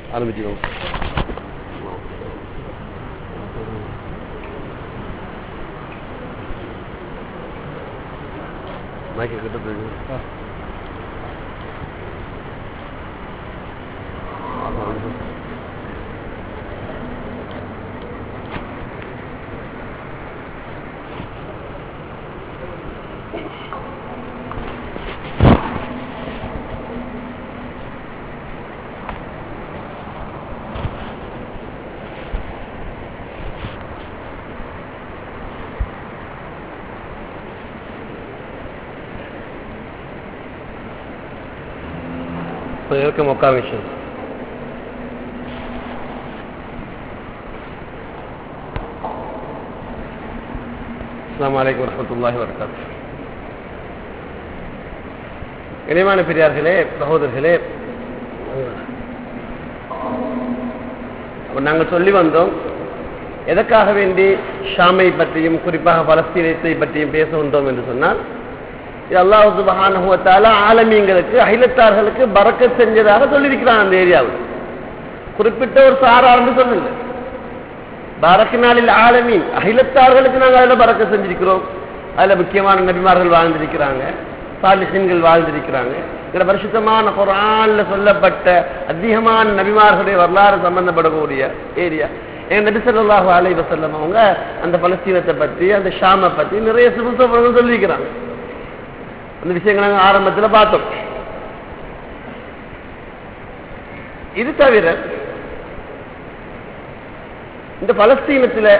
ஆரம்பிச்சுக்கோங்க மைக்கு கிட்ட போயிடுங்க welcome Oka Mission. அஸ்லாம் வலைக்கம் வரமத்துல்லாஹி வரகாத்து இணைமான பெரியார்களே சகோதரர்களே அப்ப நாங்கள் சொல்லி வந்தோம் எதற்காக வேண்டி ஷாமை பற்றியும் குறிப்பாக பலஸ்தீனத்தை பற்றியும் பேச வந்தோம் என்று சொன்னால் இது அல்லாஹு சுபஹானுவத்தால ஆலமீங்களுக்கு அகிலத்தார்களுக்கு பறக்க செஞ்சதாக சொல்லியிருக்கிறான் அந்த ஏரியாவில் குறிப்பிட்ட ஒரு சாரார்னு சொல்லல பறக்கினாலில் ஆலமீன் அகிலத்தார்களுக்கு நாங்கள் அதில் பறக்க செஞ்சிருக்கிறோம் அதில் முக்கியமான நபிமார்கள் வாழ்ந்திருக்கிறாங்க சாலிசன்கள் வாழ்ந்திருக்கிறாங்க இந்த பரிசுத்தமான குரான்ல சொல்லப்பட்ட அதிகமான நபிமார்களுடைய வரலாறு சம்பந்தப்படக்கூடிய ஏரியா எங்க நபி சொல்லாஹு அலை வசல்லம் அவங்க அந்த பலஸ்தீனத்தை பற்றி அந்த ஷாமை பற்றி நிறைய சுபசம் சொல்லியிருக்கிறாங்க அந்த விஷயங்களை நாங்கள் ஆரம்பத்தில் பார்த்தோம் இது தவிர இந்த பலஸ்தீனத்தில்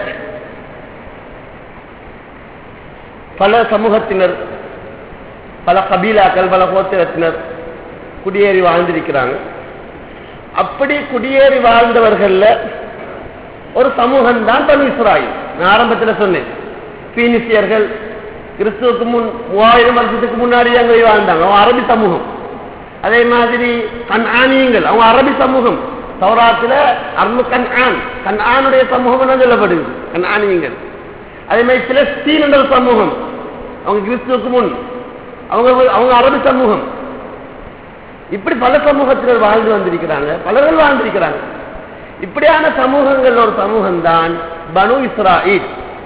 பல சமூகத்தினர் பல கபீலாக்கள் பல கோத்திரத்தினர் குடியேறி வாழ்ந்திருக்கிறாங்க அப்படி குடியேறி வாழ்ந்தவர்கள்ல ஒரு சமூகம் தான் பனு இஸ்ராயில் நான் ஆரம்பத்தில் சொன்னேன் பீனிசியர்கள் கிறிஸ்துவுக்கு முன் மூவாயிரம் வருஷத்துக்கு முன்னாடி அங்கே வாழ்ந்தாங்க அவங்க அரபி சமூகம் அதே மாதிரி கண் ஆனியங்கள் அவங்க அரபி சமூகம் சௌராத்துல அர்மு கண் ஆன் கண் ஆனுடைய சமூகம் சொல்லப்படுது கண் ஆனியங்கள் அதே மாதிரி பிலஸ்தீன் என்ற சமூகம் அவங்க கிறிஸ்துவுக்கு முன் அவங்க அவங்க அரபி சமூகம் இப்படி பல சமூகத்தினர் வாழ்ந்து வந்திருக்கிறாங்க பலர்கள் வாழ்ந்திருக்கிறாங்க இப்படியான சமூகங்கள் ஒரு சமூகம் தான் பனு இஸ்ராயில்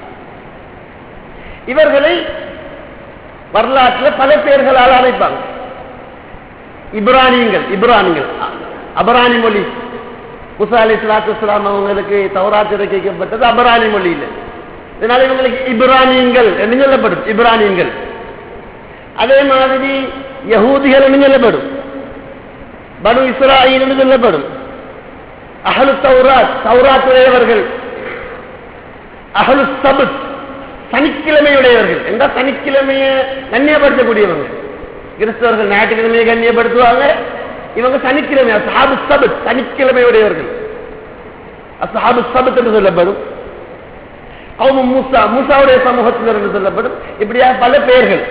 இவர்களை வரலாற்றில் பல பேர்களால் அழைப்பாங்க இப்ரானியங்கள் இப்ரானியங்கள் அபரானி மொழி முசா அலி சலாத்து இஸ்லாம் அவங்களுக்கு தவறாத்து இறக்கப்பட்டது அபரானி மொழியில் இதனால இவங்களுக்கு இப்ரானியங்கள் என்று சொல்லப்படும் இப்ரானியங்கள் அதே மாதிரி யகூதிகள் என்று சொல்லப்படும் பனு இஸ்ராயில் என்று சொல்லப்படும் அகலு தௌராத் தௌராத் உடையவர்கள் அகலு சபுத் சனிக்கிழமையுடையவர்கள் என்ற சனிக்கிழமையை கண்ணியப்படுத்தக்கூடியவங்க கிறிஸ்தவர்கள் ஞாயிற்றுக்கிழமையை கண்ணியப்படுத்துவாங்க இவங்க சனிக்கிழமை அசாபு சபத் சனிக்கிழமையுடையவர்கள் அசாபு சபத் என்று சொல்லப்படும் அவங்க மூசா மூசாவுடைய சமூகத்தினர் என்று சொல்லப்படும் இப்படியா பல பெயர்கள்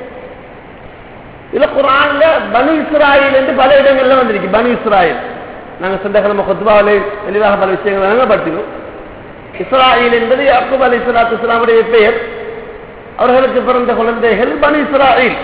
இதுல குரான்ல பனு இஸ்ராயில் என்று பல இடங்கள்ல வந்திருக்கு பனு இஸ்ராயில் நாங்க சென்றகிழமை கொத்துபாவிலே தெளிவாக பல விஷயங்கள் விளங்கப்படுத்தினோம் இஸ்ராயில் என்பது யாக்கூப் அலி இஸ்லாத்து இஸ்லாமுடைய பெயர் அவர்களுக்கு பிறந்த குழந்தைகள் பனு இஸ்ராயில்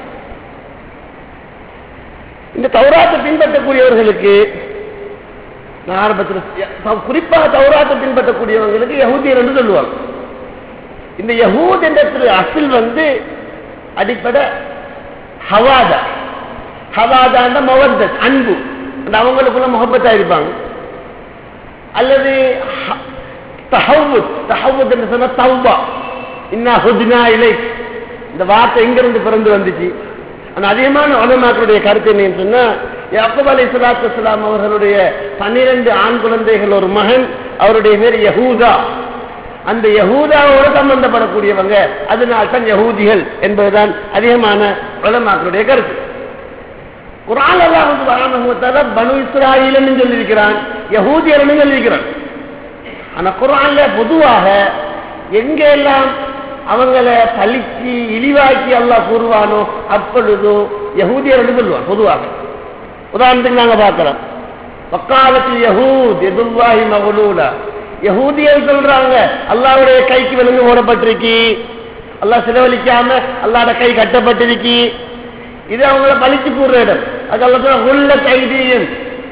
இந்த தௌராத்தை பின்பற்றக்கூடியவர்களுக்கு நான் ஆரம்பத்தில் குறிப்பாக தௌராத்தை பின்பற்றக்கூடியவங்களுக்கு யகூதியர் என்று சொல்லுவாங்க இந்த யகூத் என்ற அசில் வந்து அடிப்படை ஹவாதா ஹவாதாண்ட மொவத்தத் அன்பு அந்த அவங்களுக்குள்ள முகப்பத்தா இருப்பாங்க அல்லது தஹவுத் தஹவுத் என்று சொன்ன தௌபா இன்னா ஹுதினா இலை இந்த வார்த்தை எங்கிருந்து பிறந்து வந்துச்சு அந்த அதிகமான உலமாக்களுடைய கருத்து என்னன்னு சொன்னா யாக்கூப் அலி சலாத்து வலாம் அவர்களுடைய பன்னிரண்டு ஆண் குழந்தைகள் ஒரு மகன் அவருடைய பேர் யஹூதா அந்த யஹூதாவோடு சம்பந்தப்படக்கூடியவங்க அதனால் தான் யகூதிகள் என்பதுதான் அதிகமான உலமாக்களுடைய கருத்து குரான் அல்லாஹால பனு இஸ்ராயில்னு சொல்லியிருக்கிறான் யகூதியர்னு சொல்லியிருக்கிறான் ஆனா குரான்ல பொதுவாக எங்கெல்லாம் அவங்களை பழிச்சு இழிவாக்கி அல்லாஹ் கூறுவானோ அப்பொழுதோ யகூதியர் என்று சொல்லுவான் பொதுவாக உதாரணத்துக்கு நாங்க பார்க்கலாம் வக்காலத்தில் யகூத் எதுவாகி மகளூலா யகூதியர் சொல்றாங்க அல்லாவுடைய கைக்கு விலங்கு போடப்பட்டிருக்கு அல்லாஹ் செலவழிக்காம அல்லாட கை கட்டப்பட்டிருக்கு இது அவங்கள பழிச்சு கூறுற இடம் அது அல்ல உள்ள கைதியும்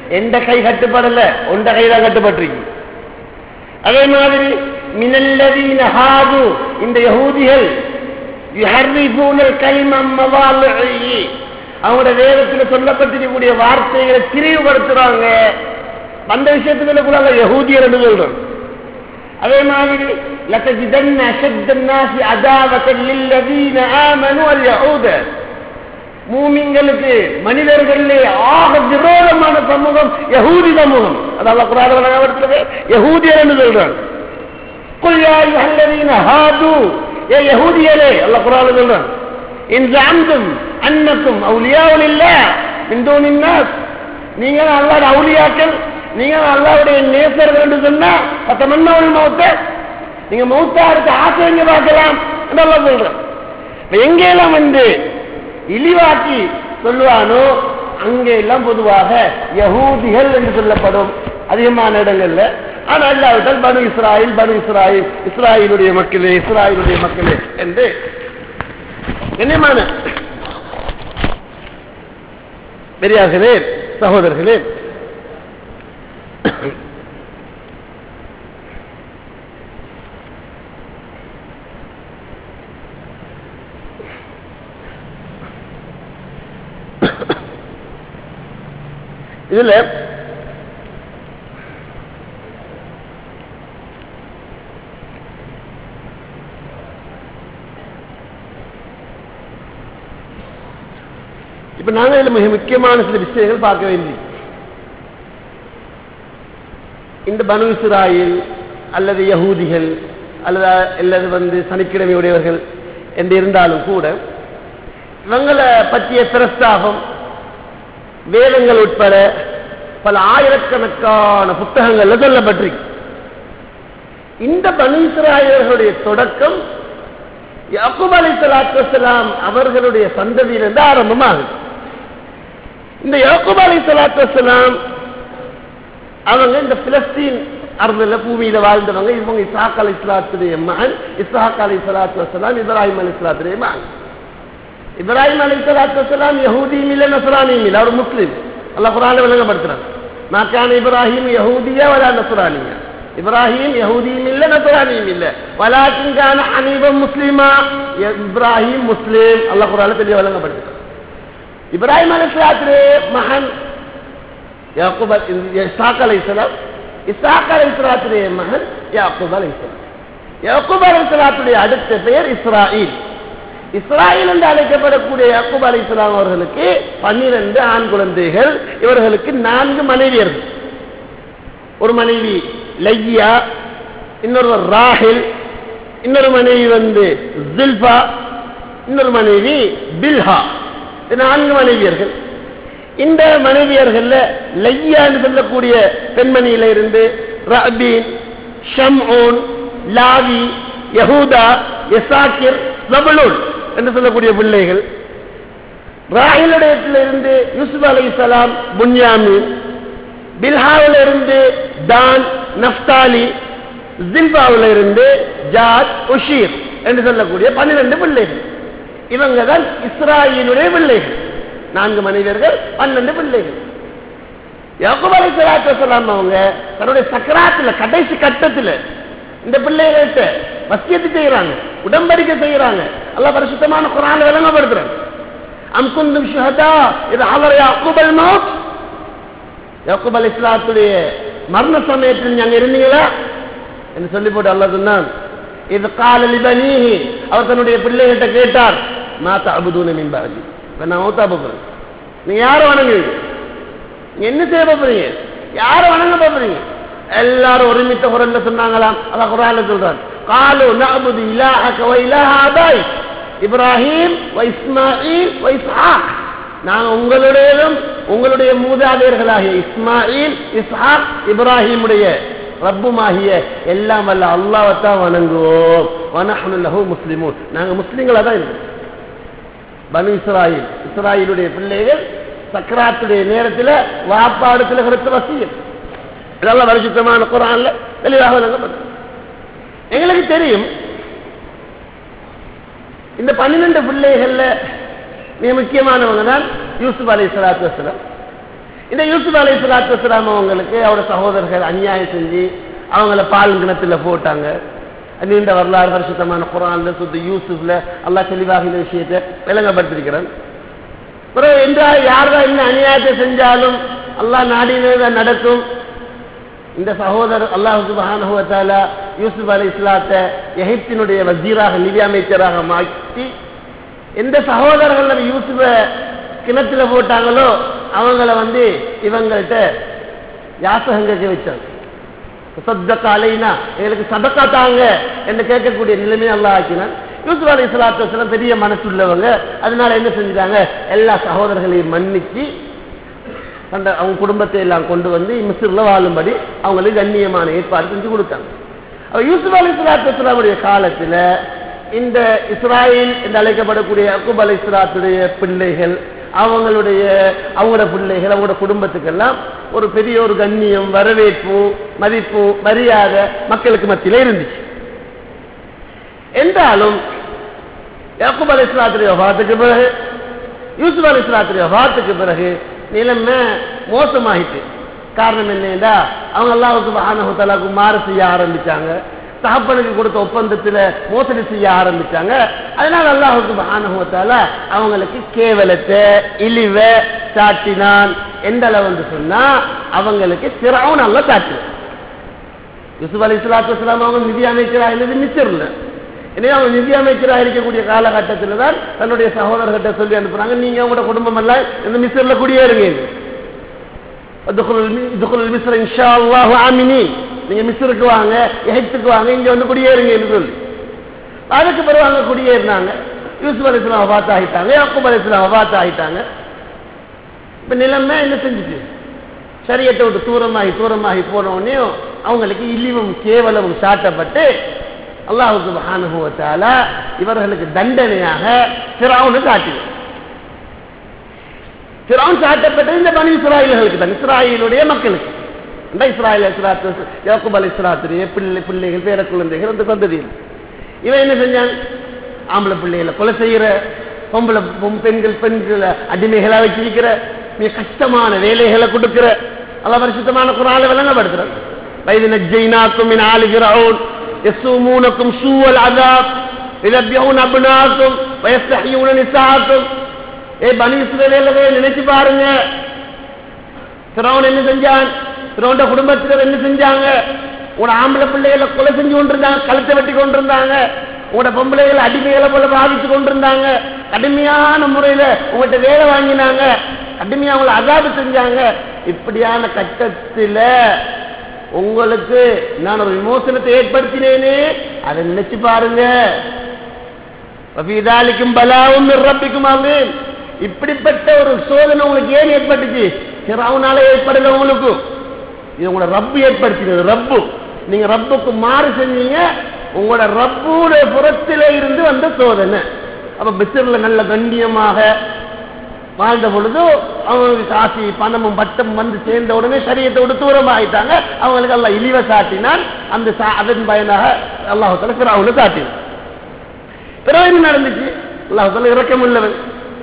எந்த கை கட்டுப்படல உண்ட கை தான் கட்டுப்பட்டிருக்கு அதே மாதிரி மினல்லதீன ஹாது இந்த யஹூதிகள் யுஹர்ரிஃபூனல் கலிமம் மவாலிஹி அவங்களோட வேதத்தில் சொல்லப்பட்டிருக்கக்கூடிய வார்த்தைகளை திரிவுபடுத்துறாங்க அந்த விஷயத்துக்குள்ள கூட அல்ல யஹூதியர் என்று சொல்றோம் அதே மாதிரி لتجدن أشد الناس عداوة للذين آمنوا اليهود மூமிங்களுக்கு மனிதர்களிலே ஆக விரோதமான சமூகம் யகூதி சமூகம் அதாவது குரான வழங்கப்படுத்துறது யகூதியர் என்று சொல்றாங்க قل يا أيها الذين هادوا يا يهوديالே அல்லாஹ் குர்ஆன்ல சொல்றான் إن زعمتم أنكم أولياء لله من دون الناس நீங்க அல்லாஹ்வுடைய அவுலியாக்கள் நீங்க அல்லாஹ்வுடைய நேசர்கள் என்று சொன்னா பத்தமன்னவள் மௌத்த நீங்க மௌத்தா இருக்க ஆசை எங்க பார்க்கலாம் என்று அல்லாஹ் சொல்றான் இப்ப எங்கெல்லாம் வந்து இழிவாக்கி சொல்லுவானோ அங்கே எல்லாம் பொதுவாக யகூதிகள் என்று சொல்லப்படும் அதிகமான இடங்கள்ல ஆனா இல்லாவிட்டால் பனு இஸ்ராயில் பனு இஸ்ராயில் இஸ்ராயிலுடைய மக்களே இஸ்ராயிலுடைய மக்களே என்று கண்ணியமான பெரியார்களே சகோதரர்களே இதுல இப்ப நாங்க இதுல மிக முக்கியமான சில விஷயங்கள் பார்க்க வேண்டி இந்த பனு இஸ்ராயில் அல்லது யகூதிகள் அல்லது அல்லது வந்து சனிக்கிழமை உடையவர்கள் என்று இருந்தாலும் கூட இவங்களை பற்றிய பிரஸ்தாபம் வேதங்கள் உட்பட பல ஆயிரக்கணக்கான புத்தகங்கள்ல சொல்லப்பட்டிருக்கு இந்த பனு இஸ்ராயர்களுடைய தொடக்கம் யாக்கூப் அலி சலாத்துலாம் அவர்களுடைய சந்ததியிலிருந்து ஆரம்பமாகுது இந்த யாக்கூப் அலி சலாத்துலாம் அவங்க இந்த பிலஸ்தீன் அருந்தில் பூமியில வாழ்ந்தவங்க இவங்க இசாக் அலி இஸ்லாத்துடைய மகன் இசாக் அலி சலாத்து வசலாம் இப்ராஹிம் அலி இஸ்லாத்துடைய மகன் இப்ராஹிம் அலி சலாத்து வசலாம் யஹூதியும் இல்லை நசரானியும் இல்லை அவர் முஸ்லீம் அல்லாஹ் குரான விளங்கப்படுத்துறாங்க மாக்கான இப்ராஹிம் யஹூதியா வலா நசரானியா இப்ராஹிம் யஹூதியும் இல்ல நசரானியும் இல்ல வலாக்கின் கான ஹனீபம் முஸ்லிமா இப்ராஹிம் முஸ்லீம் அல்லாஹ் குரான தெளிவ விளங்கப்படுத்துறாங்க இப்ராஹிம் அலி இஸ்லாத்துடைய மகன் யாக்கூப் இசாக் அலை இஸ்லாம் இசாக் அலை இஸ்லாத்துடைய மகன் யாக்கூப் அலை இஸ்லாம் யாக்கூப் அலை இஸ்லாத்துடைய அடுத்த பெயர் இஸ்ராயில் இஸ்ராயில் என்று அழைக்கப்படக்கூடிய யாக்கூப் அலை இஸ்லாம் அவர்களுக்கு பன்னிரண்டு ஆண் குழந்தைகள் இவர்களுக்கு நான்கு மனைவியர்கள் ஒரு மனைவி லையா இன்னொருவர் ராஹில் இன்னொரு மனைவி வந்து ஜில்பா இன்னொரு மனைவி பில்ஹா இது நான்கு மனைவியர்கள் இந்த மனைவியர்கள்ல லையா என்று சொல்லக்கூடிய பெண்மணியில இருந்து ரபீன் ஷம்ஊன் லாவி யஹூதா எசாக்கிர் லபலூன் என்று சொல்லக்கூடிய பிள்ளைகள் ராயிலிடத்தில் இருந்து யூசுப் அலி சலாம் புன்யாமி பில்ஹாவில் இருந்து தான் நஃப்தாலி ஜில்பாவில் இருந்து ஜாத் உஷீர் என்று சொல்லக்கூடிய பன்னிரண்டு பிள்ளைகள் இவங்க தான் இஸ்ராயிலுடைய பிள்ளைகள் நான்கு மனிதர்கள் பன்னெண்டு பிள்ளைகள் யாக்கூப் அலி சலாத்து வசலாம் அவங்க தன்னுடைய சக்கராத்துல கடைசி கட்டத்துல இந்த பிள்ளைகள்கிட்ட வசியத்து செய்யறாங்க உடம்படிக்கை செய்யறாங்க அல்ல பரிசுத்தமான குரான விளங்கப்படுத்துறாங்க அம் குந்தும் ஷுஹதா இது அவர் யாக்கூப் அல் மௌத் யாக்கூப் அலி இஸ்லாத்துடைய மரண சமயத்தில் நீங்க இருந்தீங்களா என்று சொல்லி போட்டு அல்ல சொன்னான் இது கால லிபனீஹி அவர் தன்னுடைய பிள்ளைகிட்ட கேட்டார் மாதா அபுதூன மின்பாதி இப்ப நான் மௌத்தா போறேன் நீங்க யாரை வணங்குவீங்க நீங்க என்ன செய்ய போறீங்க யாரை வணங்க போறீங்க எல்லாரும் ஒருமித்த குரல்ல சொன்னாங்களாம் அதான் குரான்ல சொல்றான் காலு நஅபுது இலாஹக வ இலாஹ ஆபாய் இப்ராஹிம் வ இஸ்மாயில் வ இஸ்ஹாக் நாங்க உங்களுடையதும் உங்களுடைய மூதாதையர்களாகிய இஸ்மாயில் இஸ்ஹாக் இப்ராஹிமுடைய ரப்புமாகிய எல்லாம் வல்ல அல்லாஹ்வைத்தான் வணங்குவோம் வனஹ்னு லஹு முஸ்லிமூன் நாங்க முஸ்லிம்களா தான் இருக்கோம் பனு இஸ்ராயில் இஸ்ராயிலுடைய பிள்ளைகள் சக்கராத்துடைய நேரத்தில் வாப்பாடத்தில் கிடைத்த வசியம் இதெல்லாம் பரிசுத்தமான குரான்ல தெளிவாக விளங்கப்பட்டது எங்களுக்கு தெரியும் இந்த பன்னிரண்டு பிள்ளைகள்ல மிக முக்கியமானவங்க தான் யூசுப் அலி சலாத்து வசலம் இந்த யூசுப் அலை சலாத்து வஸ்லாம் அவங்களுக்கு அவரோட சகோதரர்கள் அநியாயம் செஞ்சு அவங்கள பால் கிணத்துல போட்டாங்க நீண்ட வரலாறு வருஷத்தமான குரான்ல சுத்த யூசுப்ல அல்லாஹ் தெளிவாக இந்த விஷயத்தை விளங்கப்படுத்திருக்கிறான் பிறகு என்றால் யார்தான் என்ன அநியாயத்தை செஞ்சாலும் அல்லாஹ் நாடினதான் நடக்கும் இந்த சகோதரர் அல்லாஹ் சுபஹானுவத்தால யூசுப் அலி இஸ்லாத்தை எகிப்தினுடைய வசீராக நிதி அமைச்சராக மாற்றி எந்த சகோதரர்கள் நம்ம யூசுஃப கிணத்துல போட்டாங்களோ அவங்கள வந்து இவங்கள்ட்ட யாசகம் கேட்க வச்சாங்க சத்தக்கா அலைனா எங்களுக்கு சதக்கா தாங்க என்று கேட்கக்கூடிய நிலைமையை அல்லாஹ் ஆக்கினான் யூசுப் அலி இஸ்லாத்து பெரிய மனசுள்ளவங்க அதனால என்ன செஞ்சுட்டாங்க எல்லா சகோதரர்களையும் மன்னிச்சு அந்த அவங்க குடும்பத்தை எல்லாம் கொண்டு வந்து மிஸ்ரில் வாழும்படி அவங்களுக்கு கண்ணியமான ஏற்பாடு செஞ்சு கொடுத்தாங்க அப்ப யூசுப் அலி இஸ்லாத்துடைய காலத்துல இந்த இஸ்ராயல் என்று அழைக்கப்படக்கூடிய அக்குப் அலி இஸ்லாத்துடைய பிள்ளைகள் அவங்களுடைய அவங்களோட பிள்ளைகள் அவங்களோட குடும்பத்துக்கெல்லாம் ஒரு பெரிய ஒரு கண்ணியம் வரவேற்பு மதிப்பு மரியாதை மக்களுக்கு மத்தியில இருந்துச்சு என்றாலும் யாக்குப் அலி இஸ்லாத்துடைய வபாத்துக்கு பிறகு யூசுப் அலி இஸ்லாத்துடைய வபாத்துக்கு பிறகு நிலைமை மோசமாயிட்டு காரணம் என்னடா அவங்க அல்லாவுக்கு ஆனகுத்தலாவுக்கு மாறு செய்ய ஆரம்பிச்சாங்க தகப்பனுக்கு கொடுத்த ஒப்பந்தத்துல மோசடி செய்ய ஆரம்பிச்சாங்க அதனால அல்லாஹுக்கு ஆனகுத்தால அவங்களுக்கு கேவலத்தை இழிவை சாட்டினான் எந்த அளவு சொன்னா அவங்களுக்கு சிறவும் நல்லா சாட்டினான் யூசுப் அலி இஸ்லாத்து வஸ்லாம் அவங்க நிதி அமைச்சராக இருந்தது மிச்சர்ல எனவே அவங்க நிதி அமைச்சராக இருக்கக்கூடிய காலகட்டத்தில் தான் தன்னுடைய சகோதரர்கிட்ட சொல்லி அனுப்புறாங்க நீங்க உங்களோட குடும்பம் எல்லாம் இந்த மிஸ்ரில் குடியேறுங்க மிஸ்ர இன்ஷா அல்லாஹு ஆமினி நீங்க மிஸ்ருக்கு வாங்க எகிப்துக்கு வாங்க இங்க வந்து குடியேறுங்கன்னு சொல்லி அதுக்கு பிறகு அங்க குடியேறினாங்க யூசுப் அலி இஸ்லாம் அபாத் ஆகிட்டாங்க யாக்கூப் அலி இஸ்லாம் அபாத் ஆகிட்டாங்க இப்ப நிலைமை என்ன செஞ்சுட்டு சரியத்தை விட்டு தூரமாகி தூரமாகி போன உடனே அவங்களுக்கு இழிவும் கேவலமும் சாட்டப்பட்டு அல்லாஹுக்கு மகானுபவத்தால இவர்களுக்கு தண்டனையாக சிராவுன்னு காட்டினார் சிராவுன் சாட்டப்பட்டது இந்த பனி இஸ்ராயல்களுக்கு தான் இஸ்ராயலுடைய மக்களுக்கு இந்த இஸ்ராயல் இஸ்ராத்து யாக்குப் அலி இஸ்ராத்துடைய பிள்ளை பிள்ளைகள் பேர குழந்தைகள் அந்த சந்ததியில் இவன் என்ன செஞ்சான் ஆம்பளை பிள்ளைகளை கொலை செய்யற பொம்பளை பெண்கள் பெண்களை அடிமைகளா வச்சிருக்கிற மிக கஷ்டமான வேலைகளை கொடுக்கிற அல்ல பரிசுத்தமான குரால விளங்கப்படுத்துற வயது நஜ்ஜைனாக்கும் மின் ஆலி ஃபிரௌன் يسومونكم سوء العذاب يذبحون ابناءكم ويستحيون نساءكم ஏ பனி இஸ்ரவேலவே நினைச்சு பாருங்க ஃபிரௌன் என்ன செஞ்சான் ஃபிரௌன்ட குடும்பத்தினர் என்ன செஞ்சாங்க உங்களோட ஆம்பளை பிள்ளைகளை கொலை செஞ்சு கொண்டிருந்தாங்க கழுத்தை வெட்டி கொண்டிருந்தாங்க உங்களோட பொம்பளைகளை அடிமைகளை போல பாதிச்சு கொண்டிருந்தாங்க கடுமையான முறையில உங்கள்கிட்ட வேலை வாங்கினாங்க கடுமையா அவங்களை அதாபு செஞ்சாங்க இப்படியான கட்டத்துல உங்களுக்கு நான் ஒரு விமோசனத்தை ஏற்படுத்தினேனே அதை நினைச்சு பாருங்க விதாலிக்கும் பலாவும் ரப்பிக்கும் ஆமீன் இப்படிப்பட்ட ஒரு சோதனை உங்களுக்கு ஏன் ஏற்பட்டுச்சு சிறாவுனால ஏற்படல உங்களுக்கு இது உங்களோட ரப்பு ஏற்படுத்தினது ரப்பு நீங்க ரப்புக்கு மாறு செஞ்சீங்க உங்களோட ரப்புடைய புறத்தில இருந்து வந்த சோதனை அப்ப பிசர்ல நல்ல கண்ணியமாக வாழ்ந்த பொழுது அவங்களுக்கு காசி பணமும் பட்டம் வந்து சேர்ந்த உடனே சரியத்தை விட்டு தூரம் ஆயிட்டாங்க அவங்களுக்கு எல்லாம் இழிவை சாட்டினான் அந்த அதன் பயனாக அல்லாஹால பிறகு காட்டினான் பிறகு என்ன நடந்துச்சு அல்லாஹால இறக்கம் உள்ளவன்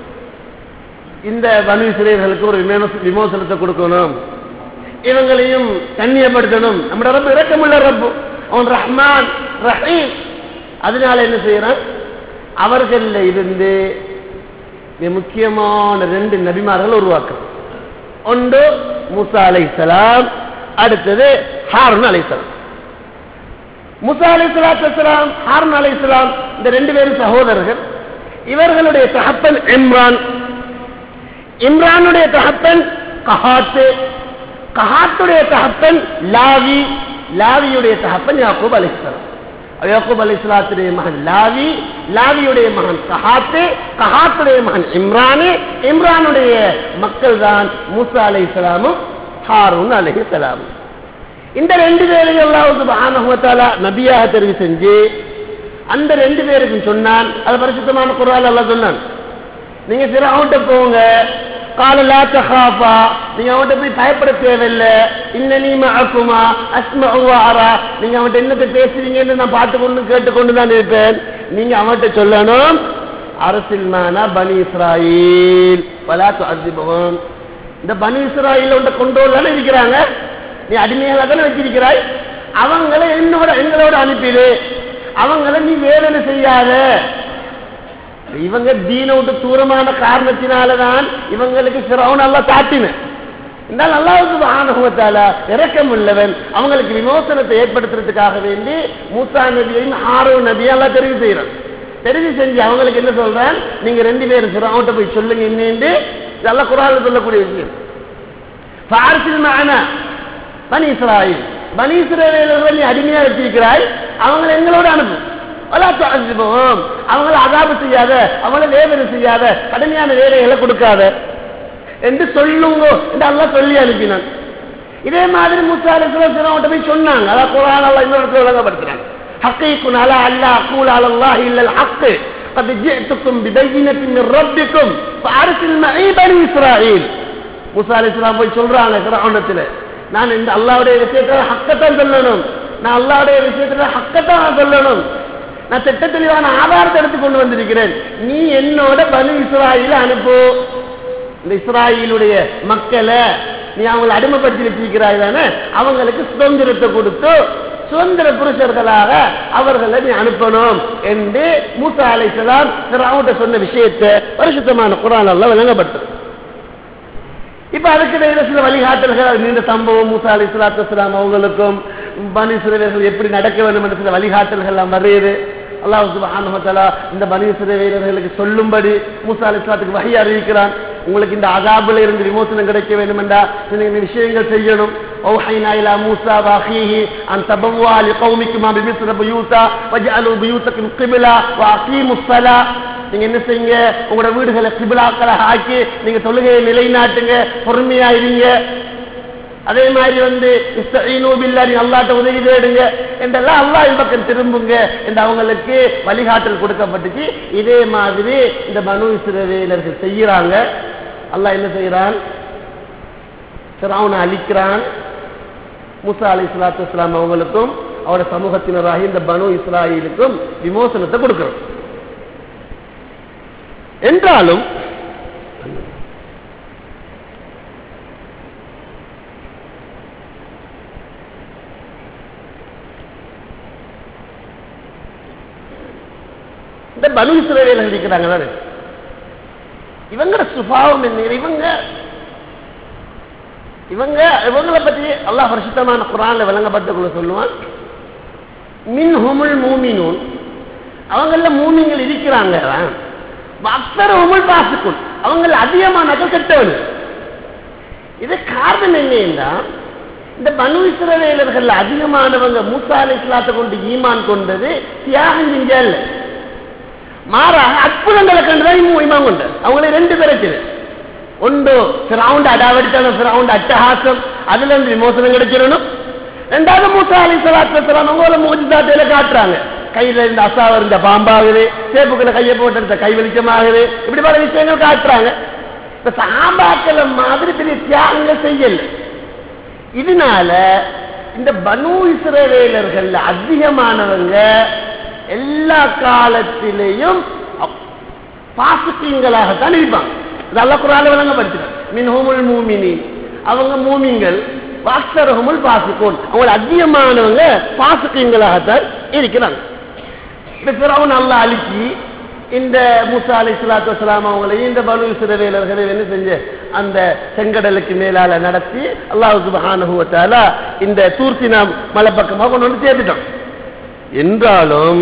இந்த வனு சிறைகளுக்கு ஒரு விமோசனத்தை கொடுக்கணும் இவங்களையும் கண்ணியப்படுத்தணும் நம்ம ரப்பு இறக்கமுள்ள ரப்பு அவன் ரஹ்மான் ரஹீம் அதனால என்ன செய்யறான் அவர்கள இருந்து மிக முக்கியமான ரெண்டு நபிமார்கள் உருவாக்கும் ஒன்று முசா அலை சலாம் அடுத்தது ஹாரன் அலை சலாம் முசா அலை சலாத்துலாம் ஹாரன் அலை சலாம் இந்த ரெண்டு பேரும் சகோதரர்கள் இவர்களுடைய தகப்பன் இம்ரான் இம்ரானுடைய தகப்பன் கஹாத்து கஹாத்துடைய தகப்பன் லாவி லாவியுடைய தகப்பன் யாக்கூப் அலிஸ்லாம் யாக்கூப் அலி இஸ்லாத்துடைய மகன் லாவி லாவியுடைய மகன் கஹாத்து கஹாத்துடைய மகன் இம்ரானு இம்ரானுடைய மக்கள் தான் மூசா அலை இஸ்லாமும் ஹாரூன் அலி இஸ்லாமும் இந்த ரெண்டு பேரையும் அல்லாவுக்கு ஆனகுவத்தாலா நபியாக தெரிவு செஞ்சு அந்த ரெண்டு பேருக்கும் சொன்னான் அது பரிசுத்தமான குரால் எல்லாம் சொன்னான் நீங்க சில அவன்கிட்ட போங்க காலலா தகாபா நீங்க அவன்கிட்ட போய் பயப்பட தேவையில்லை இன்னனி மஅக்குமா அஸ்மஉ அரா நீங்க அவன்கிட்ட என்னத்தை பேசுறீங்கன்னு நான் பார்த்து கொண்டு கேட்டுக்கொண்டு தான் இருப்பேன் நீங்க அவன்கிட்ட சொல்லணும் அரசில் மானா பனி இஸ்ராயில் வலா துஅதிபுஹும் இந்த பனு இஸ்ராயில் உண்ட கொண்டோல் இருக்கிறாங்க நீ அடிமையாக தானே வச்சிருக்கிறாய் அவங்கள என்னோட எங்களோட அனுப்பிடு அவங்கள நீ வேதனை செய்யாத இவங்க தீன விட்டு தூரமான காரணத்தினாலதான் இவங்களுக்கு சிறவன் நல்லா காட்டின இருந்தால் அல்லாவுக்கு ஆனகுவத்தால இறக்கம் உள்ளவன் அவங்களுக்கு விமோசனத்தை ஏற்படுத்துறதுக்காக வேண்டி மூசா நபியையும் ஆரோ நபியும் எல்லாம் தெரிவு செய்யறான் தெரிவு செஞ்சு அவங்களுக்கு என்ன சொல்றான் நீங்க ரெண்டு பேரும் சிறவன்ட்ட போய் சொல்லுங்க என்னன்னு இதெல்லாம் குரான் சொல்லக்கூடிய விஷயம் பார்சில் மானா பனி இஸ்ராயில் பனி இஸ்ரேலர்களை நீ அடிமையா வச்சிருக்கிறாய் அவங்களை எங்களோட அனுப்பு அனுப்புவோம் அவங்கள அதாபு செய்யாத அவங்கள வேதனை செய்யாத கடுமையான வேலைகளை கொடுக்காத என்று சொல்லுங்க என்று அல்லா சொல்லி அனுப்பினான் இதே மாதிரி முசாலிஸ்வரத்தை போய் சொன்னாங்க அதான் குரான் அல்லா இன்னொரு விளங்கப்படுத்துறாங்க حقيق على أن لا أقول على الله إلا الحق قد جئتكم ببينة من ربكم فأرسل معي بني إسرائيل மூசா அலி இஸ்லாம் போய் சொல்றாங்க கிரகணத்துல நான் இந்த அல்லாவுடைய விஷயத்துல ஹக்கத்தான் சொல்லணும் நான் அல்லாவுடைய விஷயத்துல ஹக்கத்தான் நான் சொல்லணும் நான் திட்ட தெளிவான ஆதாரத்தை எடுத்து கொண்டு வந்திருக்கிறேன் நீ என்னோட பனு இஸ்ராயில அனுப்பு இந்த இஸ்ராயிலுடைய மக்களை நீ அவங்களை அடிமைப்படுத்தி வச்சிருக்கிறாய் தானே அவங்களுக்கு சுதந்திரத்தை கொடுத்து சுதந்திர புருஷர்களாக அவர்களை நீ அனுப்பணும் என்று மூசா அலை இஸ்லாம் அவங்கள்ட்ட சொன்ன விஷயத்தை பரிசுத்தமான குரான் எல்லாம் விளங்கப்பட்டது இப்ப அதுக்கு இடையில சில வழிகாட்டல்கள் நீண்ட சம்பவம் மூசா அலி இஸ்லாத்து இஸ்லாம் அவங்களுக்கும் பனி சிறுவர்கள் எப்படி நடக்க வேண்டும் என்ற சில வழிகாட்டல்கள் எல்லாம் வருது அல்லாஹ் சுபஹானுஹத்தலா இந்த பனி சிறுவர்களுக்கு சொல்லும்படி மூசா அலி இஸ்லாத்துக்கு வகை அறிவிக்கிறான் உங்களுக்கு இந்த அதாபுல இருந்து விமோசனம் கிடைக்க வேண்டும் என்றா நீங்க விஷயங்கள் செய்யணும் أوحينا إلى موسى وأخيه أن تبوأ لقومكما بمصر بيوتا واجعلوا بيوتكم قبلة وأقيموا الصلاة நீங்க என்ன செய்யுங்க உங்களோட வீடுகளை கிபிலாக்களை ஆக்கி நீங்க தொழுகையை நிலைநாட்டுங்க பொறுமையா இருங்க அதே மாதிரி வந்து நீ அல்லாட்ட உதவி தேடுங்க என்றெல்லாம் அல்லா பக்கம் திரும்புங்க என்று அவங்களுக்கு வழிகாட்டல் கொடுக்கப்பட்டுச்சு இதே மாதிரி இந்த மனு இஸ்ரவேலர்கள் செய்யறாங்க அல்லாஹ் என்ன செய்யறான் அவனை அழிக்கிறான் முசா அலி இஸ்லாத்து இஸ்லாம் அவங்களுக்கும் அவரோட சமூகத்தினராகி இந்த பனு இஸ்ராயிலுக்கும் விமோசனத்தை கொடுக்கிறோம் என்றாலும் இந்த பனு இஸ்ரேல் இருக்கிறாங்க தானே இவங்களோட சுபாவம் என்ன இவங்க இவங்க இவங்களை பற்றி அல்லாஹ் பரிசுத்தமான குரான்ல விளங்கப்பட்டுக்குள்ள சொல்லுவான் மின் ஹுமுல் மூமினூன் அவங்கள மூமிங்கள் இருக்கிறாங்க அக்சர உமல் பாசுக்கும் அவங்க அதிகமானாக்கள் கெட்டவன் இது காரணம் என்னன்னா இந்த பனு இஸ்ரவேலர்கள் அதிகமானவங்க மூசா அலி இஸ்லாத்தை கொண்டு ஈமான் கொண்டது தியாகம் செஞ்சல்ல மாறாக அற்புதங்களை கண்டுதான் ஈமான் கொண்ட அவங்களே ரெண்டு பேருக்கு ஒன்று சிரவுண்ட் அடாவடித்தனம் சிரவுண்ட் அட்டஹாசம் அதுல இருந்து விமோசனம் கிடைச்சிடணும் ரெண்டாவது மூசா அலி சலாத்து அவங்கள மூஜிதாத்தையில காட்டுறாங்க கையில இருந்த அசாவ இருந்த பாம்பாகுது சேப்புக்குள்ள கையை போட்டு இருந்த கை வெளிச்சமாகுது இப்படி பல விஷயங்கள் காட்டுறாங்க இந்த சாம்பாக்கள மாதிரி பெரிய தியாகங்கள் செய்யல இதனால இந்த பனு இஸ்ரவேலர்கள் அதிகமானவங்க எல்லா காலத்திலேயும் பாசுக்கிங்களாகத்தான் இருப்பாங்க இதெல்லாம் குரால விளங்கப்படுத்துறாங்க மின்ஹோமுல் மூமினி அவங்க மூமிங்கள் வாக்சரகமுல் பாசுக்கோன் அவங்க அதிகமானவங்க பாசுக்கிங்களாகத்தான் இருக்கிறாங்க இந்த பிறகு நல்லா அழிச்சு இந்த முசா அலி இஸ்லாத்து வலாம் அவங்களையும் இந்த பனு சிறவேலர்களை என்ன செஞ்ச அந்த செங்கடலுக்கு மேலால நடத்தி அல்லாஹு சுபஹானுவத்தால இந்த தூர்த்தினா மலை பக்கமாக கொண்டு வந்து சேர்த்துட்டோம் என்றாலும்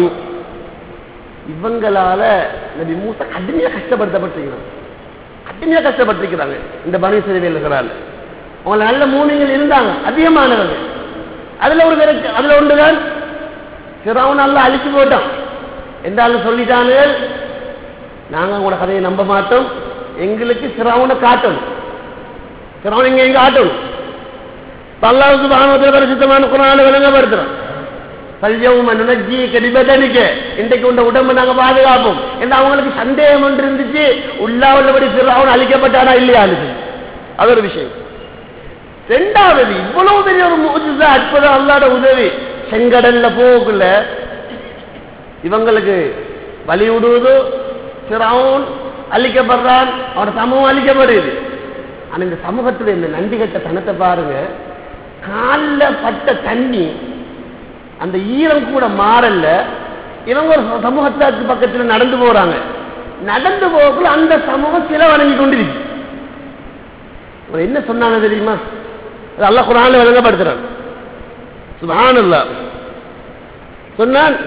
இவங்களால நபி மூசா கடுமையா கஷ்டப்படுத்தப்பட்டிருக்கிறாங்க கடுமையா கஷ்டப்பட்டிருக்கிறாங்க இந்த பனு சிறவேலர்களால் அவங்க நல்ல மூமிகள் இருந்தாங்க அதிகமானவங்க அதுல ஒரு பேருக்கு அதுல ஒன்றுதான் சிறவன் நல்லா அழிச்சு போட்டோம் என்றாலும் சொல்லிட்டாங்க நாங்க உங்களோட கதையை நம்ப மாட்டோம் எங்களுக்கு சிறவனை காட்டணும் சிறவன் எங்க எங்க காட்டணும் பல்லாவுக்கு பானத்தில் பரிசுத்தமான குரான விளங்கப்படுத்துறோம் பல்யவும் நுணர்ச்சி கடிபதனிக்க இன்றைக்கு உண்ட உடம்பு நாங்க பாதுகாப்போம் என்று அவங்களுக்கு சந்தேகம் ஒன்று இருந்துச்சு உள்ளா உள்ளபடி சிறவன் அழிக்கப்பட்டானா இல்லையா அது ஒரு விஷயம் ரெண்டாவது இவ்வளவு பெரிய ஒரு மூஜிசா அற்புதம் அல்லாட உதவி செங்கடல்ல போகல இவங்களுக்கு வழி விடுவது சிறவன் அழிக்கப்படுறான் அவனோட சமூகம் அழிக்கப்படுது ஆனா இந்த சமூகத்துல இந்த நன்றி கட்ட தனத்தை பாருங்க காலில் பட்ட தண்ணி அந்த ஈரம் கூட மாறல இவங்க ஒரு சமூகத்துக்கு பக்கத்துல நடந்து போறாங்க நடந்து போகக்குள்ள அந்த சமூகம் சில வணங்கி கொண்டிருக்கு அவர் என்ன சொன்னாங்க தெரியுமா அது அல்லாஹ் குரான்ல விளங்கப்படுத்துறான் சுப்ஹானல்லாஹ் சொன்னான்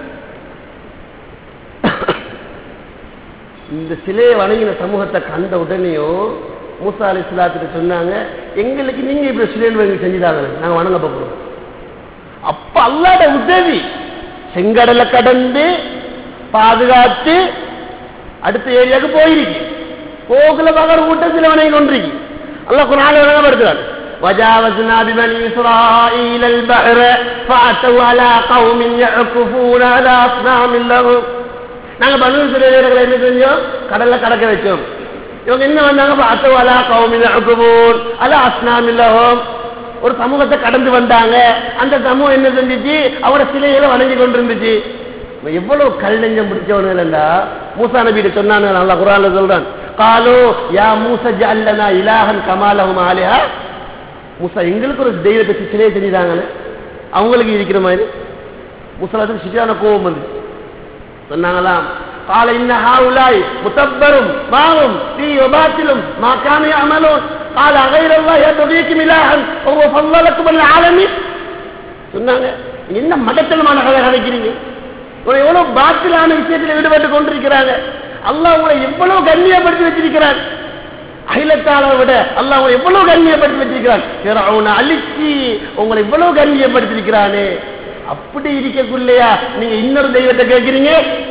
இந்த சிலையை வணங்கின சமூகத்தை கண்ட உடனேயோ மூசா அலி இஸ்லாத்துக்கு சொன்னாங்க எங்களுக்கு நீங்க இப்படி சிலைன்னு வணங்கி செஞ்சுதாங்க நாங்க வணங்க போகிறோம் அப்ப அல்லாட உதவி செங்கடலை கடந்து பாதுகாத்து அடுத்த ஏரியாவுக்கு போயிருக்கு போகல பகர் கூட்டத்தில் வணங்கி கொண்டிருக்கு அல்லாஹ் குரான் வழங்கப்படுத்துறாரு وجاوزنا ببني إسرائيل البحر فأتوا على قوم يعكفون على أصنام لهم நாங்க பனு சிறையர்களை என்ன செஞ்சோம் கடல்ல கடக்க வச்சோம் இவங்க என்ன வந்தாங்க அத்தோ அலா கௌமின் அகுபூன் அலா அஸ்னாம் இல்லஹோம் ஒரு சமூகத்தை கடந்து வந்தாங்க அந்த சமூகம் என்ன செஞ்சுச்சு அவரோட சிலைகளை வணங்கி கொண்டிருந்துச்சு இவன் எவ்வளவு கல் நெஞ்சம் பிடிச்சவனுங்களா மூசா நபிட்டு சொன்னானு நல்லா குரான்ல சொல்றான் காலோ யா மூச ஜல்லனா இலாஹன் கமாலஹும் ஆலிஹா மூசா எங்களுக்கு ஒரு தெய்வத்தை சிலையை செஞ்சுதாங்கன்னு அவங்களுக்கு இருக்கிற மாதிரி மூசாலத்துக்கு சிட்டியான கோபம் வந்துச்சு சொன்னாங்களாம் قال إن هؤلاء متبر معهم في وباطل ما كانوا يعملون قال غير الله يبغيكم إلها وهو فضلكم العالمين சொன்னாங்க நீங்க என்ன மடத்தனமான கதை கதைக்கிறீங்க இவங்க எவ்வளவு பாத்திலான விஷயத்தில் ஈடுபட்டு கொண்டிருக்கிறாங்க அல்லாஹ் உங்களை எவ்வளவு கண்ணியப்படுத்தி வச்சிருக்கிறார் அகிலத்தாளை விட அல்லாஹ் உங்களை எவ்வளவு கண்ணியப்படுத்தி வச்சிருக்கிறான் அவனை அழிச்சு உங்களை இவ்வளவு கண்ணியப்படுத்திருக்கிறானே அப்படி இருக்கக்குள்ளையா நீங்க இன்னொரு தெய்வத்தை கேட்கிறீங்க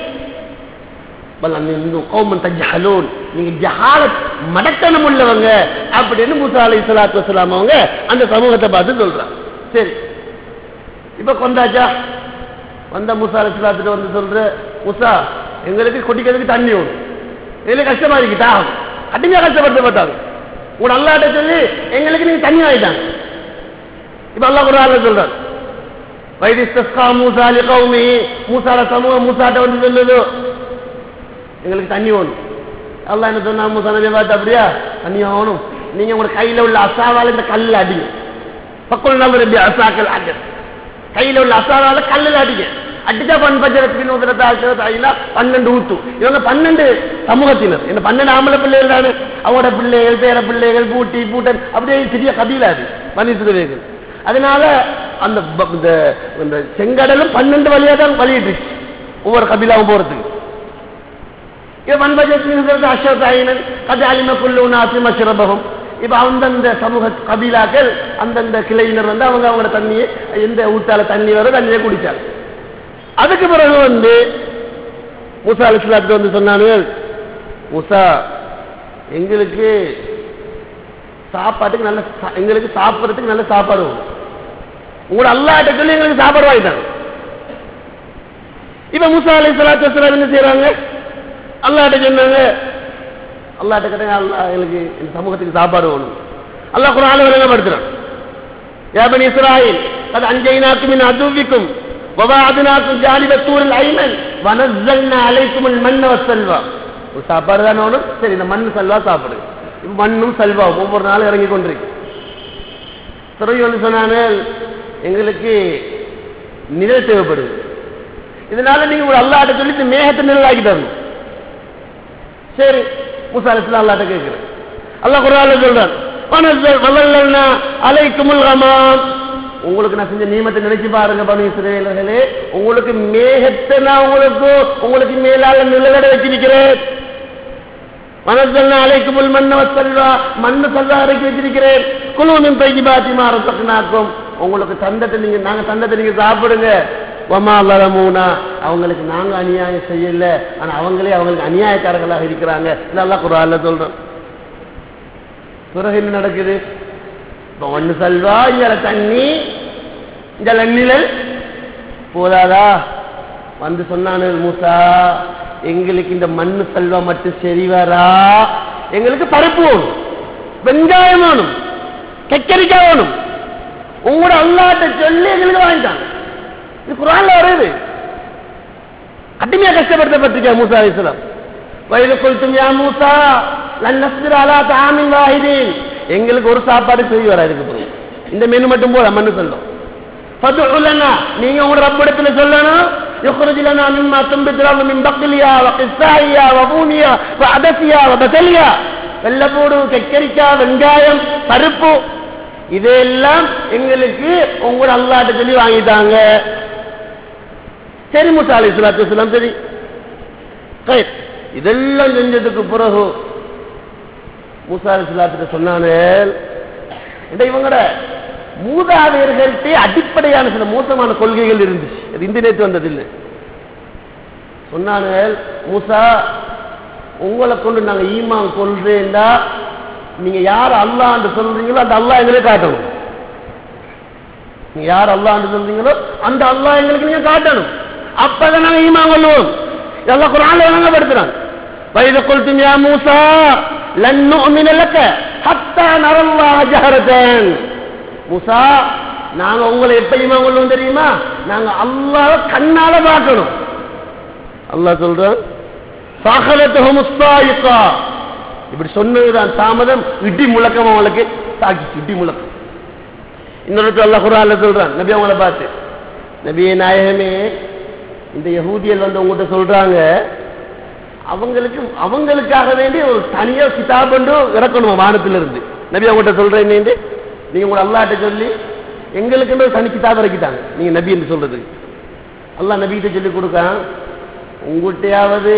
நீங்க ஜஹாலத் மடக்கணம் உள்ளவங்க அப்படின்னு மூசா அலி சலாத்து வசலாம் அவங்க அந்த சமூகத்தை பார்த்து சொல்றாங்க சரி இப்ப கொண்டாச்சா வந்த மூசா அலி சலாத்துட்டு வந்து சொல்ற முசா எங்களுக்கு கொட்டிக்கிறதுக்கு தண்ணி வேணும் இதுல கஷ்டமா இருக்கு தாகம் கடுமையா கஷ்டப்படுத்தப்பட்டாங்க உங்க அல்லாட்ட சொல்லி எங்களுக்கு நீங்க தண்ணி ஆயிட்டாங்க இப்ப அல்லா குரான் சொல்றாரு வைதிஸ்தஸ்கா மூசா லி கௌமி மூசால சமூகம் மூசாட்ட வந்து சொல்லுது எங்களுக்கு தண்ணி வேணும் அல்லாஹ் என்ன சொன்னா மூசா நபி பார்த்து அப்படியா தண்ணி வேணும் நீங்க உங்க கையில உள்ள அசாவால இந்த கல்ல அடிங்க பக்கம் நம்ம ரெண்டு அசாக்கள் அடி கையில உள்ள அசாவால கல்லில் அடிங்க அடிச்சா பன் பஞ்சரத்தின் உதரத்தாயினா பன்னெண்டு ஊத்து இவங்க பன்னெண்டு சமூகத்தினர் இந்த பன்னெண்டு ஆம்பளை பிள்ளைகள் தானே அவங்களோட பிள்ளைகள் பேர பிள்ளைகள் பூட்டி பூட்டன் அப்படியே சிறிய கபிலா அது மனிதர்கள் அதனால அந்த ப- இந்த இந்த செங்கடலும் பன்னெண்டு வழியா தான் வழியிட்டுச்சு ஒவ்வொரு கபிலாவும் போறதுக்கு இது மண்பஜத்தின் அஸ்வத்தாயினன் அது அலிமக்குள்ளு நாசி மஷ்ரபகம் இப்ப அந்தந்த சமூக கபீலாக்கள் அந்தந்த கிளையினர் வந்து அவங்க அவங்களோட தண்ணியை எந்த ஊத்தால தண்ணி வர தண்ணியை குடிச்சாங்க அதுக்கு பிறகு வந்து மூசா அலிஸ்லாத்துக்கு வந்து சொன்னாங்க மூசா எங்களுக்கு சாப்பாட்டுக்கு நல்ல சா- எங்களுக்கு சாப்பிட்றதுக்கு நல்ல சாப்பாடு வேணும். உங்களோட அல்லாட்ட சொல்லி எங்களுக்கு சாப்பாடு வாங்கிட்டாங்க இப்ப மூசா அலி சலாத்து வசலாம் என்ன செய்யறாங்க அல்லாட்ட சொன்னாங்க அல்லாட்ட கேட்டாங்க அல்லா எங்களுக்கு இந்த சமூகத்துக்கு சாப்பாடு வேணும் அல்லாஹ் குரான் விளங்கப்படுத்துறான் يا بني إسرائيل قد أنجيناكم من عدوكم وواعدناكم جانب الطور الأيمن ونزلنا عليكم المن والسلوى ஒரு சாப்பாடு தானே வேணும் சரி இந்த மண் சல்வா சாப்பிடு இப்ப மண்ணும் சல்வா ஒவ்வொரு நாளும் இறங்கி கொண்டிருக்கு துறவி வந்து சொன்னாங்க எங்களுக்கு நிழல் தேவைப்படுது இதனால நீங்க ஒரு அல்லாட்ட சொல்லி இந்த மேகத்தை நிழலாக்கி தரணும் சரி மூசா அலிஸ்லாம் அல்லாட்ட கேட்கிறேன் அல்லாஹ் குரான்ல சொல்றான் "வனஸ்ஸல் வல்லல்னா அலைக்குமுல் கமாம்." உங்களுக்கு நான் செஞ்ச நியமத்தை நினைச்சு பாருங்க பனு இஸ்ரேலர்களே உங்களுக்கு மேகத்தை நான் உங்களுக்கு உங்களுக்கு மேலால நிழலட வச்சிருக்கிறேன் மனசல்னா அலைக்குமுல் மண்ண செல்வா மண்ணு செல்வா இறக்கி வச்சிருக்கிறேன் குழுவின் பைக்கி பாத்தி மாறத்தக்கனாக்கும் உங்களுக்கு தந்தத்தை நீங்க நாங்க தந்தத்தை நீங்க சாப்பிடுங்க வமா லரமூனா அவங்களுக்கு நாங்க அநியாயம் செய்யல ஆனா அவங்களே அவங்களுக்கு அநியாயக்காரர்களாக இருக்கிறாங்க நல்லா குரான்ல சொல்றோம் பிறகு என்ன நடக்குது இப்ப ஒண்ணு செல்வா இங்க தண்ணி இந்த நிழல் போதாதா வந்து சொன்னானு மூசா எங்களுக்கு இந்த மண்ணு செல்வா மட்டும் சரி வரா எங்களுக்கு பருப்பு வேணும் வெங்காயம் வேணும் கக்கரிக்காய் வேணும் உங்களோட அல்லாட்ட சொல்லி எங்களுக்கு வாங்கிட்டாங்க இது குரான்ல வருது கடுமையா கஷ்டப்படுத்தப்பட்டிருக்கா மூசா அலிஸ்லாம் வயது கொளுத்தும் யா மூசா லன் நஸ்பிர் அலா தாமின் வாஹிதீன் எங்களுக்கு ஒரு சாப்பாடு செய்ய வராது இதுக்கு பிறகு. இந்த மெனு மட்டும் போல மண்ணு சொல்லும் ஃபதுஉ லனா நீங்க உங்க ரப்பிடத்துல சொல்லணும் يخرج لنا مما تنبت الارض من بقلها وقثائها وفومها وعدسها وبسلها வெள்ளப்பூடு கக்கரிக்காய் வெங்காயம் பருப்பு இதெல்லாம் எங்களுக்கு உங்களோட அல்லாட்ட சொல்லி வாங்கிட்டாங்க சரி முசா அலி இஸ்லாத்து வலாம் சரி ரைட். இதெல்லாம் செஞ்சதுக்கு பிறகு மூசா அலி இஸ்லாத்துக்கு சொன்னானே இவங்கட மூதாதையர்கள்ட்டே அடிப்படையான சில மோசமான கொள்கைகள் இருந்துச்சு அது இந்த நேற்று வந்ததில்லை சொன்னானே மூசா உங்களை கொண்டு நாங்க ஈமான் கொள்றேன்டா நீங்க யார் அல்லான்னு சொல்றீங்களோ அந்த அல்லாஹ் எங்களுக்கு காட்டணும் நீங்க யார் அல்லான்னு சொல்றீங்களோ அந்த அல்லாஹ் எங்களுக்கு நீங்க காட்டணும் அப்பதான் நாங்க ஈமான் கொள்வோம் இதெல்லாம் குரான்ல வழங்கப்படுத்துறாங்க வைத கொல்தும் யா மூசா லன் நுஅமின லக்க ஹத்தா நரல்லாஹ ஜஹரதன் மூசா நாங்க உங்களை எப்ப ஈமான் கொள்வோம் தெரியுமா நாங்க அல்லாஹ் கண்ணால பார்க்கணும் அல்லாஹ் சொல்றான் சாகலத்துஹும் உஸ்தாயிகா இப்படி சொன்னதுதான் தாமதம் இடி முழக்கம் அவங்களுக்கு தாக்கிச்சு இடி முழக்கம் இன்னொரு அல்ல குரான்ல சொல்றான் நபி அவங்கள பார்த்து நபியே நாயகமே இந்த யகூதியல் வந்து உங்ககிட்ட சொல்றாங்க அவங்களுக்கு அவங்களுக்காக வேண்டி ஒரு தனியா கிதாபண்டு இறக்கணும் வானத்துல இருந்து நபி அவங்ககிட்ட சொல்றேன் நீங்க உங்க அல்லாட்ட சொல்லி எங்களுக்குன்னு ஒரு தனி கிதாப் இறக்கிட்டாங்க நீங்க நபி என்று சொல்றது அல்லாஹ் நபிகிட்ட சொல்லி கொடுக்கான் உங்கள்கிட்டயாவது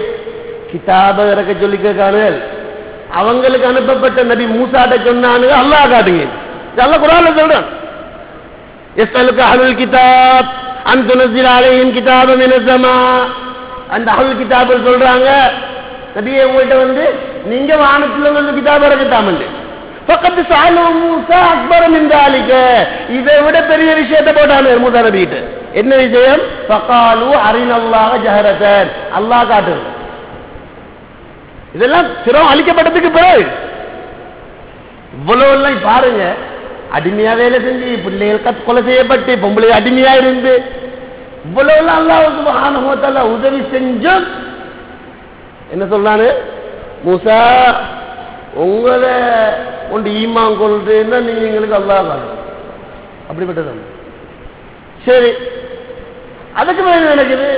கிதாப இறக்க சொல்லி கேட்கானுகள் அவங்களுக்கு அனுப்பப்பட்ட நபி மூசாட்ட சொன்னானுங்க அல்லாஹ் காட்டுங்க இது அல்லாஹ் குரான்ல சொல்றான் எஸ்அலுக்கு அஹ்லுல் கிதாப் அன் துனஸில் அலைஹிம் கிதாப மின ஸமா அந்த அஹ்லுல் கிதாப் சொல்றாங்க நபியே உங்கள்கிட்ட வந்து நீங்க வானத்துல வந்து கிதாப் இறக்கட்டாமண்டு பக்கத்து சாலு மூசா அக்பர் மின்றாலிக்க இதை விட பெரிய விஷயத்தை போட்டானு மூசா நபிகிட்ட என்ன விஷயம் பகாலு அரினல்லாக ஜஹரதன் அல்லாஹ் காட்டுறது இதெல்லாம் சிரம் அழிக்கப்பட்டதுக்கு பிறகு இவ்வளவு எல்லாம் பாருங்க அடிமையா வேலை செஞ்சு பிள்ளைகள் கத் கொலை செய்யப்பட்டு பொம்பளை அடிமையா இருந்து இவ்வளவு எல்லாம் அல்லாஹ் சுபஹானஹு உதவி செஞ்சும் என்ன சொல்றானு மூசா உங்களை கொண்டு ஈமான் கொள்றேன்னா நீங்க எங்களுக்கு அல்லாஹ் காணும் அப்படிப்பட்டது சரி அதுக்கு மேல என்ன நடக்குது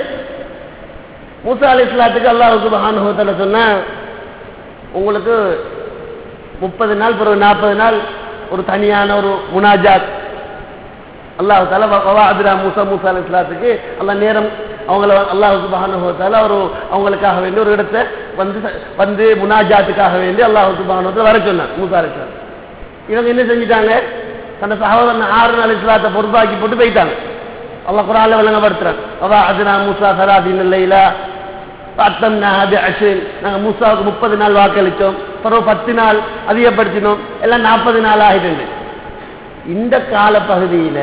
மூசா அலி இஸ்லாத்துக்கு அல்லாஹ் சுபஹானுஹத்துல சொன்ன உங்களுக்கு முப்பது நாள் பிறகு நாற்பது நாள் ஒரு தனியான ஒரு முனாஜாத் அல்லாஹ் தால அதிரா மூசா மூசா அலி இஸ்லாத்துக்கு அல்ல நேரம் அவங்கள அல்லாஹ் சுபஹானுஹத்தால ஒரு அவங்களுக்காக வேண்டி ஒரு இடத்தை வந்து வந்து முனாஜாத்துக்காக வேண்டி அல்லாஹ் சுபஹானுவத்தில் வர சொன்னான் மூசா அலி இஸ்லாம் இவங்க என்ன செஞ்சிட்டாங்க தன்னை சகோதரன் ஆறு நாள் இஸ்லாத்தை பொறுப்பாக்கி போட்டு போயிட்டாங்க அல்லாஹ் குரான்ல விளங்கப்படுத்துறான் அவா அதுனா மூசா சராசின் இல்லையிலா அத்தம் அது அஷின் நாங்க மூசாவுக்கு முப்பது நாள் வாக்களித்தோம் பிறகு பத்து நாள் அதிகப்படுத்தினோம் எல்லாம் நாற்பது நாள் ஆகிட்டு இந்த கால பகுதியில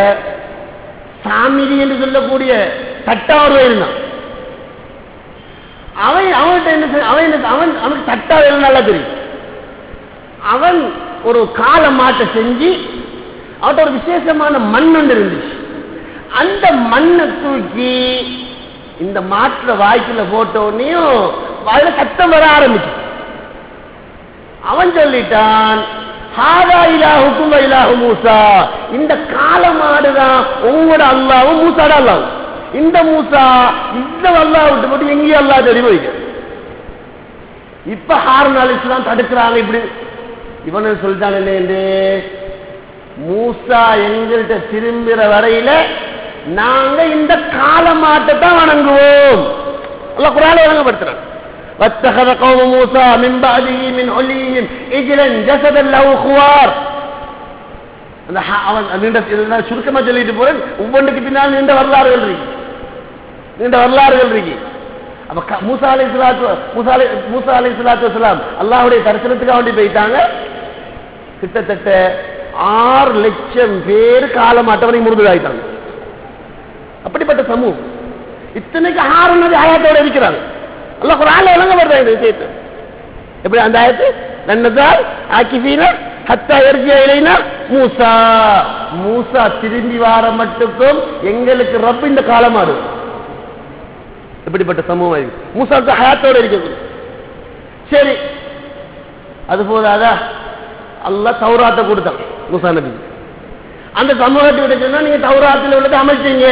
சாமிரி என்று சொல்லக்கூடிய தட்டா ஒரு இருந்தான் அவன் அவன்கிட்ட என்ன செய்- அவன் என்ன அவன் அவனுக்கு தட்டா வேலை நல்லா தெரியும் அவன் ஒரு கால மாட்டை செஞ்சு அவன்கிட்ட ஒரு விசேஷமான மண் ஒன்று இருந்துச்சு அந்த மண்ணை தூக்கி இந்த மாட்டுல வாய்க்குள்ள போட்ட உடனேயும் வாயில சத்தம் வர ஆரம்பிச்சு அவன் சொல்லிட்டான் ஹாதா இலாஹுக்கும் வ இலாஹு மூசா இந்த கால மாடுதான் உங்களோட அல்லாவும் மூசாட அல்லாவும் இந்த மூசா இந்த அல்லாஹ் விட்டு போட்டு எங்கேயும் அல்லா தேடி போய்க்க இப்ப ஹாரன் அலி இஸ்லாம் தடுக்கிறாங்க இப்படி இவனு சொல்லிட்டான் என்ன மூசா எங்கள்கிட்ட திரும்புற வரையில நாங்க இந்த கால மாட்டை தான் வணங்குவோம் அல்ல குரால வழங்கப்படுத்துறான் واتخذ قوم موسى من بعده من عليهم اجلا جسدا له خوار அந்த ஹ- அவன் நீண்ட இதெல்லாம் சுருக்கமா சொல்லிட்டு போறேன் ஒவ்வொன்றுக்கு பின்னால் நீண்ட வரலாறுகள் இருக்கு நீண்ட வரலாறுகள் இருக்கு அப்ப க- மூசா அலை சலாத்து மூசா அலை மூசா அலை சலாத்து வசலாம் அல்லாஹ்வுடைய தரிசனத்துக்காக வேண்டி போயிட்டாங்க கிட்டத்தட்ட ஆறு லட்சம் பேர் காலமாட்டவனை முருதுகாயிட்டாங்க அப்படிப்பட்ட சமூகம் இத்தனைக்கு ஆறு நதி ஆயத்தோட இருக்கிறாங்க அல்லாஹ் குரான்ல விளங்க வருதா இந்த விஷயத்தை எப்படி அந்த ஆயத்து நன்னதால் ஆக்கிஃபீன ஹத்தா எர்ஜியா இலைனா மூசா மூசா திரும்பி வார மட்டுக்கும் எங்களுக்கு ரப் இந்த காலமாடு இப்படிப்பட்ட சமூகம் இருக்கு மூசாவுக்கு ஹயாத்தோட இருக்குது சரி அது போதாதா அல்லாஹ் தௌராத்தை கொடுத்தான் மூசா நபி அந்த சமூகத்தை விட சொன்னா நீங்க தௌராத்தில் உள்ளதை அமைச்சீங்க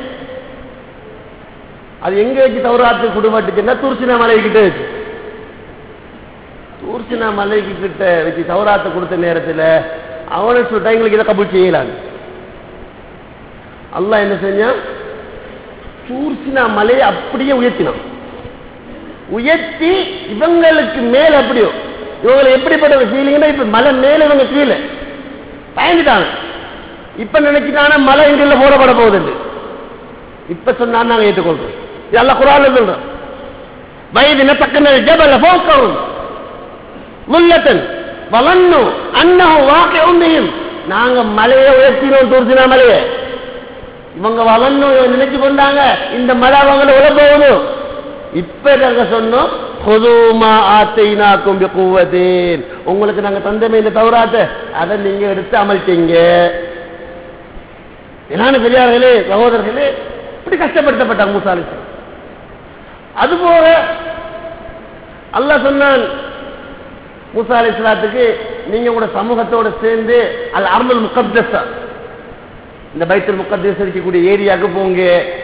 அது எங்க வச்சு தௌராத்து குடும்பத்துக்குன்னா துர்சினா மலை கிட்ட வச்சு தூர்சினா மலைக்கு கிட்ட வச்சு தௌராத்தை கொடுத்த நேரத்தில் அவனை சொல்லிட்டா எங்களுக்கு இதை கபூல் செய்யலாங்க அல்லாஹ் என்ன செஞ்சான் தூர்சினா மலையை அப்படியே உயர்த்தினான் உயர்த்தி இவங்களுக்கு மேல அப்படியோ இவங்களை எப்படிப்பட்ட ஃபீலிங்னா இப்ப மலை மேல இவங்க கீழே பயந்துட்டாங்க இப்ப நினைச்சிட்டானா மலை இங்குள்ள போடப்பட போகுது இப்ப சொன்னா நாங்க ஏற்றுக்கொள்றோம் இதெல்லாம் குரான் சொல்றோம் வயது நத்தக்கன ஜபல போக்கவும் முல்லத்தன் வளர்ணும் அன்னஹும் வாக்கை உண்மையும் நாங்க மலையை உயர்த்தினோம் தூர்த்தினா மலையை இவங்க வளர்ணும் நினைச்சு கொண்டாங்க இந்த மலை அவங்களை உள்ள போகுது இப்ப நாங்க சொன்னோம் பொதுமா ஆத்தைனாக்கும் கூவதேன் உங்களுக்கு நாங்க தந்தமே இந்த தவறாத்த அதை நீங்க எடுத்து அமல்ட்டீங்க என்னான பெரியார்களே சகோதரர்களே இப்படி கஷ்டப்படுத்தப்பட்டாங்க மூசாலி அதுபோக அல்லாஹ் சொன்னான் மூசா அலி இஸ்லாத்துக்கு நீங்க உங்களோட சமூகத்தோட சேர்ந்து அல் அர்மல் முகத்தஸா இந்த பைத்தல் முகத்தஸ் இருக்கக்கூடிய ஏரியாவுக்கு போங்க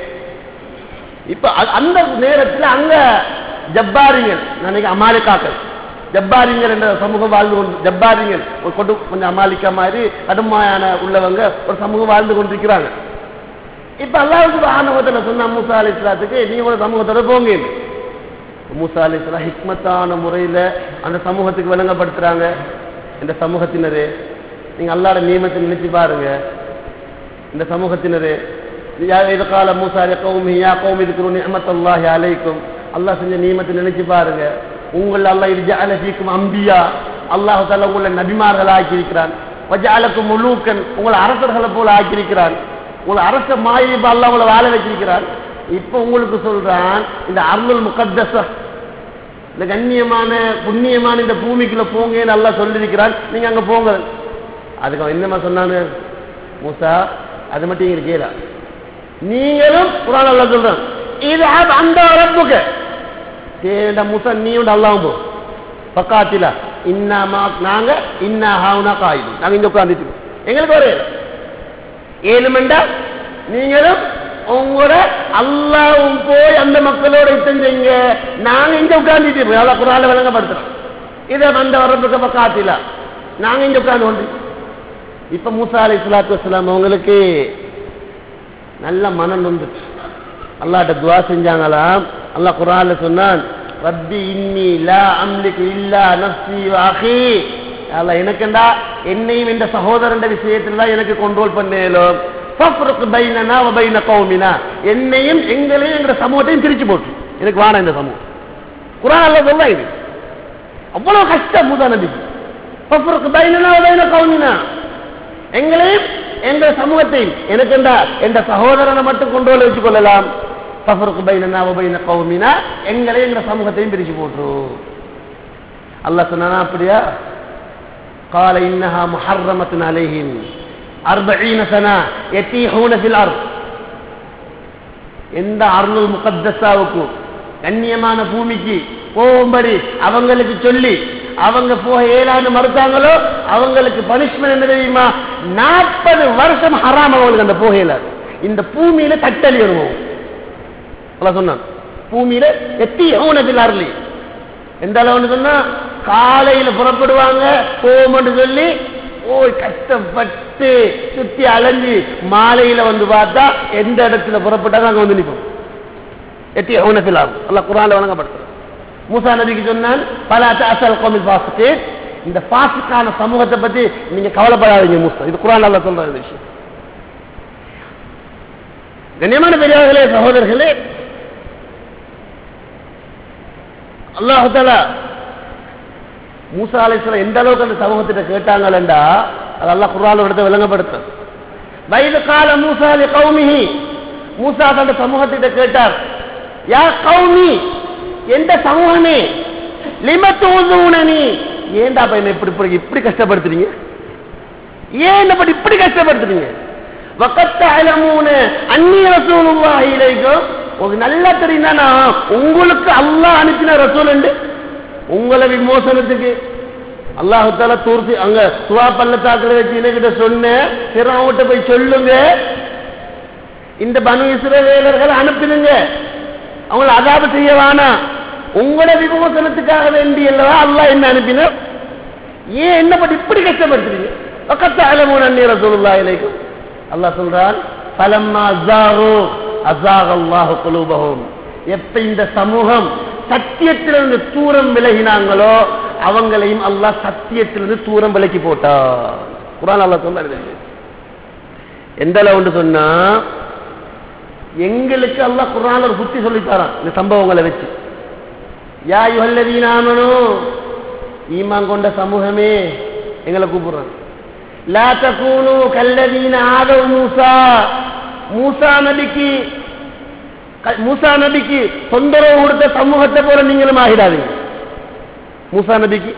இப்ப அ- அந்த நேரத்தில் அங்க ஜப்பாரிங்கள் நினைக்க அமாலிக்காக்கள் ஜப்பாரிங்கள் என்ற சமூகம் வாழ்ந்து கொண்டு ஜப்பாரிங்கள் ஒரு கொண்டு கொஞ்சம் அமாலிக்கா மாதிரி கடுமையான உள்ளவங்க ஒரு சமூகம் வாழ்ந்து கொண்டிருக்கிறாங்க இப்ப அல்லாவுக்கு ஆணவத்துல சொன்ன மூசா அலி இஸ்லாத்துக்கு நீங்க ஒரு சமூகத்தோட போங்க மூசா அலி இஸ்லாம் ஹிக்மத்தான முறையில அந்த சமூகத்துக்கு விளங்கப்படுத்துறாங்க இந்த சமூகத்தினரே நீங்க அல்லாட நியமத்தை நினைச்சு பாருங்க இந்த சமூகத்தினரே யா இது கால மூசா கௌமி யா கௌமி இருக்கிற நியமத்தல்லாஹி அலைக்கும் அல்லாஹ் செஞ்ச நியமத்தை நினைச்சு பாருங்க உங்கள் அல்லாஹ் இது ஜாலஃபீக்கும் அம்பியா அல்லாஹ் தால உங்களை நபிமார்கள் ஆக்கியிருக்கிறான் வஜாலக்கும் முழுக்கன் உங்களை அரசர்களை போல ஆக்கியிருக்கிறான் உங்களை அரச மாயிப அல்லாஹ் உங்களை வாழ வச்சிருக்கிறான் இப்ப உங்களுக்கு சொல்றான் இந்த அருள் முகத்தச இந்த கண்ணியமான புண்ணியமான இந்த பூமிக்குள்ள போங்கன்னு நல்லா சொல்லியிருக்கிறான் நீங்க அங்க போங்க அதுக்கு அவன் என்னமா சொன்னானு மூசா அது மட்டும் இங்க கேளா நீங்களும் குரான் அல்லா சொல்றான் இது அந்த ரப்புக்கு தேட மூசா நீ உண்டு அல்லாவும் போ பக்காத்தில இன்னா மா நாங்க இன்னா ஹாவுனா காயுது நாங்க இங்க உட்காந்துட்டு எங்களுக்கு ஒரு ஏழு மண்டா நீங்களும் உங்களோட அல்லாவும் போய் அந்த மக்களோட செஞ்சீங்க நாங்க இங்க உட்கார்ந்துட்டு இருக்கோம் அல்லாஹ் குரான்ல விளங்கப்படுத்துறோம் இதை வந்த வரப்புக்கு பக்காத்தில நாங்க இங்க உட்கார்ந்து கொண்டு இப்ப மூசா அலி இஸ்லாத்து வஸ்லாம் அவங்களுக்கு நல்ல மனம் வந்துச்சு அல்லாட்ட துவா செஞ்சாங்களாம் அல்லாஹ் குரான்ல சொன்னான் ரப்பி இன்னி லா அம்லிக்கு இல்லா நஃப்ஸி வ அஹி அல்லாஹ் எனக்குண்டா என்னையும் இந்த சகோதரன் விஷயத்துல தான் எனக்கு கண்ட்ரோல் பண்ணேலும் ஃபஃப்ருக் பைனனா வ பைன கௌமினா என்னையும் எங்களையும் எங்க சமூகத்தையும் பிரிச்சு போட்டு எனக்கு வேணாம் இந்த சமூகம் குரான் அல்லாஹ் சொல்ல இது அவ்வளவு கஷ்டம் மூசா நபிக்கு ஃபஃப்ருக் பைனனா வ பைன கௌமினா எங்களையும் எங்க சமூகத்தையும் எனக்கு இந்த எந்த சகோதரனை மட்டும் கொண்டு வந்து வச்சுக் கொள்ளலாம் தஃபருக்கு பைனனா பைன கௌமினா எங்களையும் எங்க சமூகத்தையும் பிரிச்சு போட்டுரு அல்லாஹ் சொன்னானா அப்படியா قال إنها محرمة عليهم أربعين سنة يتيحون في الأرض எந்த அருள் முகத்தசாவுக்கு கண்ணியமான பூமிக்கு போகும்படி அவங்களுக்கு சொல்லி அவங்க போக ஏழாண்டு மறுத்தாங்களோ அவங்களுக்கு பனிஷ்மெண்ட் என்ன தெரியுமா நாற்பது வருஷம் ஹராம் அவங்களுக்கு அந்த போகையில இந்த பூமியில தட்டலி வருவோம் சொன்னான் பூமியில எத்தி ஊனத்தில் அருளி எந்த அளவுன்னு சொன்னா காலையில புறப்படுவாங்க போகும்னு சொல்லி ஓய் கஷ்டப்பட்டு சுத்தி அலைஞ்சு மாலையில வந்து பார்த்தா எந்த இடத்துல புறப்பட்டாங்க அங்க வந்து நிற்போம் எத்தி ஊனத்தில் ஆகும் அல்ல குரான்ல வழங்கப்படுத்துறோம் மூசா நபிக்கு சொன்னான் பல அசல் கோமில் பாசிட்டு இந்த பாசிக்கான சமூகத்தை பத்தி நீங்க கவலைப்படாதீங்க மூசா இது குரான் அல்ல சொல்ற இந்த விஷயம் கண்ணியமான பெரியவர்களே சகோதரர்களே அல்லாஹால மூசா அலைஸ்வரம் எந்த அளவுக்கு அந்த சமூகத்திட்ட கேட்டாங்களா அது அல்லாஹ் குரான் எடுத்து விளங்கப்படுத்த வயது கால மூசா அலி கௌமிஹி மூசா அந்த சமூகத்திட்ட கேட்டார் யா கௌமி எந்த சமூகமே லிமத்து ஊதுனி ஏன்டா அப்ப என்ன இப்படி இப்படி இப்படி கஷ்டப்படுத்துறீங்க ஏன் என்ன பத்தி இப்படி கஷ்டப்படுத்துறீங்க வக்கத்த அலமூன அந்நிய ரசூலுல்லாஹி இலைக்கும் உங்களுக்கு நல்லா தெரியும்னா உங்களுக்கு அல்லாஹ் அனுப்பின ரசூல் உண்டு உங்களை விமோசனத்துக்கு அல்லாஹால தூர்த்தி அங்க சுவா பள்ளத்தாக்குல வச்சு என்கிட்ட சொன்ன சிறாவிட்ட போய் சொல்லுங்க இந்த பனு இஸ்ரவேலர்கள் அனுப்பிடுங்க அவங்கள அதாப செய்ய வேணாம் உங்களோட விமோசனத்துக்காக வேண்டி அல்லவா அல்லாஹ் என்ன அனுப்பினார் ஏன் என்ன பண்ணி இப்படி கஷ்டப்படுத்துறீங்க பக்கத்து அலமூன் அந்நீர சொல்லுல்லா இலைக்கும் அல்லாஹ் சொல்றான் பலம்மா அசாஹோ அசாஹ் அல்லாஹு குலூபஹும் எப்ப இந்த சமூகம் சத்தியத்திலிருந்து தூரம் விலகினாங்களோ அவங்களையும் அல்லாஹ் சத்தியத்திலிருந்து தூரம் விலக்கி போட்டான் குரான் அல்லாஹ் சொன்னாரு எந்த அளவுன்னு சொன்னா எங்களுக்கு அல்லாஹ் குரான் ஒரு புத்தி சொல்லித்தாரான் இந்த சம்பவங்களை வச்சு யா யுஹல்லதீனாமனோ ஈமான் கொண்ட சமூகமே எங்களை கூப்பிடுறான் லா தகூனு கல்லதீன ஆதவ் மூசா மூசா நபிக்கு க- மூசா நபிக்கு தொந்தரவு கொடுத்த சமூகத்தை போல நீங்களும் ஆகிடாதீங்க மூசா நபிக்கு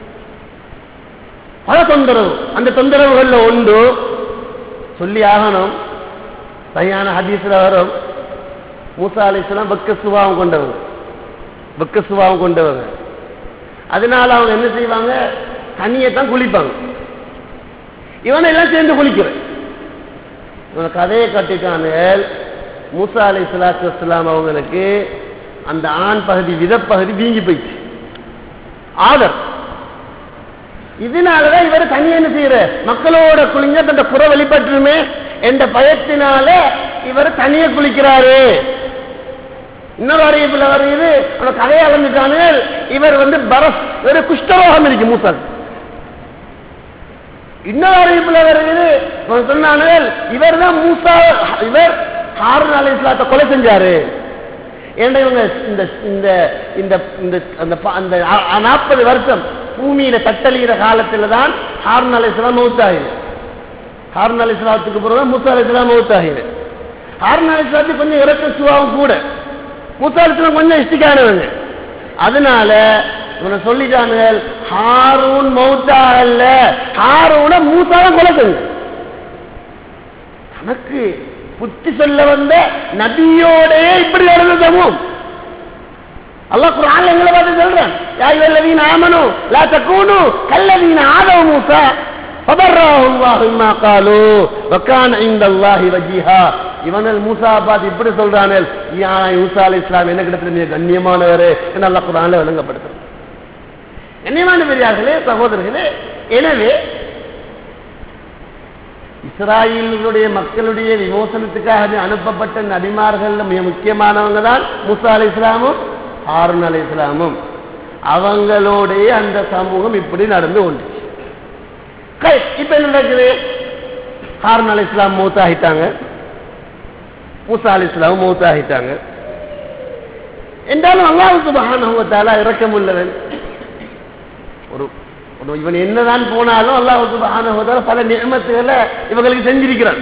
பல தொந்தரவு அந்த தொந்தரவுகள்ல உண்டு சொல்லி ஆகணும் சரியான ஹதீஸ்ல வரும் மூசா அலிஸ்லாம் வெக்க சுபாவம் கொண்டவங்க வெக்க சுபாவம் கொண்டவங்க அதனால அவங்க என்ன செய்வாங்க தண்ணியை தான் குளிப்பாங்க இவனை எல்லாம் சேர்ந்து குளிக்கிறேன் இவனை கதையை கட்டிட்டாங்க மூசா அலி சலாத்து வஸ்லாம் அவங்களுக்கு அந்த ஆண் பகுதி விதப்பகுதி வீங்கி போயிடுச்சு ஆதர் இதனாலதான் இவர் தனி என்ன செய்யற மக்களோட குளிங்க தந்த புற வெளிப்பட்டுருமே என்ற பயத்தினால இவர் தனியே குளிக்கிறாரு இன்னொரு அறிவிப்புல வருகிறது அவன கதையை அளந்துட்டானு இவர் வந்து பரஸ் ஒரு குஷ்டரோகம் இருக்கு மூசாக்கு இன்னொரு அறிவிப்புல வருகிறது அவன் சொன்னானு இவர் தான் மூசா இவர் ஹாரூன் அலை இஸ்லாத்தை கொலை செஞ்சாரு ஏன்னா இவங்க இந்த இந்த இந்த இந்த அந்த ப- அந்த நாற்பது வருஷம் பூமியில தட்டழிகிற காலத்துல தான் ஹாரூன் அலை இஸ்லாம் மௌத்தாகுது ஹாரூன் அலை இஸ்லாத்துக்கு பிறகு மூசா அலை இஸ்லாம் மௌத்தாகுது ஹாரூன் அலை இஸ்லாத்துக்கு கொஞ்சம் இறக்க சுவாவும் கூட மூசா அலை இஸ்லாம் கொஞ்சம் இஷ்டிக்கானவங்க அதனால இவனை சொல்லிட்டாங்க ஹாரூன் மௌத்தாகல ஹாரூன மூசா தான் கொலை செஞ்சு தனக்கு புத்தி சொல்ல வந்த நபியோடயே இப்படி நடந்த சமூகம் அல்லாஹ் குர்ஆன்ல எங்களை பார்த்து சொல்றான் யா அய்யுஹல்லதீன ஆமனு லா தகூனு கல்லதீன ஆதவ மூசா فبرأه الله مما قالوا وكان عند الله وجيها இவனல் மூசா பார்த்து இப்படி சொல்றானே யா மூசா அலைஹிஸ் ஸலாம் என்ன கிட்ட நீ கண்ணியமானவர் என்ன அல்லாஹ் குர்ஆன்ல விளங்கப்படுத்துறான் கண்ணியமான பெரியார்களே சகோதரர்களே எனவே இஸ்ராயலுடைய மக்களுடைய விமோசனத்துக்காக அனுப்பப்பட்ட நபிமார்கள் மிக முக்கியமானவங்க தான் முசா அலி இஸ்லாமும் ஹாரூன் அலி இஸ்லாமும் அவங்களுடைய அந்த சமூகம் இப்படி நடந்து கொண்டுச்சு கை, இப்ப என்ன நடக்குது ஹாரூன் அலி இஸ்லாம் மூத்தாகிட்டாங்க மூசா அலி இஸ்லாம் மூத்தாகிட்டாங்க என்றாலும் அல்லாஹ் சுபஹானஹு வ தஆலா இரக்கமுள்ளவன் ஒரு ஒரு இவன் என்னதான் போனாலும் அல்லாஹ் சுப்ஹானஹு வ தஆலா பல நியமத்துகளை இவங்களுக்கு செஞ்சிருக்கிறான்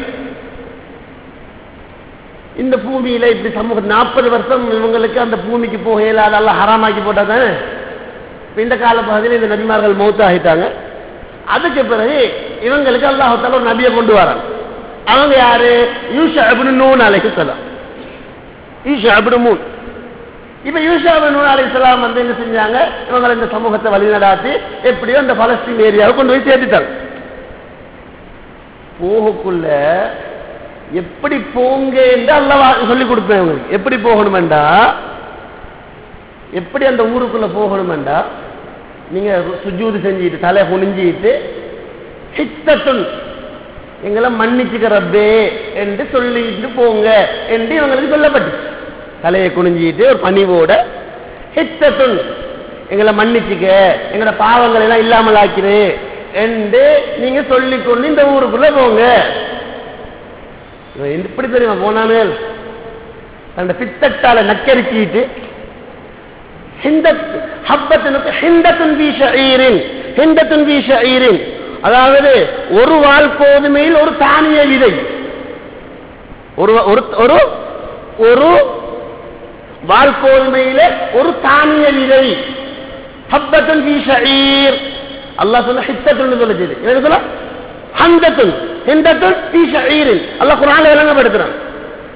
இந்த பூமியில இப்படி சமூக நாற்பது வருஷம் இவங்களுக்கு அந்த பூமிக்கு போக இயலாத அல்லாஹ் ஹராமாக்கி போட்டா தானே இப்ப இந்த கால பகுதியில் இந்த நபிமார்கள் மௌத்தாகிட்டாங்க அதுக்கு பிறகு இவங்களுக்கு அல்லாஹால ஒரு நபியை கொண்டு வரான் அவங்க யாரு யூஷா அப்படின்னு நூன் அலைஹிஸ்ஸலாம் யூஷா அப்படின்னு மூன் இப்ப யூஷா நூன் அலைஹிஸ்ஸலாம் வந்து என்ன செஞ்சாங்க இவங்க இந்த சமூகத்தை வழிநடாத்தி எப்படியோ இந்த பலஸ்தீன் ஏரியாவை கொண்டு போய் சேர்த்துட்டாங்க போகக்குள்ள எப்படி போங்க என்று அல்லவா சொல்லி கொடுப்பேன் உங்களுக்கு எப்படி போகணுமெண்டா எப்படி அந்த ஊருக்குள்ள போகணுமெண்டா நீங்க சுஜூது செஞ்சுட்டு தலை குனிஞ்சிட்டு ஹித்தத்துன் எங்களை மன்னிச்சுக்க ரப்பே என்று சொல்லிட்டு போங்க என்று இவங்களுக்கு சொல்லப்பட்டுச்சு தலையை குனிஞ்சிட்டு ஒரு பணிவோட ஹித்தத்துன் எங்களை மன்னிச்சுக்க எங்களோட பாவங்களை எல்லாம் இல்லாமல் ஆக்கிரு என்று நீங்க சொல்லிக்கொண்டு இந்த ஊருக்குள்ள போங்க இவன் எப்படி தெரியுமா போனாமே அந்த பித்தட்டால நக்கரிச்சிட்டு ஹிந்தத் ஹப்பத்தினுக்கு ஹிந்தத்துன் பி ஷஈரின் ஹிந்தத்துன் பி ஷஈரின் அதாவது ஒரு வால் கோதுமையில் ஒரு தானிய விதை ஒரு ஒரு ஒரு ஒரு வால் கோதுமையில ஒரு தானிய விதை ஹப்பத்துன் பி ஷஈர் அல்லாஹ் சொல்ல ஹித்தத்துன்னு சொல்லுச்சு என்ன சொல்ல ஹந்தத்துன் ஹிந்தத்துன் பி ஷஈரின் அல்லாஹ் குர்ஆன்ல விளங்கப்படுத்துறான்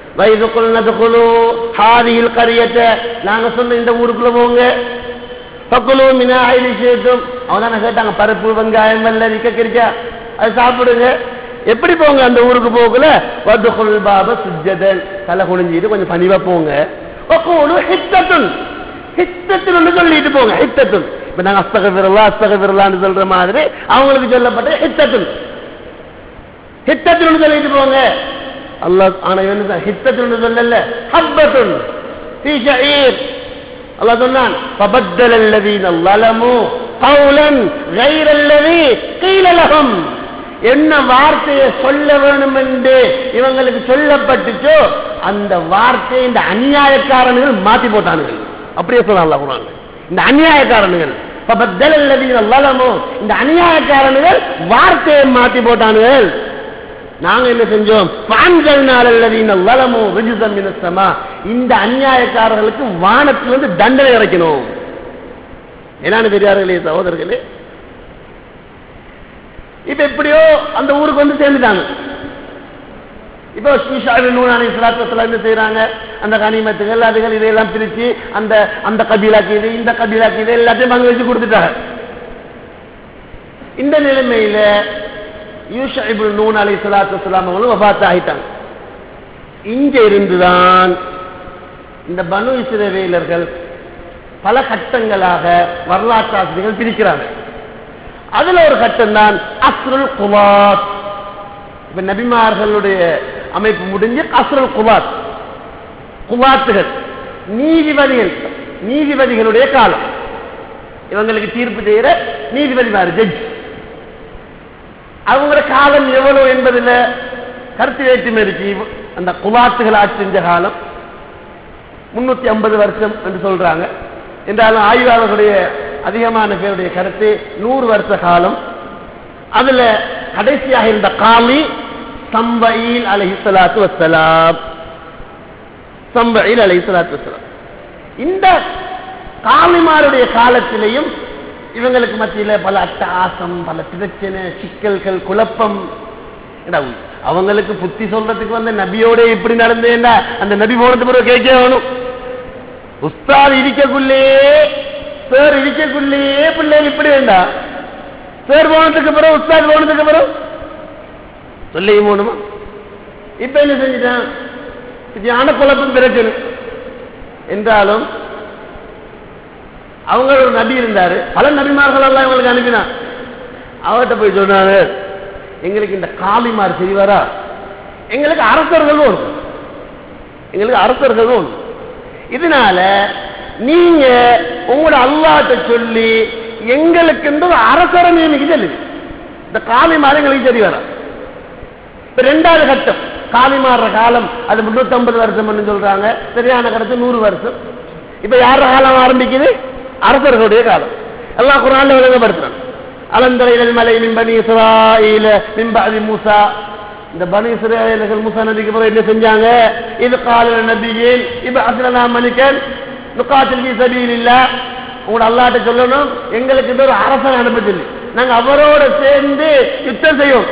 வைதுக்குள் நதுக்குழு ஹாதியில் கரியத்தை நாங்க சொன்ன இந்த ஊருக்குள்ள போங்க பக்குலு மினா ஐலி சேத்தும் அவன் தானே கேட்டாங்க பருப்பு வெங்காயம் வெள்ளரி கக்கிரிக்கா அது சாப்பிடுங்க எப்படி போங்க அந்த ஊருக்கு போகல வதுகுல் பாப சுஜதன் தலை குனிஞ்சிட்டு கொஞ்சம் பணிவா போங்க ஒக்கூலு ஹித்தத்துன் ஹித்தத்துன்னு சொல்லிட்டு போங்க ஹித்தத்துன் இப்ப நாங்க அஸ்தக விரலா அஸ்தக விரலான்னு சொல்ற மாதிரி அவங்களுக்கு சொல்லப்பட்ட ஹித்தத்துன் ஹித்தத்துன்னு சொல்லிட்டு போங்க அல்லாஹ் ஆனா என்ன ஹித்தத்துன்னு சொல்லல ஹப்பத்துன் في شعير الله சொன்னான் فبدل الذين ظلموا قولا غير الذي قيل لهم என்ன வார்த்தையை சொல்ல வேணும் என்று இவங்களுக்கு சொல்லப்பட்டுச்சோ அந்த வார்த்தையை இந்த அநியாயக்காரன்கள் மாத்தி போட்டானுங்கள் அப்படியே சொல்லலாம் குரான் இந்த அநியாயக்காரனுகள் فبدل الذين ظلموا இந்த அநியாயக்காரனுகள் வார்த்தையை மாத்தி போட்டானுகள் நாங்க என்ன செஞ்சோம் பான்கள் நாளல்லதீன வளமோ ரிஜிசம் மினசமா இந்த அநியாயக்காரர்களுக்கு வானத்திலிருந்து தண்டனை இறக்கணும் என்னன்னு பெரியார்களே சகோதரர்களே இப்ப எப்படியோ அந்த ஊருக்கு வந்து சேர்ந்துட்டாங்க இப்போ நூனானி சிலாத்தத்தில் என்ன செய்யறாங்க அந்த கனிமத்துகள் அதுகள் இதையெல்லாம் பிரிச்சு அந்த அந்த கபீலாக்கு இது இந்த கபீலாக்கு இது எல்லாத்தையும் பங்கு வச்சு கொடுத்துட்டாங்க இந்த நிலைமையில யூஷிபுல் நூன் அலி சலாத்து வலாம் அவங்களும் வபாத் ஆகிட்டாங்க இங்க இருந்துதான் இந்த பனு இஸ்ரவேலர்கள் பல கட்டங்களாக வரலாற்று ஆசிரியர்கள் பிரிக்கிறாங்க அதுல ஒரு கட்டம் தான் அஸ்ருல் குவாத் இப்ப நபிமார்களுடைய அமைப்பு முடிஞ்சு அஸ்ருல் குவாத் குவாத்துகள் நீதிபதிகள் நீதிபதிகளுடைய காலம் இவங்களுக்கு தீர்ப்பு செய்யற நீதிபதிமார் ஜட்ஜ் அவங்களோட காலம் எவ்வளவு என்பதில் கருத்து வேற்றுமை இருக்கு அந்த குலாத்துகள் ஆட்சி செஞ்ச காலம் முன்னூத்தி ஐம்பது வருஷம் என்று சொல்றாங்க என்றாலும் ஆய்வாளர்களுடைய அதிகமான பேருடைய கருத்து நூறு வருஷ காலம் அதுல கடைசியாக இருந்த காலி சம்பயில் அலஹி சலாத்து வசலாம் சம்பயில் அலஹி சலாத்து வசலாம் இந்த காலிமாருடைய காலத்திலையும் இவங்களுக்கு மத்தியில பல அட்டகாசம் பல பிரச்சனை சிக்கல்கள் குழப்பம் அவங்களுக்கு புத்தி சொல்றதுக்கு வந்து நபியோட எப்படி நடந்தேன்னா அந்த நபி போனது பிறகு கேட்க வேணும் உஸ்தாத் இருக்கக்குள்ளேயே சார் இருக்கக்குள்ளேயே பிள்ளைகள் இப்படி வேண்டாம் சார் போனதுக்கு பிறகு உஸ்தாத் போனதுக்கு பிறகு சொல்லியும் போகணுமா இப்ப என்ன செஞ்சுட்டான் ஞான குழப்பம் பிரச்சனை என்றாலும் அவங்க ஒரு நபி இருந்தாரு பல நபிமார்கள் எல்லாம் இவங்களுக்கு அனுப்பினா அவர்கிட்ட போய் சொன்னாரு எங்களுக்கு இந்த காளிமார் செய்வாரா எங்களுக்கு அரசர்களும் உண்டு எங்களுக்கு அரசர்களும் உண்டு இதனால நீங்க உங்களோட அல்லாட்ட சொல்லி எங்களுக்கு இந்த ஒரு அரசரை நியமிக்க சொல்லுங்க இந்த காளிமார் எங்களுக்கு சரி வரா இப்ப ரெண்டாவது கட்டம் காளிமாறுற காலம் அது முன்னூத்தி ஐம்பது வருஷம் சொல்றாங்க சரியான கருத்து நூறு வருஷம் இப்ப யார காலம் ஆரம்பிக்குது அரசர்களுடைய காலம் எல்லா குரான்ல விளங்கப்படுத்துறான் அலந்தரையில் மலை மின்பனி இஸ்ராயில மின்பாதி மூசா இந்த பனி இஸ்ராயல்கள் மூசா நபிக்கு பிறகு என்ன செஞ்சாங்க இது கால நபியின் இப்ப அசலனா மணிக்கன் நுக்காத்தில் பி சபீல் இல்ல உங்களோட அல்லாட்ட சொல்லணும் எங்களுக்கு இந்த ஒரு அரசன் அனுப்ப சொல்லி நாங்க அவரோட சேர்ந்து யுத்தம் செய்வோம்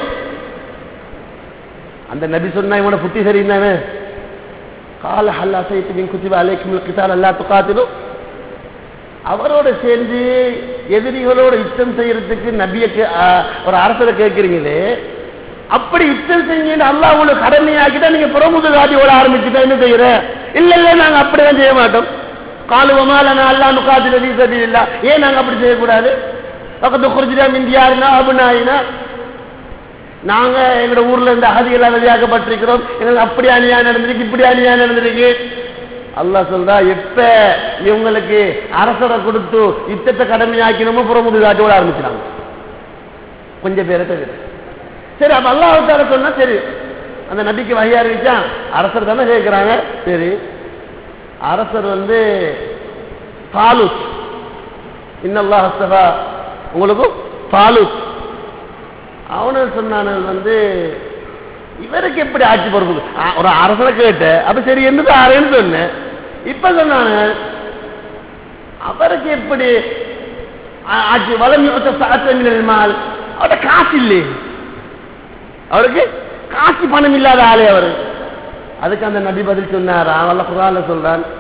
அந்த நபி சொன்னா இவனோட புத்தி சரிந்தானே கால ஹல்லா சைத்து மின் குத்திப அலைக்கும் கிதால் அல்லா துக்காத்திலும் அவரோட சேர்ந்து எதிரிகளோட யுத்தம் செய்யறதுக்கு நபிய ஒரு அரசரை கேட்கிறீங்களே அப்படி யுத்தம் செஞ்சு அல்லாஹ் உங்களுக்கு கடமையாக்கிட்டா நீங்க புறமுது காட்டியோட ஆரம்பிச்சுட்டா என்ன செய்யற இல்ல இல்ல நாங்க அப்படிதான் செய்ய மாட்டோம் காலுவமாலனா அல்லா நுக்காத்து நபி சபி இல்ல ஏன் நாங்க அப்படி செய்யக்கூடாது பக்கத்து குறிஞ்சிடா இந்தியாருனா அபுனாயினா நாங்க எங்களோட ஊர்ல இருந்து அகதிகள் வெளியாக்கப்பட்டிருக்கிறோம் எங்களுக்கு அப்படி அநியாயம் நடந்திருக்கு இப்படி அநியாயம் நடந்திருக்கு அல்லா சொல்றா எப்ப இவங்களுக்கு அரசரை கொடுத்து யுத்தத்தை கடமையாக்கணுமோ புறமுது காட்டோட ஆரம்பிச்சிடாங்க கொஞ்சம் பேரை தவிர சரி அப்ப அல்லாஹால சொன்னா சரி அந்த நபிக்கு வகையா இருந்துச்சா அரசர் தானே கேட்கிறாங்க சரி அரசர் வந்து பாலுத் இன்னல்லாஹ் ஹஸ்தபா உங்களுக்கும் பாலுத் அவனு சொன்னான வந்து இவருக்கு எப்படி ஆட்சி பொறுப்பு ஒரு அரசனை கேட்ட அப்ப சரி என்னது ஆறேன்னு சொன்னேன் இப்ப சொன்னானு அவருக்கு எப்படி ஆட்சி வளம் சாத்தமிழ் அவட காசு இல்லையே அவருக்கு காசு பணம் இல்லாத ஆளே அவரு அதுக்கு அந்த நபி பதில் சொன்னார் அவன் குரான்ல சொல்றான்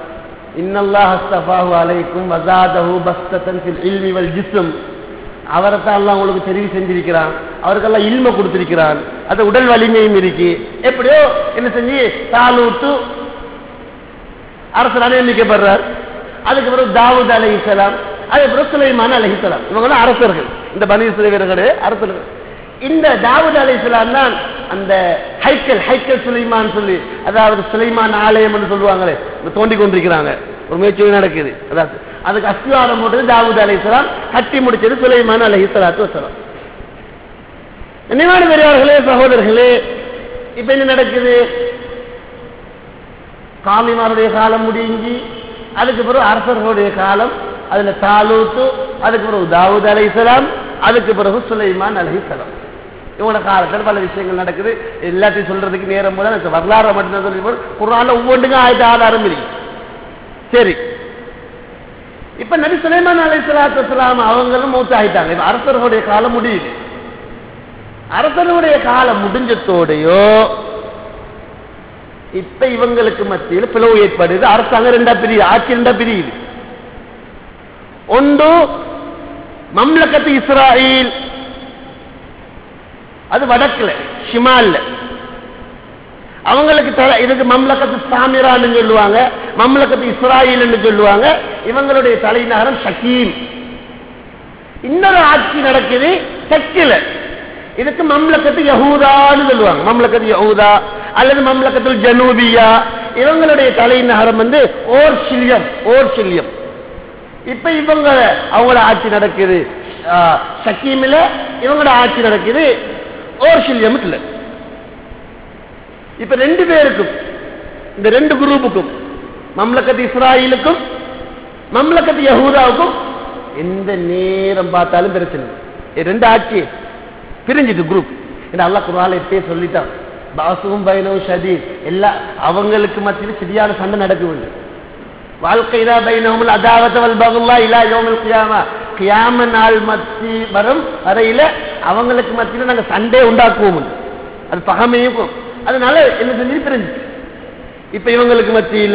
இன்னல்லாஹ் அஸ்தஃபாஹு அலைக்கும் வஸாதஹு பஸ்தத்தன் ஃபில் இல்மி வல் ஜிஸ்ம் அவரை தான் அல்லாஹ் உங்களுக்கு தெரிவு செஞ்சிருக்கிறான் அவருக்கெல்லாம் இல்ம கொடுத்திருக்கிறான் அது உடல் வலிமையும் இருக்கு எப்படியோ என்ன செஞ்சு தாலூத்து அரசர் நியமிக்கப்படுறார் அதுக்கு பிறகு தாவூத் அலி இஸ்லாம் அதுக்கு பிறகு சுலைமான் அலி இஸ்லாம் இவங்க அரசர்கள் இந்த பனி சிலைவர்களே அரசர்கள் இந்த தாவூத் அலி இஸ்லாம் தான் அந்த ஹைக்கல் ஹைக்கல் சுலைமான் சொல்லி அதாவது சுலைமான் ஆலயம் சொல்லுவாங்களே இந்த தோண்டி கொண்டிருக்கிறாங்க ஒரு முயற்சி நடக்குது அதாவது அதுக்கு அஸ்திவாரம் போட்டது தாவூத் அலி இஸ்லாம் கட்டி முடிச்சது சுலைமான் அலி இஸ்லாத்து வசலாம் நினைவான பெரியவர்களே சகோதரர்களே இப்ப என்ன நடக்குது காலிமாருடைய காலம் முடிஞ்சு அதுக்கு பிறகு அரசர்களுடைய காலம் அதுல தாலூத்து அதுக்கு பிறகு தாவூத் அலைசலாம் அதுக்கு பிறகு சுலைமான் அலைசலாம் இவங்களோட காலத்தில் பல விஷயங்கள் நடக்குது எல்லாத்தையும் சொல்றதுக்கு நேரம் போது எனக்கு வரலாறு மட்டும்தான் சொல்லி குரான ஒவ்வொன்றுக்கும் ஆயிரத்தி ஆதாரம் இருக்கு சரி இப்ப நபி சுலைமான் அலைசலாத்து வலாம் அவங்களும் மூத்த ஆயிட்டாங்க இப்ப அரசர்களுடைய காலம் முடியுது அரசர்களுடைய காலம் முடிஞ்சத்தோடையோ இப்ப இவங்களுக்கு மத்தியில் பிளவு ஏற்படுது அரசாங்கம் ரெண்டா பிரியுது ஆட்சி ரெண்டா பிரியுது ஒன்று மம்லக்கத்து இஸ்ராயில் அது வடக்குல ஷிமால்ல அவங்களுக்கு தலை இதுக்கு மம்லக்கத்து சாமிரான்னு சொல்லுவாங்க மம்லக்கத்து இஸ்ராயில் சொல்லுவாங்க இவங்களுடைய தலைநகரம் ஷக்கீம் இன்னொரு ஆட்சி நடக்குது தெற்குல இதுக்கு மம்லக்கத்து யஹூதான்னு சொல்லுவாங்க மம்லக்கத்து யஹூதா அல்லது மம்லக்கத்தில் ஜனூபியா இவங்களுடைய தலைநகரம் வந்து ஓர் சில்யம் ஓர் சில்யம் இப்ப இவங்க அவங்களோட ஆட்சி நடக்குது சக்கீமில் இவங்களோட ஆட்சி நடக்குது ஓர் சில்யமத்தில் இப்ப ரெண்டு பேருக்கும் இந்த ரெண்டு குரூப்புக்கும் மம்லக்கத்து இஸ்ராயிலுக்கும் மம்லக்கத்து யஹூதாவுக்கும் எந்த நேரம் பார்த்தாலும் பிரச்சனை ரெண்டு ஆட்சி பிரிஞ்சிட்டு குரூப் அல்லா குரால இப்பயே சொல்லிட்டான் பாசுவும் பைனவும் ஷதீர் எல்லா அவங்களுக்கு மத்தியில் சரியான சண்டை நடக்குது வாழ்க்கைதா பைனவும் அதாவத்தவல் பகுல்லா இல்லா யோமல் கியாமா கியாம நாள் மத்தி வரும் வரையில அவங்களுக்கு மத்தியில் நாங்க சண்டே உண்டாக்குவோம் அது பகமையும் அதனால என்ன செஞ்சு பிரிஞ்சு இப்ப இவங்களுக்கு மத்தியில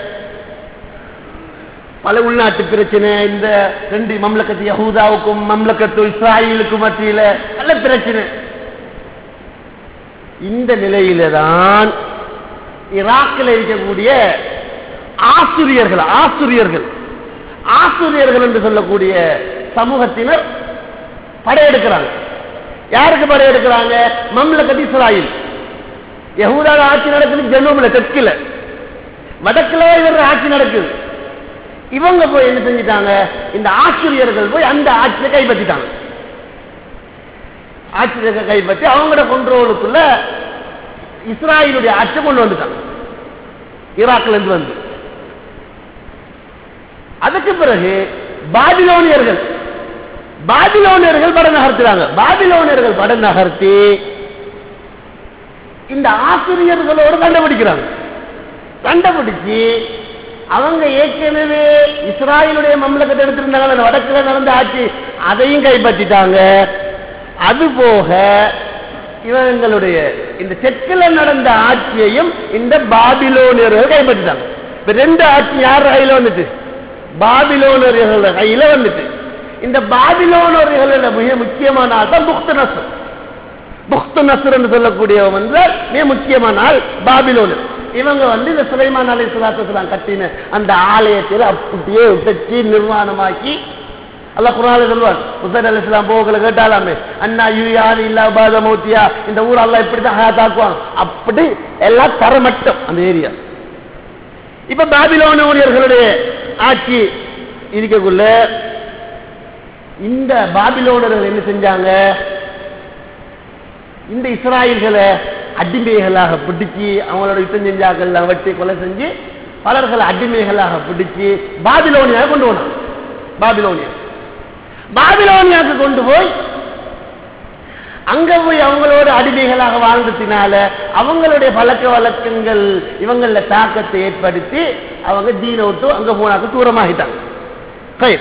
பல உள்நாட்டு பிரச்சனை இந்த ரெண்டு மம்லக்கத்து யஹூதாவுக்கும் மம்லக்கத்து இஸ்ராயிலுக்கும் மத்தியில பல பிரச்சனை இந்த நிலையில தான் ஈராக்கில் இருக்கக்கூடிய ஆசிரியர்கள் ஆசிரியர்கள் ஆசிரியர்கள் என்று சொல்லக்கூடிய சமூகத்தினர் படையெடுக்கிறாங்க யாருக்கு படையெடுக்கிறாங்க மம்லக்கத்து இஸ்ராயில் யகூதால ஆட்சி நடக்குது ஜனூப்ல தெற்குல வடக்குல இவர் ஆட்சி நடக்குது இவங்க போய் என்ன செஞ்சிட்டாங்க இந்த ஆசிரியர்கள் போய் அந்த ஆட்சியை கைப்பற்றிட்டாங்க ஆட்சியை கைப்பற்றி அவங்களோட கொண்டோலுக்குள்ள இஸ்ராயலுடைய ஆட்சியை கொண்டு வந்துட்டாங்க ஈராக்ல இருந்து வந்து அதுக்கு பிறகு பாபிலோனியர்கள் பாபிலோனியர்கள் படம் நகர்த்துறாங்க பாபிலோனியர்கள் படம் நகர்த்தி இந்த ஆசிரியர்களோடு கண்டுபிடிக்கிறாங்க கண்டுபிடிச்சு அவங்க ஏற்கனவே இஸ்ராயலுடைய மம்மலக்கத்தை எடுத்திருந்தாங்க அந்த வடக்குல நடந்த ஆட்சி அதையும் கைப்பற்றிட்டாங்க அது போக இவங்களுடைய இந்த தெற்குல நடந்த ஆட்சியையும் இந்த பாபிலோனியர்கள் கைப்பற்றிட்டாங்க இப்ப ரெண்டு ஆட்சி யார் கையில வந்துட்டு பாபிலோனியர்களோட கையில வந்துட்டு இந்த பாபிலோனியர்களோட மிக முக்கியமான ஆள் தான் புக்த நசர் புக்த நசர் என்று சொல்லக்கூடியவன் வந்து மிக முக்கியமான ஆள் பாபிலோனியர் இவங்க வந்து இந்த சுலைமான் அலை சுலாத்தலாம் கட்டின அந்த ஆலயத்தில் அப்படியே உடைச்சி நிர்மாணமாக்கி அல்ல குரான சொல்வான் உசைன் அலி இஸ்லாம் போகல கேட்டாலாமே அண்ணா யூயான் இல்லா பாத மௌத்தியா இந்த ஊர் அல்ல இப்படிதான் ஹயாத்தாக்குவான் அப்படி எல்லாம் தரமட்டம் அந்த ஏரியா இப்ப பாபிலோன ஊழியர்களுடைய ஆட்சி இருக்கக்குள்ள இந்த பாபிலோனர்கள் என்ன செஞ்சாங்க இந்த இஸ்ராயல்களை அடிமைகளாக பிடிச்சி அவங்களோட யுத்தம் செஞ்சாக்கள்லாம் வெட்டி கொலை செஞ்சு பலர்களை அடிமைகளாக பிடிச்சி பாபிலோனியாக கொண்டு போனாங்க பாபிலோனியா பாபிலோனியாவுக்கு கொண்டு போய் அங்க போய் அவங்களோட அடிமைகளாக வாழ்ந்ததுனால அவங்களுடைய பழக்க வழக்கங்கள் இவங்கள தாக்கத்தை ஏற்படுத்தி அவங்க தீன விட்டு அங்க போனாக்க தூரமாகிட்டாங்க சரி.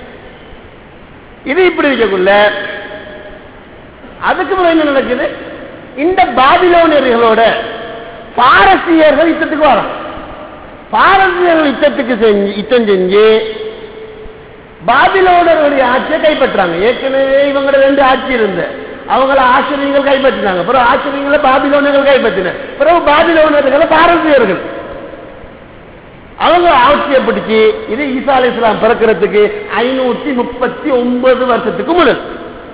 இது இப்படி இருக்கக்குள்ள அதுக்கு பிறகு என்ன நடக்குது இந்த பாபிலோனியர்களோட பாரசீகர்கள் யுத்தத்துக்கு வராங்க பாரசீகர்கள் யுத்தத்துக்கு செஞ்சு யுத்தம் செஞ்சு பாபிலோனர்களுடைய ஆட்சியை கைப்பற்றாங்க ஏற்கனவே இவங்களோட ரெண்டு ஆட்சி இருந்த அவங்கள ஆசிரியர்கள் கைப்பற்றினாங்க பிறகு ஆசிரியர்களை பாபிலோனர்கள் கைப்பற்றினர் பிறகு பாபிலோனர்களை பாரசீகர்கள் அவங்க ஆட்சியை பிடிச்சு இது ஈசா அலி இஸ்லாம் பிறக்கிறதுக்கு ஐநூத்தி முப்பத்தி ஒன்பது வருஷத்துக்கு முதல்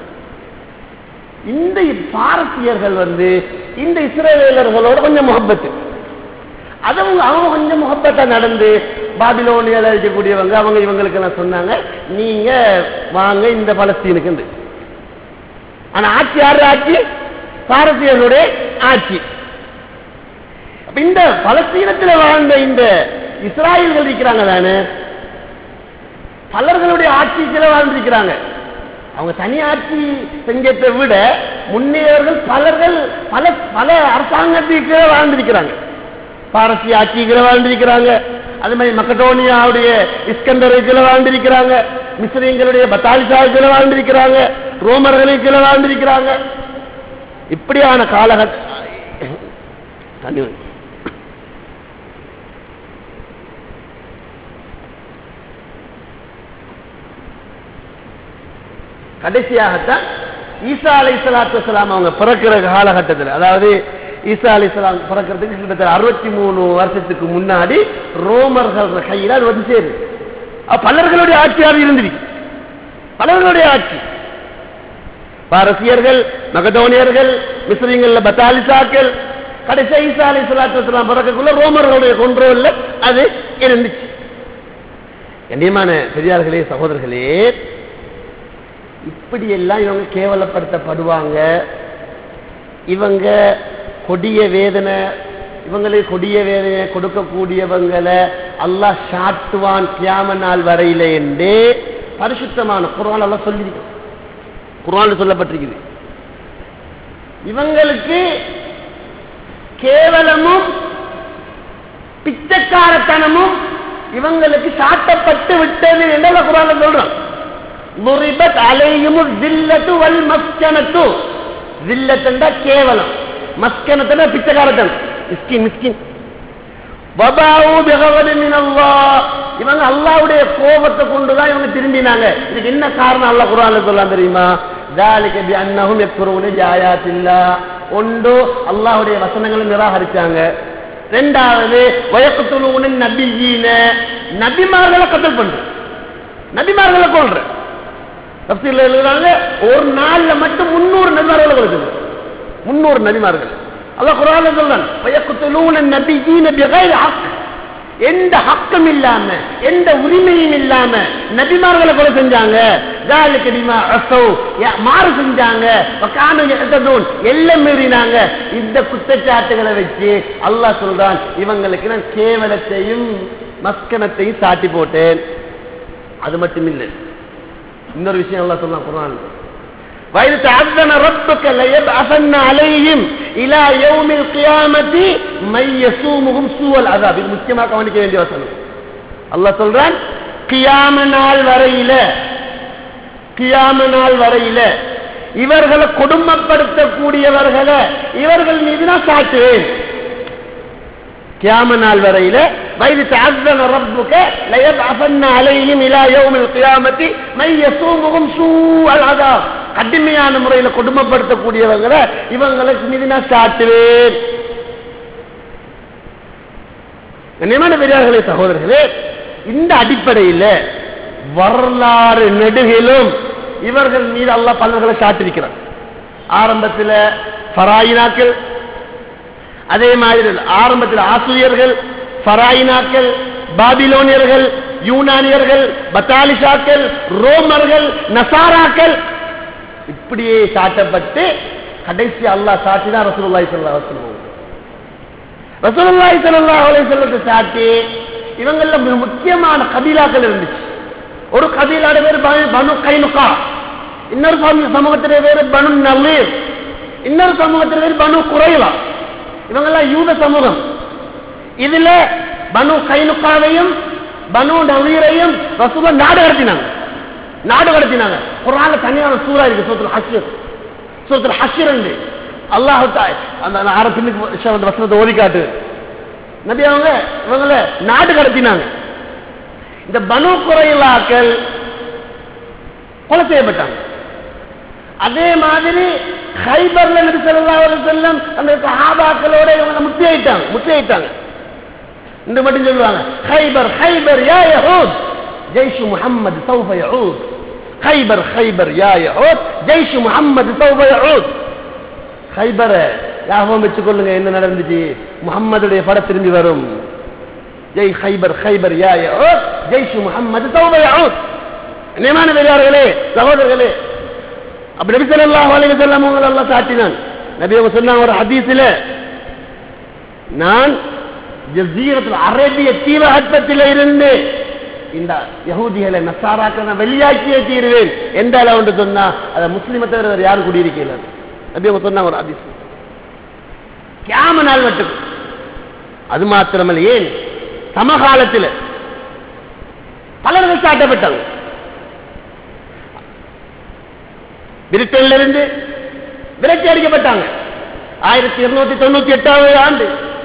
இந்த பாரசீகர்கள் வந்து இந்த இஸ்ரேலர்களோட கொஞ்சம் முகப்பத்து அது அவங்க அவங்க கொஞ்சம் முகப்பத்தா நடந்து பாபிலோனியால இருக்கக்கூடியவங்க அவங்க இவங்களுக்கு எல்லாம் சொன்னாங்க நீங்க வாங்க இந்த பலஸ்தீனுக்கு ஆனா ஆட்சி யாரு ஆட்சி பாரசீகர்களுடைய ஆட்சி அப்ப இந்த பலஸ்தீனத்தில் வாழ்ந்த இந்த இஸ்ராயல்கள் இருக்கிறாங்க தானே பலர்களுடைய ஆட்சியில் வாழ்ந்திருக்கிறாங்க அவங்க தனி ஆட்சி செஞ்சதை விட முன்னேறர்கள் பலர்கள் பல பல அரசாங்கத்துக்கு வாழ்ந்திருக்கிறாங்க பாரசிய ஆட்சிகளை வாழ்ந்திருக்கிறாங்க அது மாதிரி மக்கடோனியாவுடைய இஸ்கண்டருக்குள்ள வாழ்ந்திருக்கிறாங்க மிஸ்ரீங்களுடைய பத்தாலிசாவுக்குள்ள வாழ்ந்திருக்கிறாங்க ரோமர்களுக்குள்ள வாழ்ந்திருக்கிறாங்க இப்படியான காலகட்ட தண்ணி வை. கடைசியாகத்தான் ஈசா அலை சலாத்து வலாம் அவங்க பிறக்கிற காலகட்டத்தில் அதாவது ஈசா அலை சலாம் பிறக்கிறதுக்கு கிட்டத்தட்ட அறுபத்தி மூணு வருஷத்துக்கு முன்னாடி ரோமர்கள் கையில் அது வந்து சேரு அப்ப பலர்களுடைய ஆட்சியாக இருந்திருக்கு பலர்களுடைய ஆட்சி பாரசியர்கள் மகதோனியர்கள் மிஸ்ரிங்கள்ல பத்தாலிசாக்கள் கடைசி ஈசா அலை சலாத்து வலாம் பிறக்கக்குள்ள ரோமர்களுடைய கொண்டோல்ல அது இருந்துச்சு கண்ணியமான பெரியார்களே சகோதரர்களே இப்படியெல்லாம் இவங்க கேவலப்படுத்தப்படுவாங்க இவங்க கொடிய வேதனை இவங்களுக்கு கொடிய வேதனை கொடுக்கக்கூடியவங்களை அல்லாஹ் சாட்டுவான் கியாம நாள் வரையில என்று பரிசுத்தமான குரான் எல்லாம் சொல்லியிருக்கு குரான் சொல்லப்பட்டிருக்குது இவங்களுக்கு கேவலமும் பிச்சைக்காரத்தனமும் இவங்களுக்கு சாட்டப்பட்டு விட்டது என்று குரான் சொல்றோம் முரிபத் அலையும் ஜில்லத்து வல் மஸ்கனத்து ஜில்லத்துண்டா கேவலம் மஸ்கனத்துனா பிச்சைக்காரத்தன் மிஸ்கின் மிஸ்கின் வபாவு பிகவதி மினல்லாஹ் இவங்க அல்லாஹ்வுடைய கோபத்தை கொண்டு தான் இவங்க திரும்பினாங்க இதுக்கு என்ன காரணம் அல்லாஹ் குர்ஆன்ல சொல்லலாம் தெரியுமா ذلك بانهم يكفرون بآيات الله ஒன்று அல்லாஹ்வுடைய வசனங்களை நிராகரிச்சாங்க ரெண்டாவது வயக்கத்துலூன நபியீன நபிமார்களை கத்தல் பண்ற நபிமார்களை கொள்ற தப்சீர்ல எழுதுறாங்க ஒரு நாள்ல மட்டும் முன்னூறு நபிமார்களை கொடுக்குது முன்னூறு நபிமார்கள் அல்லாஹ் குரான்ல சொல்றான் வயக்குத்தலூன நபியீன பிகைர் ஹக் எந்த ஹக்கம் இல்லாம எந்த உரிமையும் இல்லாம நபிமார்களை கொலை செஞ்சாங்க ஜாலிக்கு பிமா அஸவ் ய- மாறு செஞ்சாங்க வகானு யஹ்ததூன் எல்லாம் மீறினாங்க இந்த குற்றச்சாட்டுகளை வச்சு அல்லாஹ் சொல்றான் இவங்களுக்கு நான் கேவலத்தையும் மஸ்கனத்தையும் சாட்டி போட்டேன் அது மட்டும் இல்லை இன்னொரு விஷயம் அல்லாஹ் சொல்லலாம் குர்ஆன் وإذ تعذن ربك ليبعثن عليهم إلى يوم القيامة من يسومهم سوء العذاب இது முக்கியமா கவனிக்க வேண்டிய வசனம் அல்லாஹ் சொல்றான் கியாம நாள் வரையில கியாம நாள் வரையில இவர்களை கொடுமைப்படுத்தக்கூடியவர்களை இவர்கள் மீது நான் சாட்டுவேன் கியாம நாள் வரையில வயது تعذن ربك ليبعثن عليهم الى يوم القيامه من يسومهم سوء العذاب கடுமையான முறையில் கொடுமைப்படுத்தக்கூடியவங்களை இவங்களுக்கு மீது நான் சாட்டுவேன் கண்ணியமான பெரியார்களே சகோதரர்களே இந்த அடிப்படையில் வரலாறு நெடுகிலும் இவர்கள் மீது அல்லாஹ் பலர்களை சாட்டிருக்கிறார் ஆரம்பத்தில் ஃபராயினாக்கள் அதே மாதிரி ஆரம்பத்தில் ஆசிரியர்கள் ஃபராயினாக்கள் பாபிலோனியர்கள் யூனானியர்கள் பத்தாலிசாக்கள் ரோமர்கள் நசாராக்கள் இப்படியே சாட்டப்பட்டு கடைசி அல்லாஹ் சாட்டினா ரசூலுல்லாஹி ஸல்லல்லாஹு அலைஹி வஸல்லம் ரசூலுல்லாஹி ஸல்லல்லாஹு அலைஹி வஸல்லத்தை சாட்டி இவங்கள மிக முக்கியமான கபீலாக்கள் இருந்துச்சு ஒரு கபீலாட பேர் பனு- பனு கைனுகா இன்னொரு சமூ- சமூகத்திலே பேர் பனு நல்லீர் இன்னொரு சமூகத்திலே பேர் பனு குறைவா இவங்கெல்லாம் யூத சமூகம் இதுல பனு கைனுக்காவையும் பனு நவீரையும் ரசூலா நாடு கடத்தினாங்க நாடு கடத்தினாங்க குரான்ல தனியான சூறா இருக்கு சூத்துல ஹஷர் சூத்துல ஹஷர் அல்லாஹ் தா- அந்த ஆறு பின்னுக்கு அந்த வசனத்தை ஓதி காட்டு நபி அவங்க இவங்கள நாடு கடத்தினாங்க இந்த பனு குறையிலாக்கள் கொலை செய்யப்பட்டாங்க அதே மாதிரி ஹைபர்ல நபி ஸல்லல்லாஹு அலைஹி வஸல்லம் அந்த சஹாபாக்களோட இவங்க முத்தி ஆயிட்டாங்க முத்தி ஆயிட்டாங்க இந்த மட்டும் சொல்லுவாங்க ஹைபர் ஹைபர் யா யஹூத் ஜெய்ஷ் முஹம்மது சௌஃப யஊத் ஹைபர் ஹைபர் யா யஹூத் ஜெய்ஷ் முஹம்மது சௌஃப யஊத் ஹைபர ஞாபகம் வச்சுக்கொள்ளுங்க என்ன நடந்துச்சு முஹம்மதுடைய பட திரும்பி வரும் ஜெய் ஹைபர் ஹைபர் யா யஊத் ஜெய்ஷ் முஹம்மது சௌஃப யஊத் நியமான பெரியார்களே சகோதரர்களே அப்படி நபி ஸல்லல்லாஹு அலைஹி வஸல்லம் அவங்க அல்லாஹ் சாட்டினான் நபி அவங்க சொன்னாங்க ஒரு ஹதீஸில் நான் ஜசீரத்தில் அரேபிய தீவகற்பத்தில் இருந்து இந்த யகூதிகளை நசாராக்களை நான் வெளியாக்கியே தீருவேன் எந்த அளவு என்று சொன்னா அதை முஸ்லிமை தவிர வேறு யாரும் குடியிருக்கல நபி அவங்க சொன்னாங்க ஒரு ஹதீஸ் கியாம நாள் மட்டும் அது மாத்திரமல்ல ஏன் சமகாலத்தில் பலர்கள் சாட்டப்பட்டாங்க பிரிட்டன்ல இருந்து விரட்டி அடிக்கப்பட்டாங்க ஆயிரத்தி இருநூத்தி தொண்ணூத்தி எட்டாவது ஆண்டு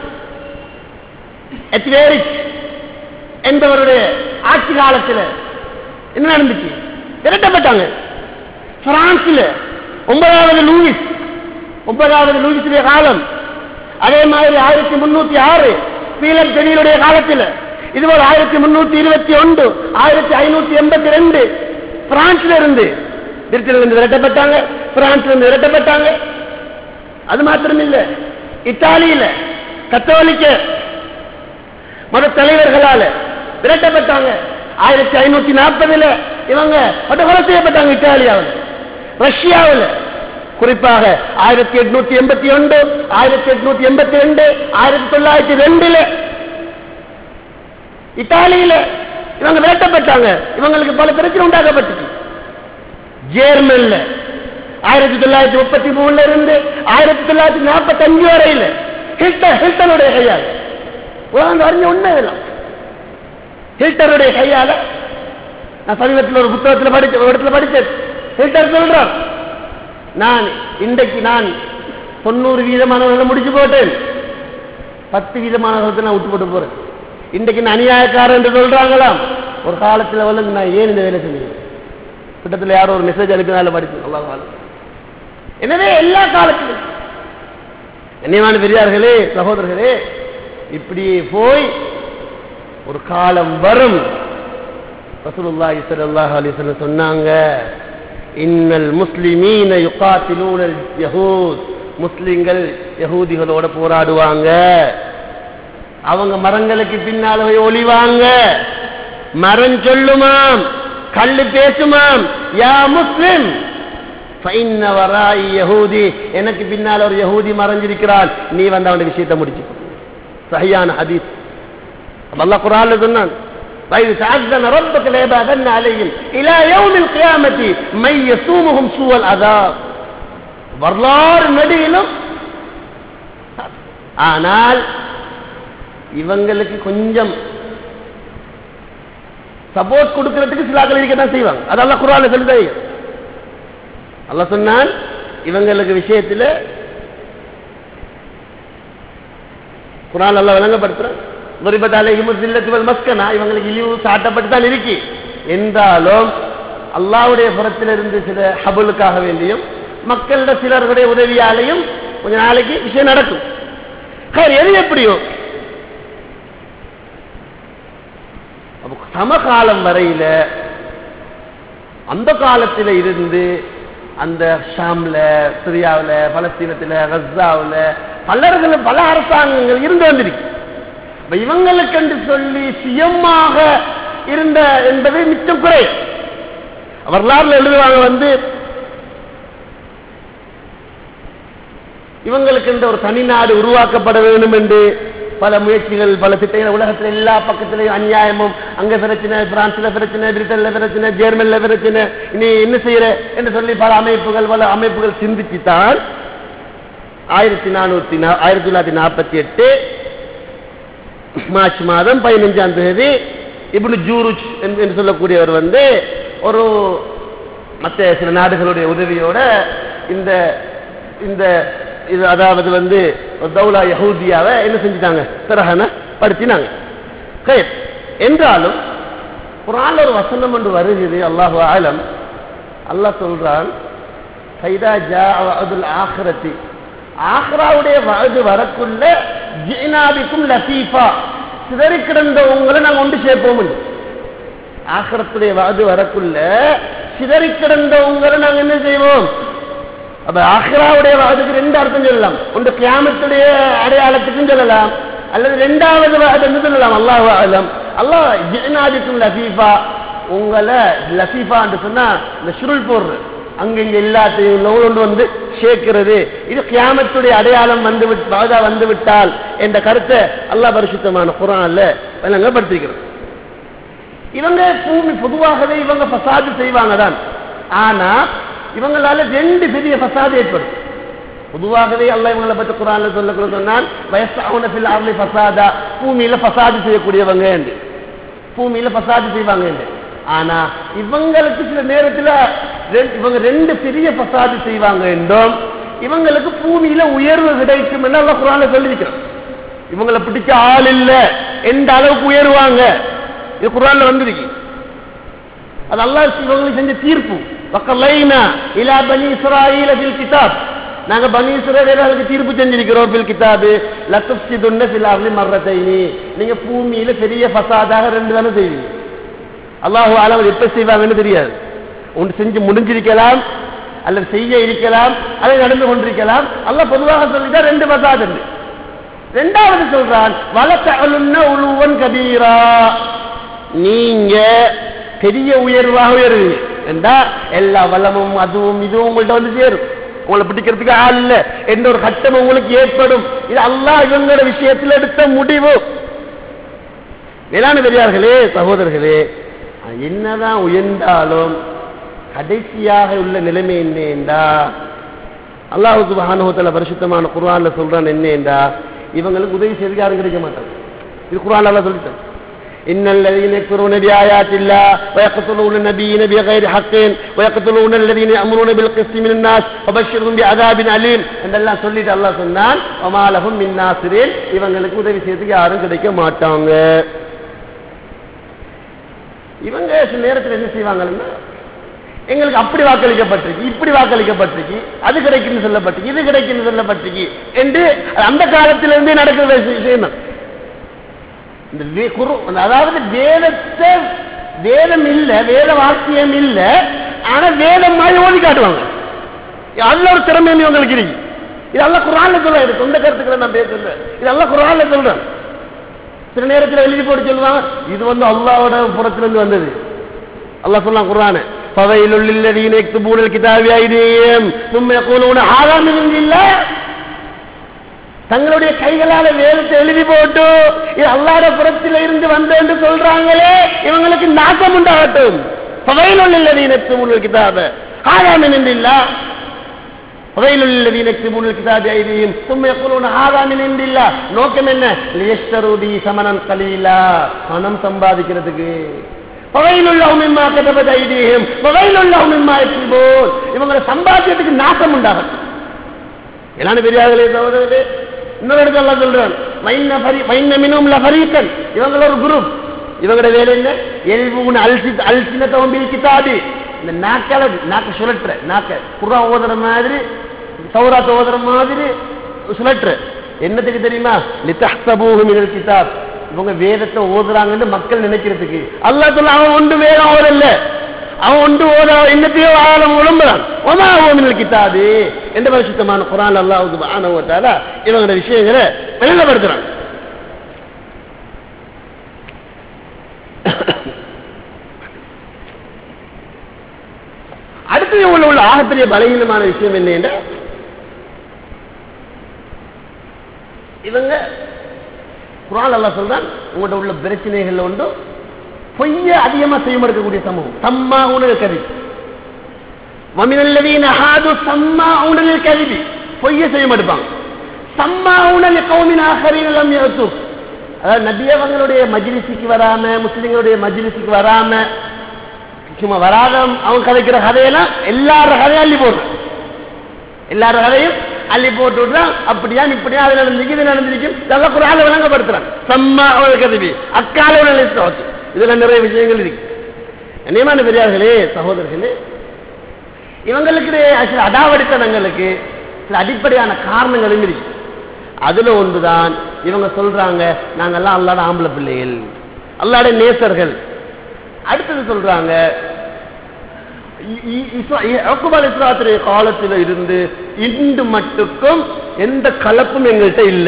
எத்வேரிச் என்பவருடைய ஆட்சி காலத்தில் என்ன நடந்துச்சு விரட்டப்பட்டாங்க பிரான்சில் ஒன்பதாவது லூயிஸ் ஒன்பதாவது லூயிஸுடைய காலம் அதே மாதிரி ஆயிரத்தி முன்னூத்தி ஆறு பீலர் பெரியலுடைய காலத்தில் இதுபோல் ஆயிரத்தி முன்னூத்தி இருபத்தி ஒன்று ஆயிரத்தி ஐநூத்தி எண்பத்தி ரெண்டு பிரான்ஸ்ல இருந்து பிரிட்டன்ல இருந்து விரட்டப்பட்டாங்க பிரான்ஸ்ல இருந்து விரட்டப்பட்டாங்க அது மாத்திரம் இல்ல இத்தாலியில கத்தோலிக்க மத தலைவர்களால விரட்டப்பட்டாங்க ஆயிரத்தி ஐநூத்தி நாற்பதுல இவங்க படுகொலை செய்யப்பட்டாங்க இத்தாலியாவில் ரஷ்யாவில் குறிப்பாக ஆயிரத்தி எட்நூத்தி எண்பத்தி ஒன்று ஆயிரத்தி எட்நூத்தி எண்பத்தி ரெண்டு ஆயிரத்தி தொள்ளாயிரத்தி ரெண்டுல இத்தாலியில இவங்க விரட்டப்பட்டாங்க இவங்களுக்கு பல பிரச்சனை உண்டாக்கப்பட்டுச்சு ஜேர்மன்ல ஆயிரத்தி தொள்ளாயிரத்தி முப்பத்தி மூணுல இருந்து ஆயிரத்தி தொள்ளாயிரத்தி நாற்பத்தி அஞ்சு வரையில ஹில்டர் ஹில்டருடைய கையால் உலகம் அறிஞ்ச உண்மை இதெல்லாம் ஹில்டருடைய கையால நான் சமீபத்தில் ஒரு புத்தகத்தில் படிச்ச ஒரு இடத்துல படிச்சேன் ஹில்டர் சொல்றார் நான் இன்றைக்கு நான் தொண்ணூறு வீதமானவர்களை முடிச்சு போட்டேன் பத்து வீதமானவர்களுக்கு நான் விட்டு போட்டு போறேன் இன்றைக்கு நான் அநியாயக்காரன் என்று சொல்றாங்களாம் ஒரு காலத்தில் வந்து நான் ஏன் இந்த வேலை செஞ்சேன் கிட்டத்தில் யாரோ ஒரு மெசேஜ் அனுப்பினால படிச்சு நல்லா எனவே எல்லா காலத்திலும் கண்ணியமான பெரியார்களே சகோதரர்களே இப்படியே போய் ஒரு காலம் வரும் ரசூலுல்லாஹி ஸல்லல்லாஹு அலைஹி வஸல்லம் சொன்னாங்க இன்னல் முஸ்லிமீன யுகாத்திலூனல் யஹூத் முஸ்லிம்கள் யஹூதிகளோட போராடுவாங்க அவங்க மரங்களுக்கு பின்னால போய் ஒளிவாங்க மரம் சொல்லுமாம் கல்லு பேசுமாம் யா முஸ்லிம் ஃபைன்ன வராய் யஹூதி எனக்கு பின்னால் ஒரு யஹூதி மறைஞ்சிருக்கிறான் நீ வந்து அவனுடைய விஷயத்தை முடிச்சு சஹியான ஹதீஸ் அல்லாஹ் குர்ஆன்ல சொன்னான் وإذ تعذن ربك ليبعثن عليهم إلى يوم القيامة من يسومهم سوء العذاب வரலாறு நடிகிலும் ஆனால் இவங்களுக்கு கொஞ்சம் சப்போர்ட் கொடுக்கறதுக்கு சிலாக்கள் இருக்கத்தான் செய்வாங்க அதெல்லாம் குரான சொல்லுதாங்க அல்ல சொன்னால் இவங்களுக்கு விஷயத்தில் குரான் எல்லாம் விளங்கப்படுத்துறேன் முறிபட்டாலே இமுசில்லத்துவல் மஸ்கனா இவங்களுக்கு இழிவு சாட்டப்பட்டு தான் இருக்கு என்றாலும் அல்லாவுடைய புறத்திலிருந்து சில ஹபுலுக்காக வேண்டியும் மக்களோட சிலர்களுடைய உதவியாலையும் கொஞ்ச நாளைக்கு விஷயம் நடக்கும் சரி, எது எப்படியோ அப்ப சமகாலம் வரையில அந்த காலத்தில் இருந்து அந்த ஷாம்ல சிரியாவில் பலஸ்தீனத்தில் கஸ்ஸாவில் பலர்களும் பல அரசாங்கங்கள் இருந்து வந்திருக்கு அப்ப இவங்களுக்கென்று சொல்லி சுயமாக இருந்த என்பது மிச்சம் குறை வரலாறுல எழுதுவாங்க வந்து இவங்களுக்கு இந்த ஒரு தனிநாடு உருவாக்கப்பட வேண்டும் என்று பல முயற்சிகள் பல திட்டங்கள் உலகத்தில் எல்லா பக்கத்திலையும் அநியாயமும் அங்க பிரச்சனை பிரான்ஸ்ல பிரச்சனை பிரிட்டன்ல பிரச்சனை ஜெர்மன்ல பிரச்சனை நீ என்ன செய்யற என்று சொல்லி பல அமைப்புகள் பல அமைப்புகள் சிந்திச்சுத்தான் ஆயிரத்தி நானூத்தி நா- ஆயிரத்தி தொள்ளாயிரத்தி நாற்பத்தி எட்டு மார்ச் மாதம் பதினஞ்சாம் தேதி இப்னு ஜூருச் என்று என்று சொல்லக்கூடியவர் வந்து ஒரு மற்ற சில நாடுகளுடைய உதவியோட இந்த இந்த இது அதாவது வந்து ஒரு தௌலா யஹூதியாவை என்ன செஞ்சுட்டாங்க பிறகன படுத்தினாங்க சரி. என்றாலும் குரான்ல ஒரு வசனம் ஒன்று வருகிறது அல்லாஹு ஆலம் அல்லாஹ் சொல்றான் சைதா ஜா அதுல் ஆஹ்ரத்தி ஆஹ்ராவுடைய வயது வரக்குள்ள ஜீனாபிக்கும் லத்தீஃபா சிதறி கிடந்த உங்களை நாங்கள் ஒன்று சேர்ப்போம் ஆஹ்ரத்துடைய வயது வரக்குள்ள சிதறி கிடந்த உங்களை நாங்கள் என்ன செய்வோம் அப்ப ஆஹ்ராவுடைய வயதுக்கு ரெண்டு அர்த்தம் சொல்லலாம் ஒன்று கியாமத்துடைய அடையாளத்துக்கும் சொல்லலாம் அல்லது ரெண்டாவது வயது என்று சொல்லலாம் அல்லாஹ் ஆலம் அல்லாஹ் ஜீனாபிக்கும் லத்தீஃபா உங்களை லத்தீஃபா என்று சொன்னா இந்த சுருள் போடுறது அங்கங்க எல்லாத்தையும் கொண்டு வந்து சேர்க்கிறது இது கியாமத்துடைய அடையாளம் வந்து விட்- பாதா வந்து விட்டால் என்ற கருத்தை அல்லாஹ் பரிசுத்தமான குரான்ல விளங்கப்படுத்திருக்கிறது இவங்க பூமி பொதுவாகவே இவங்க பசாது செய்வாங்க தான் ஆனா இவங்களால ரெண்டு பெரிய பசாது ஏற்படும் பொதுவாகவே அல்லாஹ் இவங்களை பற்றி குரான்ல சொல்ல சொன்னால் வயசான பில் அவளை பசாதா பூமியில பசாது செய்யக்கூடியவங்க என்று பூமியில பசாது செய்வாங்க என்று ஆனா இவங்களுக்கு சில நேரத்துல ரெ- இவங்க ரெண்டு பெரிய பசாது செய்வாங்க என்றும் இவங்களுக்கு பூமியில உயர்வு கிடைக்கும் என்று அல்லாஹ் குரான்ல சொல்லியிருக்கிறான் இவங்களை பிடிச்ச ஆள் இல்ல எந்த அளவுக்கு உயருவாங்க இது குரான்ல வந்திருக்கு அது அல்லாஹ் இவங்களுக்கு செஞ்ச தீர்ப்பு வக்கலைனா இலா பனி இஸ்ராயீல ஃபில் கிதாப் நாங்க பனி இஸ்ராயீலுக்கு தீர்ப்பு செஞ்சிருக்கிறோம் ஃபில் கிதாபு லத்துஃப்சிதுன்ன ஃபில் அர்லி மர்ரத்தைனி நீங்க பூமியில பெரிய ஃபசாதாக ரெண்டு தானே செய்வீங்க அல்லாஹு ஆலம் எப்ப செய்வாங்கன்னு தெரியாது ஒன்று செஞ்சு முடிஞ்சிருக்கலாம் அல்லது செய்ய இருக்கலாம் அல்லது நடந்து கொண்டிருக்கலாம் அல்லாஹ் பொதுவாக சொல்லிட்டா ரெண்டு ஃபசாத் உண்டு ரெண்டாவது சொல்றான் வளத்தலுன்ன உழுவன் கபீரா நீங்க பெரிய உயர்வாக உயருவீங்க என்றா எல்லா வளமும் அதுவும் இதுவும் உங்கள்ட்ட வந்து சேரும் உங்களை பிடிக்கிறதுக்கு ஆள் இல்ல என்ற ஒரு கட்டம் உங்களுக்கு ஏற்படும் இது அல்லாஹ் இவங்களோட விஷயத்தில் எடுத்த முடிவு மேலான பெரியார்களே சகோதரர்களே என்னதான் உயர்ந்தாலும் கடைசியாக உள்ள நிலைமை என்னேண்டா அல்லாஹு சுபஹானுஹுத்தல பரிசுத்தமான குர்ஆன்ல சொல்றான் என்னேண்டா இவங்களுக்கு உதவி செய்து யாரும் கிடைக்க மாட்டாங்க இது குர்ஆன்ல அல்லாஹ் சொல்லிட்டான் إن الذين يكفرون بآيات الله ويقتلون النبيين بغير حق ويقتلون الذين يأمرون بالقسط من الناس وبشرهم بعذاب أليم என்றெல்லாம் சொல்லிட்டு அல்லாஹ் சொன்னான் وما لهم من ناصرين இவங்களுக்கு உதவி செய்யறதுக்கு யாரும் கிடைக்க மாட்டாங்க இவங்க சில நேரத்தில் என்ன செய்வாங்கன்னா எங்களுக்கு அப்படி வாக்களிக்கப்பட்டிருக்கு இப்படி வாக்களிக்கப்பட்டிருக்கு அது கிடைக்குன்னு சொல்லப்பட்டிருக்கு இது கிடைக்குன்னு சொல்லப்பட்டிருக்கு என்று அந்த காலத்திலிருந்தே நடக்கிற விஷயம் தான் இந்த வே- குரு அதாவது வேதத்தை வேதம் இல்ல வேத வாக்கியம் இல்ல ஆனா வேதம் மாதிரி ஓதி காட்டுவாங்க அதுல ஒரு திறமை இவங்களுக்கு இருக்கு இது எல்லாம் குரான்ல சொல்றேன் இது சொந்த கருத்துக்களை நான் பேசல இதெல்லாம் குரான்ல சொல்றேன் சில நேரத்தில் எழுதி போட்டு சொல்லுவாங்க இது வந்து அல்லாவோட புறத்திலிருந்து வந்தது அல்லாஹ் சொன்னான் குர்ஆன فويل للذين يكتبون الكتاب بأيديهم ثم يقولون هذا من عند الله தங்களுடைய கைகளால வேதத்தை எழுதி போட்டு இது அல்லாத புறத்தில் இருந்து வந்த என்று சொல்றாங்களே இவங்களுக்கு நாசம் உண்டாகட்டும் فويل للذين يكتبون الكتاب هذا من عند الله ويل للذين يكتبون الكتاب بأيديهم ثم يقولون هذا من عند الله நோக்கம் என்ன லியஷ்தரு பி சமனன் கலீலா பணம் சம்பாதிக்கிறதுக்கு وويل لهم مما كتبت أيديهم وويل لهم مما يكسبون இவங்களை சம்பாத்தியத்துக்கு நாசம் உண்டாகட்டும் எல்லாம் பெரியார்களே சகோதரர்களே இன்னொரு இடத்துல அல்லாஹ் சொல்றான் மைன்ன ஃபரி மைன்ன மினும் லஃபரீக்கன் இவங்கள ஒரு குரூப் இவங்களோட வேலை என்ன எல்பூன் அல்சி அல்சினத்தவம் பில் கிதாபி இந்த நாக்கால நாக்க சுழற்ற நாக்க குர்ஆ ஓதுற மாதிரி சௌராத் ஓதுற மாதிரி சுழற்ற என்னத்துக்கு தெரியுமா லித்தஹ்சபூஹு மினல் கிதாப் இவங்க வேதத்தை ஓதுறாங்கன்னு மக்கள் நினைக்கிறதுக்கு அல்லாஹ் சொல்ல அவன் ஒன்று வேதம் ஓதல்ல அவன் ஒன்று ஓத என்னத்தையோ ஆழம் உழம்புறான் ஒமா ஓமினல் கிதாபு எந்த பரிசுத்தமான குரான் அல்லாஹ் சுப்ஹானஹு வ தஆலா இவங்களோட விஷயங்களை விளங்கப்படுத்துறான் அடுத்து இவங்க உள்ள ஆகப்பெரிய பலகீனமான விஷயம் என்ன என்றால் இவங்க குரான் அல்லாஹ் சொல்றான் உங்கள்ட்ட உள்ள பிரச்சனைகள்ல ஒன்று பொய்ய அதிகமா செய்ய இருக்கக்கூடிய சமூகம் சம்மா உணவு கவி வமினல்லதீன ஹாது சம்மா உணவு கருவி பொய்ய செய்ய மாட்டாங்க சம்மா உணவு கௌமின் ஆகரின் எல்லாம் யோசு அதாவது நபியவங்களுடைய மஜ்லிஸுக்கு வராம முஸ்லிம்களுடைய மஜ்லிஸுக்கு வராம சும்மா வராத அவங்க கதைக்கிற கதையெல்லாம் எல்லார கதையும் அள்ளி போடுறேன் எல்லார கதையும் அள்ளி போட்டு விட்டுறான் அப்படியா இப்படியா அது நடந்திருக்கு இது நடந்திருக்கும் இதெல்லாம் குரால விளங்கப்படுத்துறான் சம்மா கதவி அக்கால நிலைத்து இதுல நிறைய விஷயங்கள் இருக்கு கண்ணியமான பெரியார்களே சகோதரர்களே இவங்களுக்கு சில அடாவடித்தனங்களுக்கு சில அடிப்படையான காரணங்களும் இருக்கு அதுல ஒன்றுதான் இவங்க சொல்றாங்க நாங்கெல்லாம் அல்லாட ஆம்பளை பிள்ளைகள் அல்லாட நேசர்கள் அடுத்தது சொல்றாங்க அக்குபால் இஸ்லாத்துடைய காலத்தில் இருந்து இன்று மட்டுக்கும் எந்த கலப்பும் எங்கள்கிட்ட இல்ல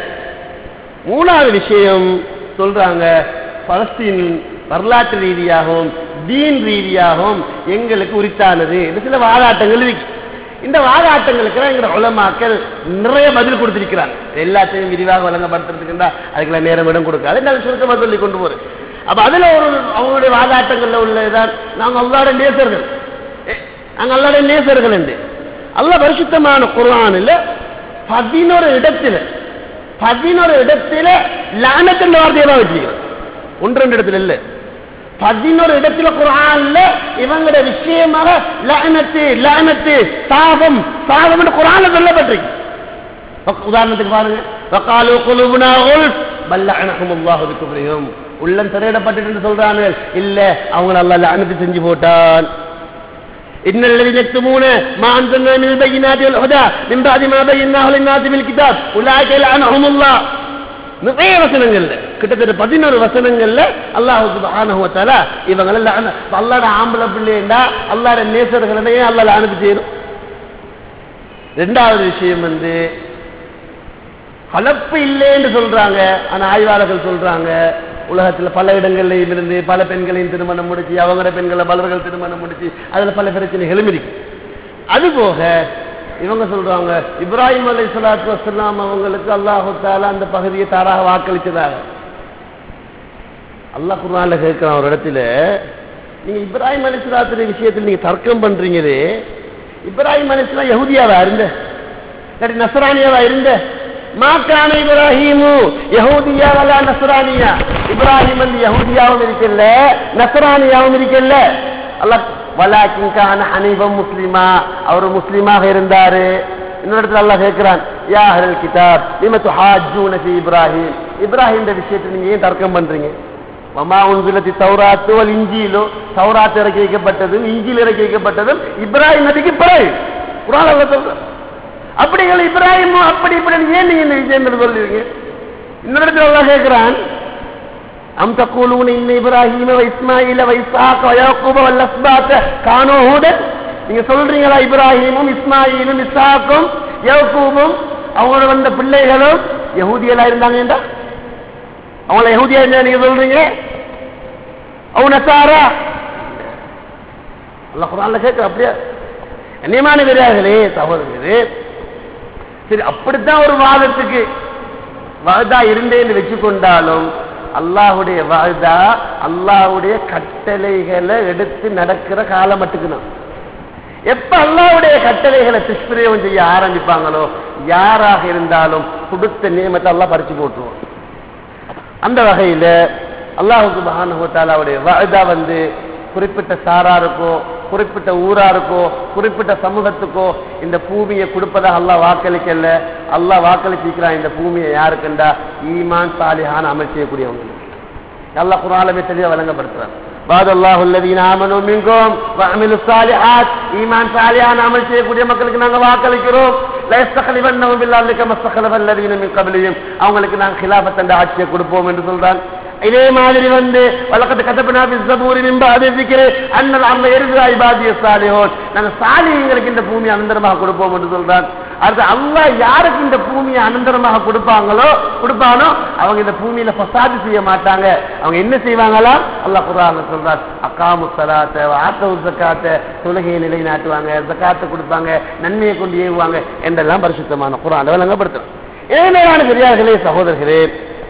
மூணாவது விஷயம் சொல்றாங்க பலஸ்தீன் வரலாற்று ரீதியாகவும் தீன் ரீதியாகவும் எங்களுக்கு உரித்தானது இது சில வாதாட்டங்கள் இருக்கு இந்த வாதாட்டங்களுக்கு எங்க உலமாக்கள் நிறைய பதில் கொடுத்திருக்கிறாங்க எல்லாத்தையும் விரிவாக வழங்கப்படுத்துறதுக்கு அதுக்கெல்லாம் நேரம் இடம் கொடுக்காது நான் சுருக்கமாக சொல்லி கொண்டு போறேன் அப்ப அதுல ஒரு அவங்களுடைய வாதாட்டங்கள்ல உள்ளதான் நாங்க அல்லாட நேசர்கள் நாங்க அல்லாட நேசர்கள் என்று அல்ல பரிசுத்தமான குரானில் பதினோரு இடத்துல பதினோரு இடத்துல லானத்தின் வார்த்தையை தான் வச்சிருக்கிறோம் ஒன்று ரெண்டு இடத்துல இல்ல பதினோரு இடத்துல குரான்ல இவங்களோட விஷயமாக லானத்து லானத்து சாபம் சாபம் குரான்ல சொல்லப்பட்டிருக்கு உதாரணத்துக்கு பாருங்க வக்காலு குலுபுனா உல்ஃப் பல்லஅனஹும் அல்லாஹு பிகுப்ரிஹும் உள்ளம் திரையிடப்பட்டு சொல்றாங்க இல்ல அவங்க அல்ல அனுப்பி செஞ்சு போட்டான் إن الذين يكتمون ما أنزلنا من البينات والهدى من بعد ما بيناه للناس في الكتاب أولئك يلعنهم الله நிறைய வசனங்கள்ல கிட்டத்தட்ட பதினோரு வசனங்கள்ல அல்லாஹு சுபஹானஹு வதஆலா இவங்க எல்லாம் அல்லாஹ்ட ஆம்பளை பிள்ளைண்டா அல்லாஹ்ட நேசர்களே அல்லாஹ் அனுப்பி செய்யணும் ரெண்டாவது விஷயம் வந்து கலப்பு இல்லைன்னு சொல்றாங்க ஆனா ஆய்வாளர்கள் சொல்றாங்க உலகத்துல பல இடங்கள்லையும் இருந்து பல பெண்களையும் திருமணம் முடிச்சு அவங்களோட பெண்களை பலர்கள் திருமணம் முடிச்சு அதுல பல பிரச்சனைகளும் இருக்கு அது போக இவங்க சொல்றாங்க இப்ராஹிம் அலை சலாத்து வசலாம் அவங்களுக்கு அல்லாஹு தாலா அந்த பகுதியை தாராக வாக்களிச்சதாக அல்லாஹ் குர்ஆன்ல கேட்கிறான் ஒரு இடத்துல நீங்க இப்ராஹிம் அலி சலாத்துடைய விஷயத்தில் நீங்க தர்க்கம் பண்றீங்களே இப்ராஹிம் அலி சலாம் யகுதியாவா இருந்த இல்லாட்டி நசரானியாவா இருந்த மாக்கான இப்ராஹிமு யஹூதியா வலா நஸ்ரானியா இப்ராஹிம் வந்து யஹூதியாவும் இருக்கல்ல நஸ்ரானியாவும் இருக்கல்ல அல்லாஹ் வலாக்கின் கான ஹனீபம் முஸ்லிமா அவர் முஸ்லிமாக இருந்தாரு இன்னொரு இடத்துல அல்லாஹ் கேட்கிறான் யா அஹ்லல் கிதாப் லிம துஹாஜ்ஜூன ஃபீ இப்ராஹிம் இப்ராஹிம் விஷயத்தை நீங்க ஏன் தர்க்கம் பண்றீங்க வமா உன்சிலத்தி தௌராத்து வல் இஞ்சிலோ தௌராத் இறக்கி வைக்கப்பட்டதும் இஞ்சில் இறக்கி வைக்கப்பட்டதும் இப்ராஹிம் நபிக்கு பிறகு குரான் அல்லாஹ் சொல்றான் அப்படிங்கள் இப்ராஹிம் அப்படி இப்படி ஏன் நீங்க இந்த விஷயம் சொல்லுவீங்க இன்னொரு இடத்துல அல்லாஹ் கேட்கிறான் أم تقولون إن إبراهيم وإسماعيل وإسحاق ويعقوب والأسباط كانوا هودا நீங்க சொல்றீங்களா இப்ராஹிமும் இஸ்மாயிலும் இஸ்ஹாக்கும் யக்கூபும் அவங்களோட வந்த பிள்ளைகளும் யஹூதியலா இருந்தாங்கடா அவங்கள யஹூதியா இருந்தா நீங்க சொல்றீங்க அவங்க நசாரா அல்லாஹ் குர்ஆன்ல கேட்க அப்படியே கண்ணியமான வீரர்களே சகோதரர்களே சரி அப்படித்தான் ஒரு வாதத்துக்கு வாதா இருந்தேன்னு வச்சுக்கொண்டாலும் அல்லாஹுடைய வாழ்தா அல்லாஹுடைய கட்டளைகளை எடுத்து நடக்கிற காலம் மட்டுக்குதான் எப்ப அல்லாஹ்வுடைய கட்டளைகளை துஷ்பிரயோகம் செய்ய ஆரம்பிப்பாங்களோ யாராக இருந்தாலும் கொடுத்த நியமத்தை அல்லாஹ் பறிச்சு போட்டுருவோம் அந்த வகையில அல்லாஹு சுபஹானுடைய வாழ்தா வந்து குறிப்பிட்ட சாராருக்கோ குறிப்பிட்ட ஊராருக்கோ குறிப்பிட்ட சமூகத்துக்கோ இந்த பூமியை கொடுப்பதாக அல்லாஹ் வாக்களிக்கல அல்லாஹ் வாக்களிச்சிருக்கிறான் இந்த பூமியை யாருக்குண்டா ஈமான் சாலிஹான அமல் செய்யக்கூடியவங்க அல்லாஹ் குராலமே தெளிவாக வழங்கப்படுத்துறான் بعد الله الذين آمنوا منكم وعملوا الصالحات ஈமான் சாலிஹான அமல் செய்யக்கூடிய மக்களுக்கு நாங்க வாக்களிக்கிறோம் لا يستخلفنهم بالله كما استخلف الذين من قبلهم அவங்களுக்கு நாங்க خلافة அந்த ஆட்சியை கொடுப்போம் என்று சொல்றான் இதே மாதிரி வந்து வழக்கத்து கதப்பினா பிஸ்ஸபூரி நிம்பாது இருக்கிற அண்ணல் அந்த எரிசா இபாதிய சாலிஹோன் நாங்க சாலிகளுக்கு இந்த பூமியை அனந்தரமாக கொடுப்போம் என்று சொல்றான் அடுத்து அல்லாஹ் யாருக்கு இந்த பூமியை அனந்தரமாக கொடுப்பாங்களோ கொடுப்பானோ அவங்க இந்த பூமியில ஃபசாது செய்ய மாட்டாங்க அவங்க என்ன செய்வாங்களா அல்லாஹ் குரான் சொல்றார் அக்காமு சலாத்த ஆத்தவு ஜக்காத்த தொழுகையை நிலைநாட்டுவாங்க ஜக்காத்தை கொடுப்பாங்க நன்மையை கொண்டு ஏவுவாங்க என்றெல்லாம் பரிசுத்தமான குரான் வழங்கப்படுத்துறோம் ஏனையான பெரியார்களே சகோதரர்களே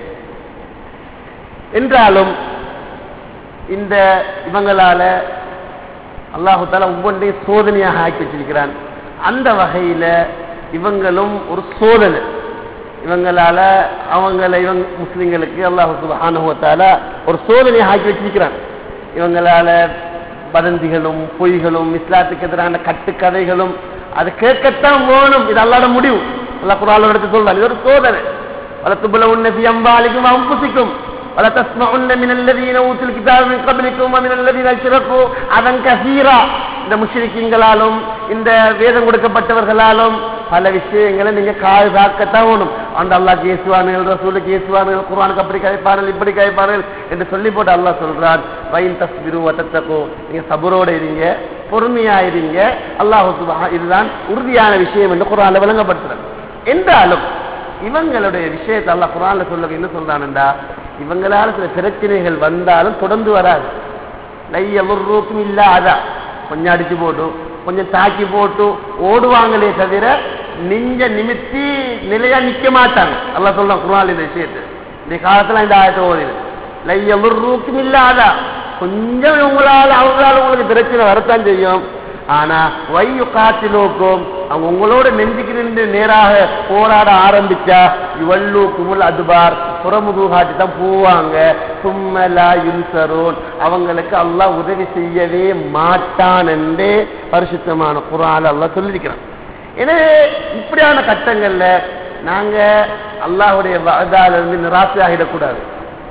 என்றாலும் இந்த இவங்களால அல்லாஹு தாலா ஒவ்வொன்றையும் சோதனையாக ஆக்கி வச்சிருக்கிறான் அந்த வகையில இவங்களும் ஒரு சோதனை இவங்களால அவங்கள இவங்க முஸ்லிம்களுக்கு அல்லாஹு சுபஹானுவத்தால ஒரு சோதனையாக ஆக்கி வச்சிருக்கிறான் இவங்களால வதந்திகளும் பொய்களும் இஸ்லாத்துக்கு எதிரான கட்டுக்கதைகளும் அது கேட்கத்தான் வேணும் இது அல்லாட முடிவு அல்லா குரான் எடுத்து சொல்றான் இது ஒரு சோதனை வளர்த்து உன்னதி அம்பாலிக்கும் அம்புசிக்கும் ولا تسمعن من الذين اوتوا الكتاب من قبلكم ومن الذين اشركوا اذى كثيرا இந்த முஷ்ரிக்கீங்களாலும் இந்த வேதம் கொடுக்கப்பட்டவர்களாலும் பல விஷயங்களை நீங்க காதாக்கத்தான் வேணும் அந்த அல்லாஹ் கேசுவானுகள் ரசூலுக்கு கேசுவானுகள் குர்ஆனுக்கு அப்படி கைப்பார்கள் இப்படி கைப்பார்கள் என்று சொல்லி போட்டு அல்லாஹ் சொல்றான் வைன் தஸ்பிரு வட்டத்தக்கோ நீங்க சபரோட இருங்க பொறுமையா இருங்க அல்லாஹ் சுபஹா இதுதான் உறுதியான விஷயம் என்று குர்ஆன்ல விளங்கப்படுத்துறான் என்றாலும் இவங்களுடைய விஷயத்தை அல்லாஹ் குர்ஆன்ல சொல்ல என்ன சொல்றான்டா இவங்களால சில பிரச்சனைகள் வந்தாலும் தொடர்ந்து வராது லையமுறுக்கும் இல்லாதா கொஞ்சம் அடிச்சு போட்டு கொஞ்சம் தாக்கி போட்டு ஓடுவாங்களே தவிர நெஞ்ச நிமித்தி நிலையா நிக்க மாட்டாங்க அல்லாஹ் சொல்றான் குர்ஆன் இந்த விஷயத்தை இந்த காலத்துல இந்த ஆயத்தை ஓடுது லையமுறுக்கும் இல்லாதா கொஞ்சம் உங்களால அவங்களால உங்களுக்கு பிரச்சனை வரத்தான் செய்யும் ஆனா வையு காத்திலோக்கும் அவங்க உங்களோட நெஞ்சுக்கு நின்று நேராக போராட ஆரம்பிச்சா இவள்ளு குமுல் அதுபார் புறமுது காட்டி தான் போவாங்க சும்மலா யுன்சரோன் அவங்களுக்கு அல்லாஹ் உதவி செய்யவே மாட்டான் என்றே பரிசுத்தமான குரான் அல்லாஹ் சொல்லியிருக்கிறான் எனவே இப்படியான கட்டங்கள்ல நாங்க அல்லாஹுடைய வதால இருந்து நிராசை ஆகிடக்கூடாது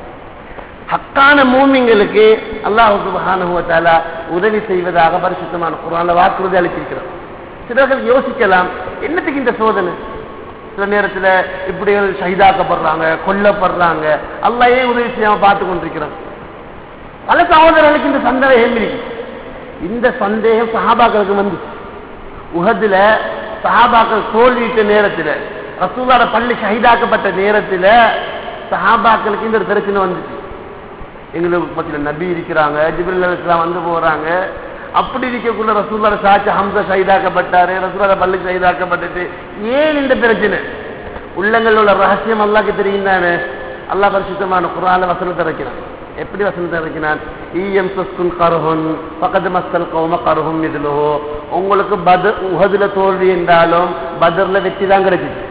ஹக்கான மூமிங்களுக்கு அல்லாஹு சுபஹானஹு வ தஆலா உதவி செய்வதாக பரிசுத்தமான குர்ஆன்ல வாக்குறுதி அளித்திருக்கிறார் சிலர்கள் யோசிக்கலாம் என்னத்துக்கு இந்த சோதனை சில நேரத்துல இப்படி ஷஹீதாக்கப்படுறாங்க கொல்லப்படுறாங்க அல்லாஹ் ஏன் உதவி செய்யாம பார்த்து கொண்டிருக்கிறான் பல சகோதரர்களுக்கு இந்த சந்தேகம் இருக்கு இந்த சந்தேகம் சஹாபாக்களுக்கு வந்து உஹதுல சஹாபாக்கள் தோல்வியிட்ட நேரத்துல ரசூலாட பள்ளி ஷஹீதாக்கப்பட்ட நேரத்துல சஹாபாக்களுக்கு இந்த ஒரு பிரச்சனை வந்துச்சு எங்களுக்கு பத்தில நபி இருக்கிறாங்க ஜிபில் இஸ்லாம் வந்து போறாங்க அப்படி இருக்கக்குள்ள ரசூல்லாட சாட்சி ஹம்சா ஷஹீதாக்கப்பட்டாரு ரசூலாட பள்ளி ஷஹீதாக்கப்பட்டுட்டு ஏன் இந்த பிரச்சனை உள்ளங்கள் உள்ள ரகசியம் அல்லாக்கு தெரியும் தானே அல்லாஹ் பரிசுத்தமான குரான வசனத்தை இறக்கிறான் எப்படி வசனத்தை இறக்கினான் ஈயம் சஸ்குன் கருஹுன் பக்கத்து மஸ்தல் கௌம கருஹும் இதுலோ உங்களுக்கு பதர் உஹதுல தோல்வி என்றாலும் பதர்ல வெற்றி தான் கிடைச்சிச்சு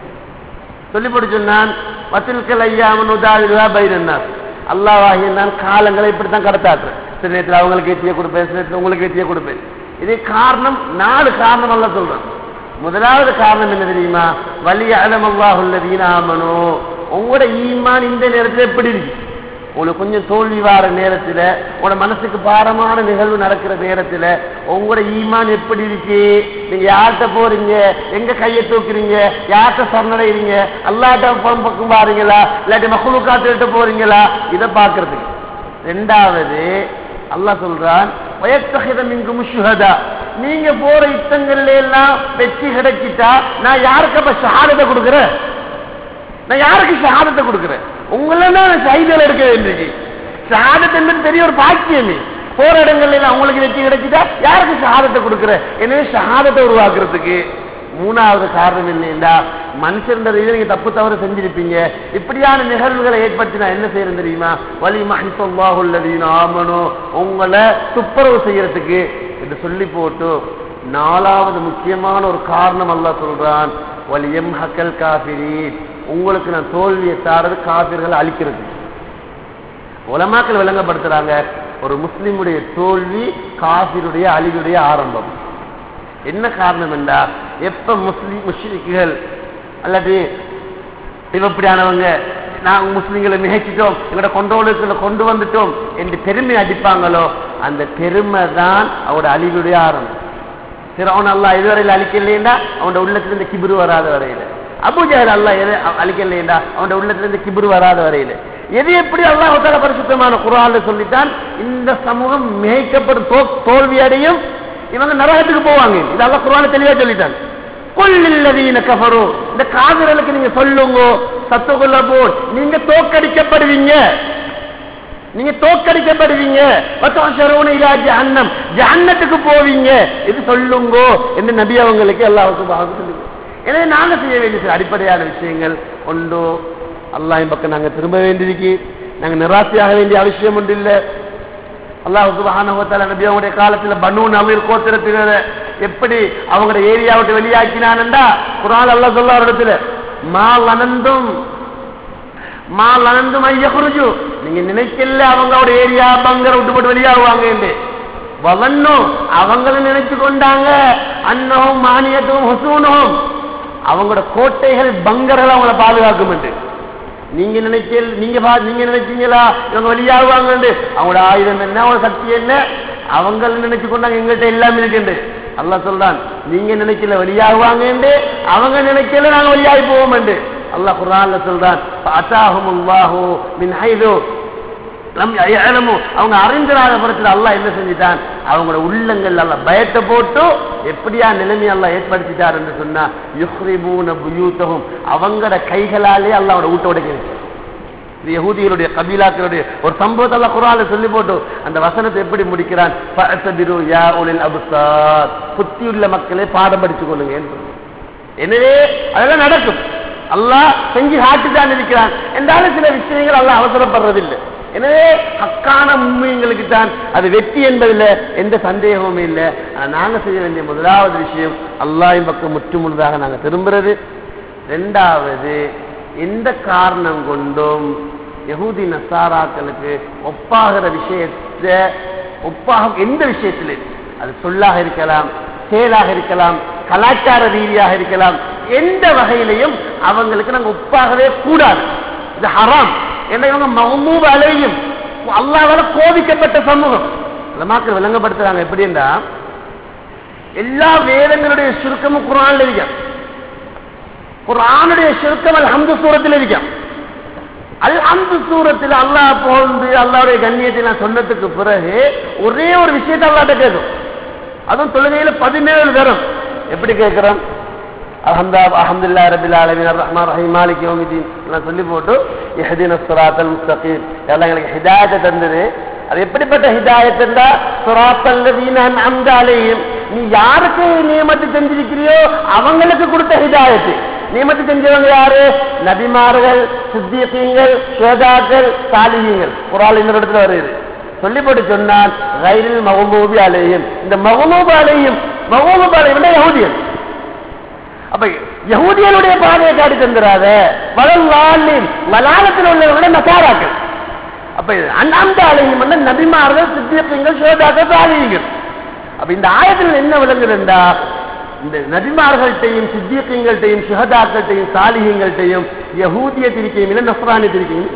சொல்லி போட்டு சொன்னான் வத்தில்கல் ஐயாமன் உதாவிதா பைரன்னார் அல்லாவாகிய நான் காலங்களை இப்படித்தான் கடத்தாக்குறேன் சில நேரத்தில் அவங்களுக்கு ஏற்றிய கொடுப்பேன் சில நேரத்தில் உங்களுக்கு ஏற்றிய கொடுப்பேன் இது காரணம் நாலு காரணம் அல்ல சொல்றேன் முதலாவது காரணம் என்ன தெரியுமா வலி அலம் அல்லாஹுல்லதீன ஆமனோ உங்களோட ஈமான் இந்த நேரத்தில் எப்படி இருக்கு உங்களுக்கு கொஞ்சம் தோல்வி வார நேரத்தில் உங்களோட மனசுக்கு பாரமான நிகழ்வு நடக்கிற நேரத்தில் உங்களோட ஈமான் எப்படி இருக்கு நீங்க யார்கிட்ட போறீங்க எங்க கையை தூக்குறீங்க யார்கிட்ட சரணடைகிறீங்க அல்லாட்ட பக்கம் பாருங்களா இல்லாட்டி மக்குழுக்காத்துக்கிட்ட போறீங்களா இதை பார்க்கறதுக்கு ரெண்டாவது அல்லாஹ் சொல்றான் வயத்தகிதம் இங்கு முஷுகதா நீங்க போற யுத்தங்கள்ல எல்லாம் வெற்றி கிடைச்சிட்டா நான் யாருக்கு அப்ப ஷஹாதத்தை கொடுக்குறேன் நான் யாருக்கு ஷஹாதத்தை கொடுக்குறேன் உங்களை தான் சைதில் எடுக்க வேண்டியது ஷஹாதத் என்பது பெரிய ஒரு பாக்கியமே போற இடங்கள்ல எல்லாம் உங்களுக்கு வெற்றி கிடைச்சிட்டா யாருக்கு ஷஹாதத்தை கொடுக்குற எனவே ஷஹாதத்தை உருவாக்குறதுக்கு மூணாவது காரணம் என்னன்னா மனுஷன் நீங்க தப்பு தவறு செஞ்சிருப்பீங்க இப்படியான நிகழ்வுகளை ஏற்படுத்தி நான் என்ன செய்யறேன் தெரியுமா வலி மஹிசல்லாஹுல்லதீன் ஆமனோ உங்களை துப்புரவு செய்யறதுக்கு என்று சொல்லி போட்டு நாலாவது முக்கியமான ஒரு காரணம் அல்ல சொல்றான் வலியம் ஹக்கல் காபிரீன் உங்களுக்கு நான் தோல்வியை தாரது காபிர்களை அழிக்கிறது உலமாக்கள் விளங்கப்படுத்துறாங்க ஒரு முஸ்லிமுடைய தோல்வி காபிருடைய அழிவுடைய ஆரம்பம் என்ன காரணம் என்றா எப்ப முஸ்லிம் முஸ்லிக்குகள் அல்லது இப்படியானவங்க நாங்கள் முஸ்லிம்களை மிகைச்சிட்டோம் எங்களோட கொண்டோலுக்குள்ள கொண்டு வந்துட்டோம் என்று பெருமை அடிப்பாங்களோ அந்த பெருமை தான் அவரோட அழிவுடைய ஆரம்பம் சிறவன் அல்லா இதுவரையில் அழிக்கலையா அவனோட உள்ளத்துல இந்த கிபிரு வராத வரையில அபுஜால் அல்லா எதை அழிக்கலையா அவனோட உள்ளத்துல இந்த கிபிரு வராத வரையில எது எப்படி அல்லாஹால பரிசுத்தமான குரான் சொல்லித்தான் இந்த சமூகம் மிகைக்கப்படும் தோல்வி அடையும் இவங்க நரகத்துக்கு போவாங்க இது அல்லா குரான தெளிவா சொல்லிட்டான் கொல்லில்லதீன கஃபரோ இந்த காதலுக்கு நீங்க சொல்லுங்க சத்துக்குள்ள போல் நீங்க தோக்கடிக்கப்படுவீங்க நீங்க தோக்கடிக்கப்படுவீங்க ஜஹன்னம் ஜஹன்னத்துக்கு போவீங்க இது சொல்லுங்கோ என்று நபி அவங்களுக்கு எல்லாருக்கும் சொல்லுங்க எனவே நாங்க செய்ய வேண்டிய சில அடிப்படையான விஷயங்கள் ஒன்றோ அல்லாஹின் பக்கம் நாங்க திரும்ப வேண்டியிருக்கு நாங்க நிராசையாக வேண்டிய அவசியம் ஒன்று இல்லை அல்லாஹு சுபஹானஹுவத்தால நபி அவங்களுடைய காலத்துல பனு நவீர் கோத்திரத்தினர் எப்படி அவங்களுடைய ஏரியா விட்டு வெளியாக்கினான்டா குரான் அல்லாஹ் சொல்ல ஒரு இடத்துல மா லனந்தும் மா லனந்தும் ஐயகுருஜு நீங்க நினைக்கல அவங்களோட ஏரியா பங்கர விட்டு போட்டு வெளியாகுவாங்க என்று வளன்னும் அவங்களும் நினைச்சு கொண்டாங்க அன்னவும் மானியத்தும் ஹுசூனும் அவங்களோட கோட்டைகள் பங்கர்கள் அவங்கள பாதுகாக்கும் என்று நீங்க நினைக்க நீங்க பா- நீங்க நினைச்சீங்களா இவங்க வெளியாகுவாங்க அவங்களோட ஆயுதம் என்ன அவங்களோட சக்தி என்ன அவங்க நினைச்சு கொண்டாங்க எங்கள்கிட்ட எல்லாம் இருக்குண்டு அல்லாஹ் சொல்றான் நீங்க நினைக்கல வெளியாகுவாங்க அவங்க நினைக்கல நாங்க வெளியாகி போவோம் என்று அல்லாஹ் குர்ஆன்ல சொல்றான் அத்தாஹும் அல்லாஹு மின் ஹைது லம் யஅலமு அவங்க அறிந்திராத புறத்தில் அல்லாஹ் என்ன செஞ்சிட்டான் அவங்களோட உள்ளங்கள் அல்லாஹ் பயத்தை போட்டு எப்படியா நிலைமை அல்லாஹ் ஏற்படுத்திட்டார் என்று சொன்னா யுஹ்ரிபூன புயூத்தஹும் அவங்களோட கைகளாலே அல்லாஹ்வோட ஊட்ட உடைக்கிறது இது யஹூதிகளுடைய கபீலாக்களுடைய ஒரு சம்பவத்தை அல்லாஹ் குர்ஆன்ல சொல்லி போட்டு அந்த வசனத்தை எப்படி முடிக்கிறான் ஃபஅத்தபிரு யா உலில் அப்சார் புத்தியுள்ள மக்களே பாடம் படித்துக் கொள்ளுங்க என்று சொல்றான். எனவே அதெல்லாம் நடக்கும் அல்லாஹ் செஞ்சு காட்டுதான் இருக்கிறான் என்றாலும் சில விஷயங்கள் அல்லாஹ் அவசரப்படுறதில்லை எனவே ஹக்கான உண்மைங்களுக்கு தான் அது வெற்றி என்பதில் எந்த சந்தேகமும் இல்லை ஆனா நாங்க செய்ய வேண்டிய முதலாவது விஷயம் அல்லாஹ்வின் பக்கம் முற்றுமுழுதாக நாங்க திரும்புறது ரெண்டாவது எந்த காரணம் கொண்டும் யகூதி நசாராக்களுக்கு ஒப்பாகிற விஷயத்தை ஒப்பாக எந்த விஷயத்திலே அது சொல்லாக இருக்கலாம் செயலாக இருக்கலாம் கலாச்சார ரீதியாக இருக்கலாம் எந்த வகையிலையும் அவங்களுக்கு நாங்க ஒப்பாகவே கூடாது இது ஹராம் என்ன இவங்க மஹமூப் அலையும் அல்லாவால கோபிக்கப்பட்ட சமூகம் மக்கள் விளங்கப்படுத்துறாங்க எப்படின்னா எல்லா வேதங்களுடைய சுருக்கமும் குரான்ல இருக்கும் குரானுடைய சுருக்கம் அல் ஹம்து சூரத்தில் இருக்கும் அல் ஹம்து சூரத்தில் அல்லாஹ் போந்து அல்லாவுடைய கண்ணியத்தை நான் சொன்னதுக்கு பிறகு ஒரே ஒரு விஷயத்தை அல்லாட்ட கேட்கும் அதுவும் தொழுகையில பதினேழு தரும் எப்படி கேட்கிறோம் அஹம்தா அஹமதுல்லா ரபில் ஆலமின் ரஹ்மான் ரஹீம் மாலிக் யோமிதீன் எல்லாம் சொல்லி போட்டு இஹ்தின ஸிராத்தல் முஸ்தகீம் எல்லாம் எங்களுக்கு ஹிதாயத்தை தந்தது அது எப்படிப்பட்ட ஹிதாயத் என்றா ஸிராத்தல் லதீன அன்அம்த அலைஹிம் நீ யாருக்கு நியமத்து செஞ்சிருக்கிறியோ அவங்களுக்கு கொடுத்த ஹிதாயத்து நியமத்து செஞ்சவங்க யாரு நபிமார்கள் சித்தியங்கள் சுவேதாக்கள் சாலிகங்கள் குரால் இந்த இடத்துல வருது சொல்லி போட்டு சொன்னான் ரயிலில் மகமூபி அலையும் இந்த மகமூபு அலையும் மகமூபு அலையும் யகுதியன் அப்ப யகுதியனுடைய பாதையை காட்டி தந்துடாத வளர்வாளின் வலாலத்தில் உள்ளவங்கள நசாராக்கள் அப்ப இது அந்த அலையும் வந்து நபிமார்கள் சித்தியங்கள் சுவேதாக்கள் சாலிகங்கள் அப்ப இந்த ஆயத்தில் என்ன விளங்குதுண்டா இந்த நபிமார்கள்ட்டையும் சித்தியங்கள்ட்டையும் சுகதாக்கள்கிட்டையும் சாலிகங்கள்ட்டையும் யகூதிய திரிக்கையும் இல்லை நஸ்ரானி திரிக்கையும்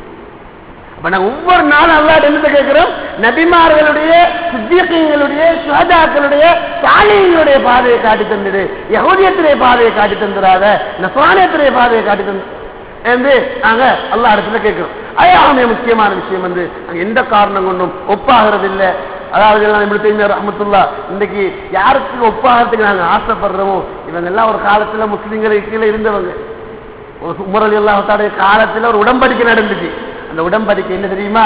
அப்ப நான் ஒவ்வொரு நாளும் அல்லாட்ட என்ன கேட்கிறோம் நபிமார்களுடைய சித்தியங்களுடைய சுகதாக்களுடைய சாலிகளுடைய பாதையை காட்டி தந்துடு யகூதியத்திலே பாதையை காட்டி தந்துடாத நஸ்ரானியத்திலே பாதையை காட்டி தந்து என்று நாங்க அல்லா இடத்துல கேட்கிறோம் அயாமே முக்கியமான விஷயம் வந்து நாங்க எந்த காரணம் கொண்டும் ஒப்பாகிறது இல்லை அதாவது எல்லாம் இப்படி தெரிஞ்ச ரஹமத்துல்லா இன்னைக்கு யாருக்கு ஒப்பாகிறதுக்கு நாங்க ஆசைப்படுறோமோ இவங்க எல்லாம் ஒரு காலத்துல முஸ்லிம்களுக்கு கீழே இருந்தவங்க ஒரு உமரல் எல்லாத்தாடைய காலத்துல ஒரு உடம்படிக்கை நடந்துச்சு அந்த உடம்படிக்கை என்ன தெரியுமா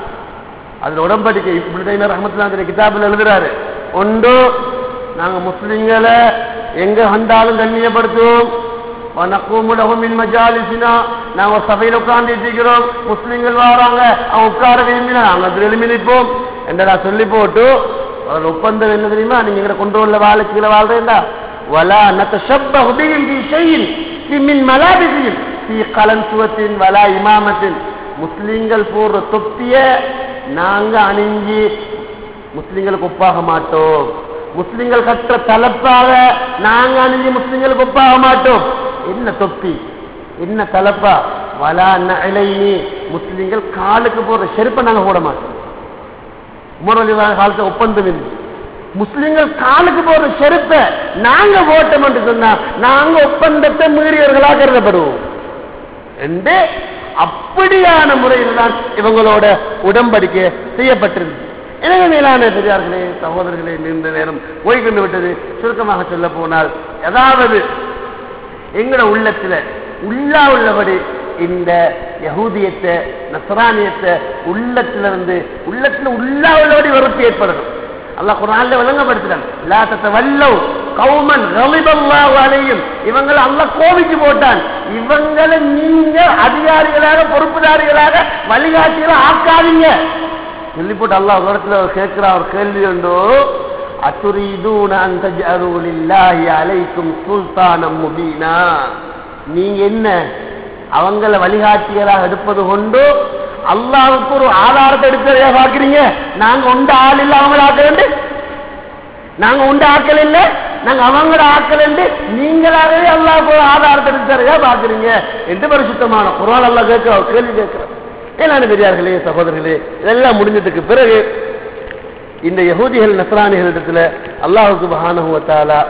அதுல உடம்படிக்கை இப்படி தெரியுமா ரஹமத்துல்லா கிதாபில் எழுதுறாரு ஒன்று நாங்க முஸ்லிம்களை எங்க வந்தாலும் கண்ணியப்படுத்துவோம் வனக்கூமுலகும் மின் மஜாலிசினா நாங்க ஒரு சபையில உட்கார்ந்துட்டு இருக்கிறோம் முஸ்லிம்கள் வராங்க அவங்க உட்கார விரும்பினா நாங்க அதில் எழுப்பி நிற்போம் என்று நான் சொல்லி போட்டு ஒரு ஒப்பந்தம் என்ன தெரியுமா நீங்க எங்களை கொண்டு உள்ள வாழ கீழே வாழ்றேன்டா வலா நத்தஷப்பஹு பிஹிம் ஃபீ ஷைஇன் ஃபீ மின் மலாபிசிஹிம் ஃபீ கலன்சுவத்தின் வலா இமாமத்தின் முஸ்லிம்கள் போடுற தொப்பிய நாங்க அணிஞ்சு முஸ்லிம்களுக்கு ஒப்பாக மாட்டோம் முஸ்லிம்கள் கற்ற தலப்பாக நாங்க அணிஞ்சு முஸ்லிம்களுக்கு ஒப்பாக மாட்டோம் என்ன தொப்பி என்ன தலப்பா வலா நலைனி முஸ்லிம்கள் காலுக்கு போடுற செருப்பை நாங்க போட மாட்டோம் உமரலி காலத்துல ஒப்பந்தம் இல்லை முஸ்லிம்கள் காலுக்கு போடுற செருப்பை நாங்க போட்டோம் என்று சொன்னா நாங்க ஒப்பந்தத்தை மீறியவர்களாக கருதப்படுவோம் என்று அப்படியான முறையில் தான் இவங்களோட உடம்படிக்கை செய்யப்பட்டிருந்தது எனவே மேலான பெரியார்களே சகோதரர்களே நீண்ட நேரம் போய்கொண்டு விட்டது சுருக்கமாக சொல்ல போனால் ஏதாவது எங்கட உள்ளத்துல உள்ளா உள்ளபடி இந்த யகூதியத்தை நசரானியத்தை உள்ளத்திலிருந்து உள்ளத்துல உள்ளா உள்ளபடி வெறுப்பு ஏற்படணும் அல்லாஹ் குரான்ல விளங்கப்படுத்துறான் லா தத்தவல்லவ் கௌமன் ரலிபல்லாஹு அலைஹிம் இவங்களை அல்லாஹ் கோபிச்சு போட்டான் இவங்களை நீங்க அதிகாரிகளாக பொறுப்புதாரிகளாக வழிகாட்டிகளாக ஆக்காதீங்க சொல்லி போட்டு அல்லாஹ் ஒரு இடத்துல கேட்கிற ஒரு கேள்வி உண்டோ அத்துரீதூன அந்த ஜருலில்லாஹி அலைக்கும் சுல்தானம் முபீனா நீங்க என்ன அவங்கள வழிகாட்டிகளாக எடுப்பது கொண்டு அல்லாவுக்கு ஒரு ஆதாரத்தை எடுக்கிறதா பார்க்கிறீங்க நாங்க உண்ட ஆள் இல்ல அவங்கள ஆக்க வேண்டு நாங்க உண்ட ஆக்கள் இல்ல நாங்க அவங்களோட ஆக்கள் என்று நீங்களாகவே அல்லாஹ் போய் ஆதாரத்தை எடுத்தாருங்க பாக்குறீங்க என்று பரிசுத்தமான குரான் அல்லாஹ் கேட்க கேள்வி கேட்கிறோம் ஏனான பெரியார்களே சகோதரர்களே இதெல்லாம் முடிஞ்சதுக்கு பிறகு இந்த யகூதிகள் நசராணிகளிடத்துல அல்லாஹு சுபஹானஹு வ தஆலா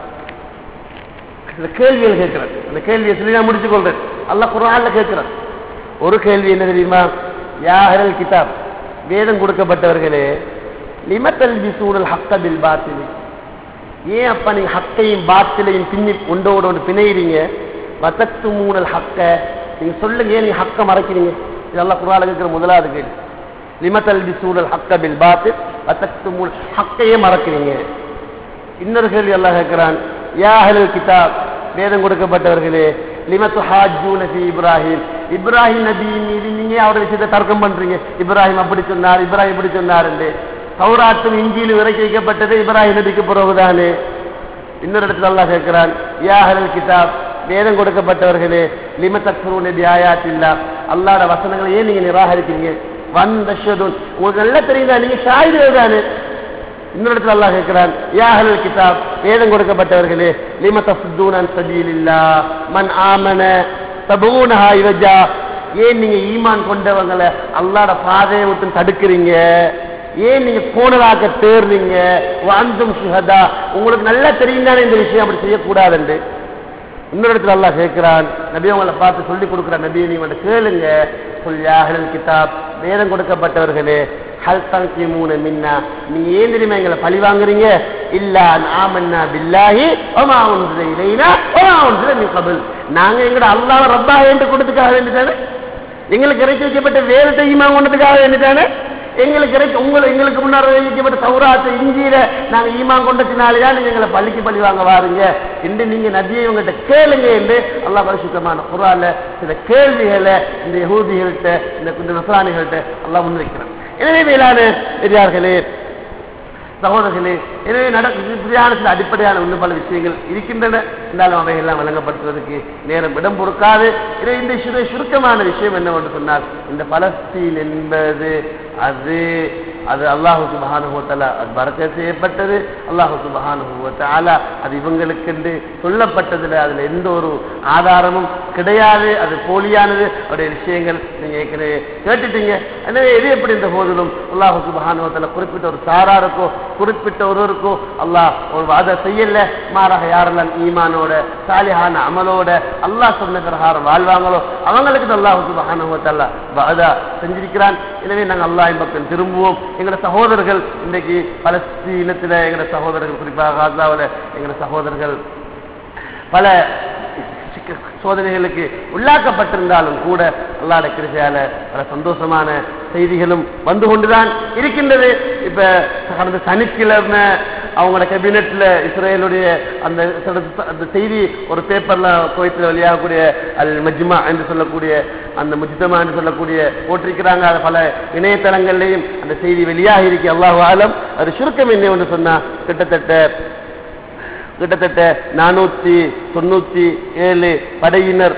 சில கேள்விகள் கேட்கிறேன் அந்த கேள்வியை சொல்லி நான் முடிச்சு கொள்றேன் அல்லாஹ் குரான்ல கேட்கிறேன் ஒரு கேள்வி என்ன தெரியுமா யாஹரல் கிதாப் வேதம் கொடுக்கப்பட்டவர்களே லிமத்தல் பிசூனல் ஹக்க பில் பாத்திலி ஏன் அப்ப நீங்க ஹக்கையும் பாத்திலையும் பின்னி ஒன்றோடு ஒன்று பிணையிறீங்க வத்தத்து மூணல் ஹக்க நீங்க சொல்லுங்க ஏன் நீங்க ஹக்க மறைக்கிறீங்க இதெல்லாம் குரால கேட்கிற முதலாவது கேள்வி லிமத்தல் பிசூனல் ஹக்க பில் பாத்தில் வத்தத்து மூணு ஹக்கையே மறக்கிறீங்க இன்னொரு கேள்வி அல்லாஹ் கேட்கிறான் யாஹல் கிதாப் வேதம் கொடுக்கப்பட்டவர்களே லிமத்து ஹாஜூன ஃபி இப்ராஹிம் இப்ராஹிம் நபி மீது நீங்க அவருடைய விஷயத்தை தர்க்கம் பண்றீங்க இப்ராஹிம் அப்படி சொன்னார் இப்ராஹிம் இப்படி சொன்னார் என்று சௌராத்தும் இஞ்சியில் இறக்கி வைக்கப்பட்டது இப்ராஹிம் நபிக்கு பிறகுதானே இன்னொரு இடத்துல அல்லாஹ் கேட்கிறான் யாஹல் கிதாப் வேதம் கொடுக்கப்பட்டவர்களே லிம தக்ஃபுரு நபி ஆயாத்தில்லா அல்லாஹ்ட வசனங்களை ஏன் நீங்க நிராகரிக்கிறீங்க வந்த உங்களுக்கு நல்லா தெரியுதா நீங்க ஷாயிர்கள் தானே இன்னொரு இடத்துல அல்லாஹ் கேட்கிறான் யாஹல் கிதாப் வேதம் கொடுக்கப்பட்டவர்களே லிம தஃதுனன் சபீலில்லா மன் ஆமன தபூனஹா இவஜா ஏன் நீங்க ஈமான் கொண்டவங்களை அல்லாஹ்ட பாதையை விட்டு தடுக்கிறீங்க ஏன் நீங்க போனதாக்க தேர்றீங்க வாந்தும் சுகதா உங்களுக்கு நல்லா தெரியும் தானே இந்த விஷயம் அப்படி செய்யக்கூடாதுன்னு இன்னொரு இடத்துல அல்லாஹ் கேட்கிறான் நபி அவங்களை பார்த்து சொல்லி கொடுக்குற நபியை நீங்க கேளுங்க சொல் யாஹல் கிதாப் வேதம் கொடுக்கப்பட்டவர்களே ஹல் தங்கிமூன மின்னா நீங்க ஏன் தெரியுமா எங்களை பழி வாங்குறீங்க இல்லா ஆமன்னா பில்லாஹி ஒமா உன்சில இலைனா ஒமா உன்சில மின் கபில் நாங்க எங்கட அல்லாஹ் ரப்பா என்று கொடுத்துக்காக வேண்டிதானே எங்களுக்கு இறக்கி வைக்கப்பட்ட வேதத்தை ஈமா கொண்டதுக்காக வேண்டிதானே எங்களுக்கு இறக்கி உங்களை எங்களுக்கு முன்னாடி வைக்கப்பட்ட சௌராத்த இஞ்சியில நாங்க ஈமா கொண்டதுனாலயா நீங்க எங்களை பள்ளிக்கு பள்ளி வாங்க வாருங்க என்று நீங்க நதியை உங்ககிட்ட கேளுங்க என்று அல்லாஹ் பரிசுத்தமான குரால சில கேள்விகளை இந்த யகூதிகள்கிட்ட இந்த நசராணிகள்கிட்ட அல்லாஹ் முன்வைக்கிறான் எனவே மேலான பெரியார்களே சகோதரர்களே எனவே நடக்கிற சில அடிப்படையான இன்னும் பல விஷயங்கள் இருக்கின்றன இருந்தாலும் அவையெல்லாம் வழங்கப்படுத்துவதற்கு நேரம் இடம் பொறுக்காது எனவே இந்த சுரு- சுருக்கமான விஷயம் என்னவென்று சொன்னால் இந்த பலஸ்தீன் என்பது அது அது அல்லாஹு சுபஹானுவத்தால அது பறக்க செய்யப்பட்டது அல்லாஹு சுபஹானுவத்தால அது இவங்களுக்கென்று சொல்லப்பட்டதுல அதுல எந்த ஒரு ஆதாரமும் கிடையாது அது போலியானது அவருடைய விஷயங்கள் நீங்க ஏற்கனவே கேட்டுட்டீங்க எனவே எது எப்படி இந்த போதிலும் அல்லாஹு சுபஹானுவத்தால குறிப்பிட்ட ஒரு சாராருக்கோ குறிப்பிட்ட ஒருவருக்கோ அல்லாஹ் ஒரு வாத செய்யல மாறாக யாரெல்லாம் ஈமானோட சாலிஹான அமலோட அல்லாஹ் சொன்ன பிரகாரம் வாழ்வாங்களோ அவங்களுக்கு தான் அல்லாஹு சுபஹானுவத்தால வாதா செஞ்சிருக்கிறான் எனவே நாங்கள் அல்லாஹின் பக்கம் திரும்புவோம் எங்களோட சகோதரர்கள் இன்றைக்கு பலஸ்தீனத்தில் எங்களோட சகோதரர்கள் குறிப்பாக காசாவில் எங்களோட சகோதரர்கள் பல சிக்க- சோதனைகளுக்கு உள்ளாக்கப்பட்டிருந்தாலும் கூட அல்லாட கிருஷையால பல சந்தோஷமான செய்திகளும் வந்து கொண்டுதான் இருக்கின்றது இப்ப கடந்த சனிக்கிழமை அவங்களோட கேபினெட்ல இஸ்ரேலுடைய அந்த சில- அந்த செய்தி ஒரு பேப்பர்ல குவைத்தில் வெளியாகக்கூடிய அல் மஜ்மா என்று சொல்லக்கூடிய அந்த முஜ்தமா என்று சொல்லக்கூடிய போட்டிருக்கிறாங்க அது பல இணையதளங்கள்லையும் அந்த செய்தி வெளியாகி இருக்கு அல்லாஹ் ஆலம் அது சுருக்கம் என்ன ஒன்று சொன்னா கிட்டத்தட்ட கிட்டத்தட்ட நானூத்தி தொண்ணூத்தி ஏழு படையினர்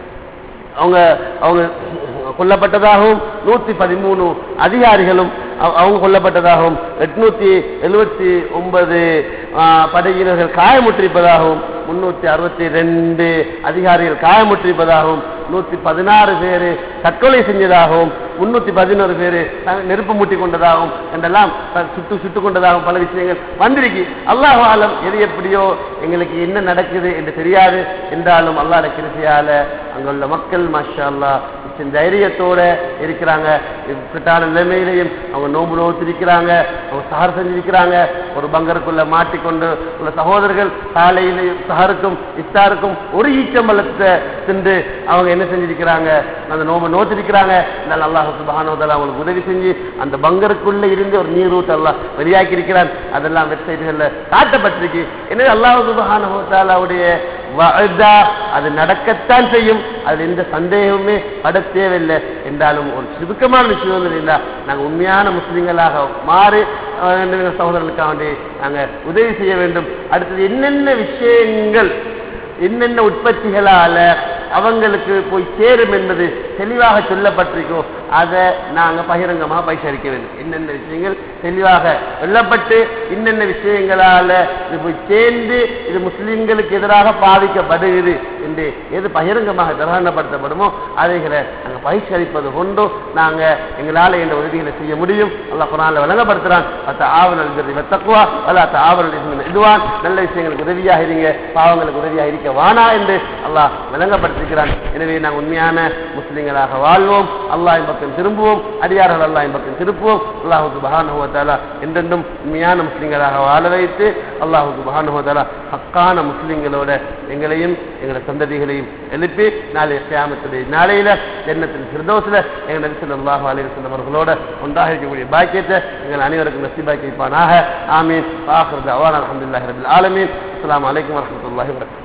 அவங்க அவங்க கொல்லப்பட்டதாகவும் நூத்தி பதிமூணு அதிகாரிகளும் அவ- அவங்க கொல்லப்பட்டதாகவும் எட்நூத்தி எழுபத்தி ஒன்பது படையினர்கள் காயமுற்றிருப்பதாகவும் முன்னூத்தி அறுபத்தி ரெண்டு அதிகாரிகள் காயமுற்றிருப்பதாகவும் நூத்தி பதினாறு பேர் தற்கொலை செஞ்சதாகவும் முன்னூத்தி பதினோரு பேர் நெருப்பு மூட்டி கொண்டதாகவும் என்றெல்லாம் ப- சுட்டு சுட்டு கொண்டதாகவும் பல விஷயங்கள் வந்திருக்கு அல்லாஹ் ஆலம் எது எப்படியோ எங்களுக்கு என்ன நடக்குது என்று தெரியாது என்றாலும் அல்லாஹ் கிருசியால அங்குள்ள மக்கள் மாஷா அல்லாஹ் நிச்சயம் தைரியத்தோட இருக்கிறாங்க இப்படித்தான நிலைமையிலையும் அவங்க நோன்பு நோத்திருக்கிறாங்க அவங்க சஹர் செஞ்சிருக்கிறாங்க ஒரு பங்கருக்குள்ள மாட்டிக்கொண்டு உள்ள சகோதரர்கள் காலையிலையும் சஹருக்கும் இஃப்தாருக்கும் ஒரு ஈச்சம்பழத்தை தின்று அவங்க என்ன செஞ்சிருக்கிறாங்க அந்த நோம்பை நோத்திருக்கிறாங்க அதனால அல்லாஹ் சுபஹானவதால அவங்களுக்கு உதவி செஞ்சு அந்த பங்கருக்குள்ள இருந்து ஒரு நீர் ஊட்ட அல்லாஹ் வெளியாக்கி இருக்கிறான் அதெல்லாம் வெப்சைட்டுகள்ல காட்டப்பட்டிருக்கு எனவே அல்லாஹ் சுபஹானவதாலாவுடைய வஅதா அது நடக்கத்தான் செய்யும் அது எந்த சந்தேகமுமே பட தேவையில்லை என்றாலும் ஒரு சுருக்கமான விஷயம் வந்து என்னன்னா, நாங்கள் உண்மையான முஸ்லிம்களாக மாறி அஹ், எங்கள் சகோதரர்களுக்காக வேண்டி நாங்கள் உதவி செய்ய வேண்டும் அடுத்தது என்னென்ன விஷயங்கள் என்னென்ன உற்பத்திகளால அவங்களுக்கு போய் சேரும் என்பது தெளிவாக சொல்லப்பட்டிருக்கோ அதை நாங்க பகிரங்கமாக பைசரிக்க வேண்டும் என்னென்ன விஷயங்கள் தெளிவாக சொல்லப்பட்டு இன்னென்ன விஷயங்களால இது போய் சேர்ந்து இது முஸ்லிம்களுக்கு எதிராக பாதிக்கப்படுகிறது என்று எது பகிரங்கமாக கிரகணப்படுத்தப்படுமோ அதைகளை நாங்கள் பயிற்சியளிப்பது கொண்டு நாங்க எங்களால் இந்த உதவிகளை செய்ய முடியும் அல்லாஹ் குரான்ல விளங்கப்படுத்துறான் அத்த ஆவணல் வெத்தக்குவா அல்ல அத்த ஆவணல் இதுவான் நல்ல விஷயங்களுக்கு உதவியாக இருங்க பாவங்களுக்கு உதவியாக இருக்க வானா என்று அல்லாஹ் விளங்கப்படுத்திருக்கிறான் எனவே நாங்கள் உண்மையான முஸ்லிம்களாக வாழ்வோம் அல்லாஹ் பக்கம் திரும்புவோம் அடியார்கள் அல்லாஹ் பக்கம் திருப்புவோம் அல்லாஹுக்கு பகானுவத்தாலா என்றென்றும் உண்மையான முஸ்லிம்களாக வாழ வைத்து அல்லாஹுக்கு பகானுவத்தாலா ஹக்கான முஸ்லிம்களோட எங்களையும் எங்களோட சந்ததிகளையும் எழுப்பி நாளைய கியாமத்துடைய நாளையில ஜன்னத்தின் சிறுதோசில் எங்கள் நரிசல் அல்லாஹ் அலைய அவர்களோட ஒன்றாக இருக்கக்கூடிய பாக்கியத்தை எங்கள் அனைவருக்கும் நசிபாக்கி வைப்பானாக ஆமீன் ஆஹ்ரது அவான் அலமதுல்லாஹி ரபில் ஆலமீன் அஸ்ஸலாமு அலைக்கும் வரஹ்மத்துல்லாஹி வபரகாத்துஹு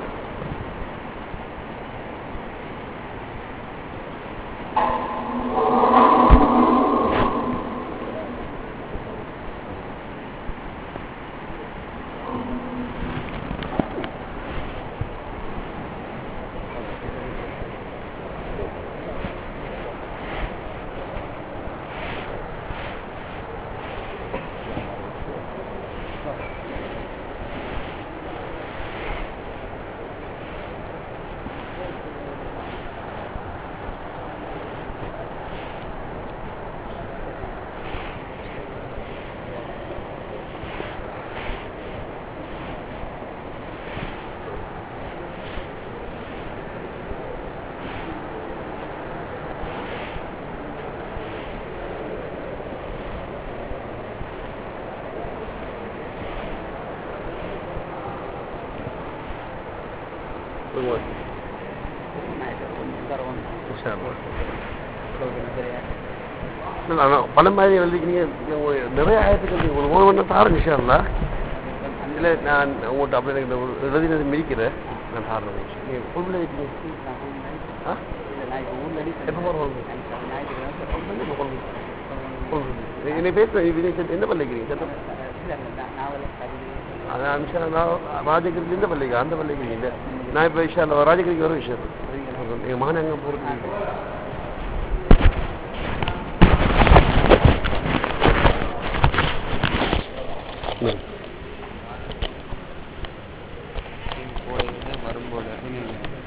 பணம் மாதிரி எழுதிக்கிறீங்க நிறைய ஆயிரத்துக்கு ஒரு மூணு மணி நேரம் தாரங்க விஷயம்ல இல்லை நான் உங்கள்கிட்ட அப்படி எனக்கு இந்த எழுதினது மிதிக்கிறேன் நான் தாரணம் நீங்கள் ஃபுல் எழுதிட்டீங்க ஆ எப்போ போகிறோம் என்னை பேசுகிறேன் இது எந்த பள்ளிக்கிறீங்க சட்டம் அது அம்சா நான் ராஜகிரிக்கு இந்த பள்ளிக்கு அந்த பள்ளிக்கு இல்லை நான் இப்போ விஷயம் ராஜகிரிக்கு வரும் விஷயம் எங்கள் மகன் எங்கே போகிறது வரும்போது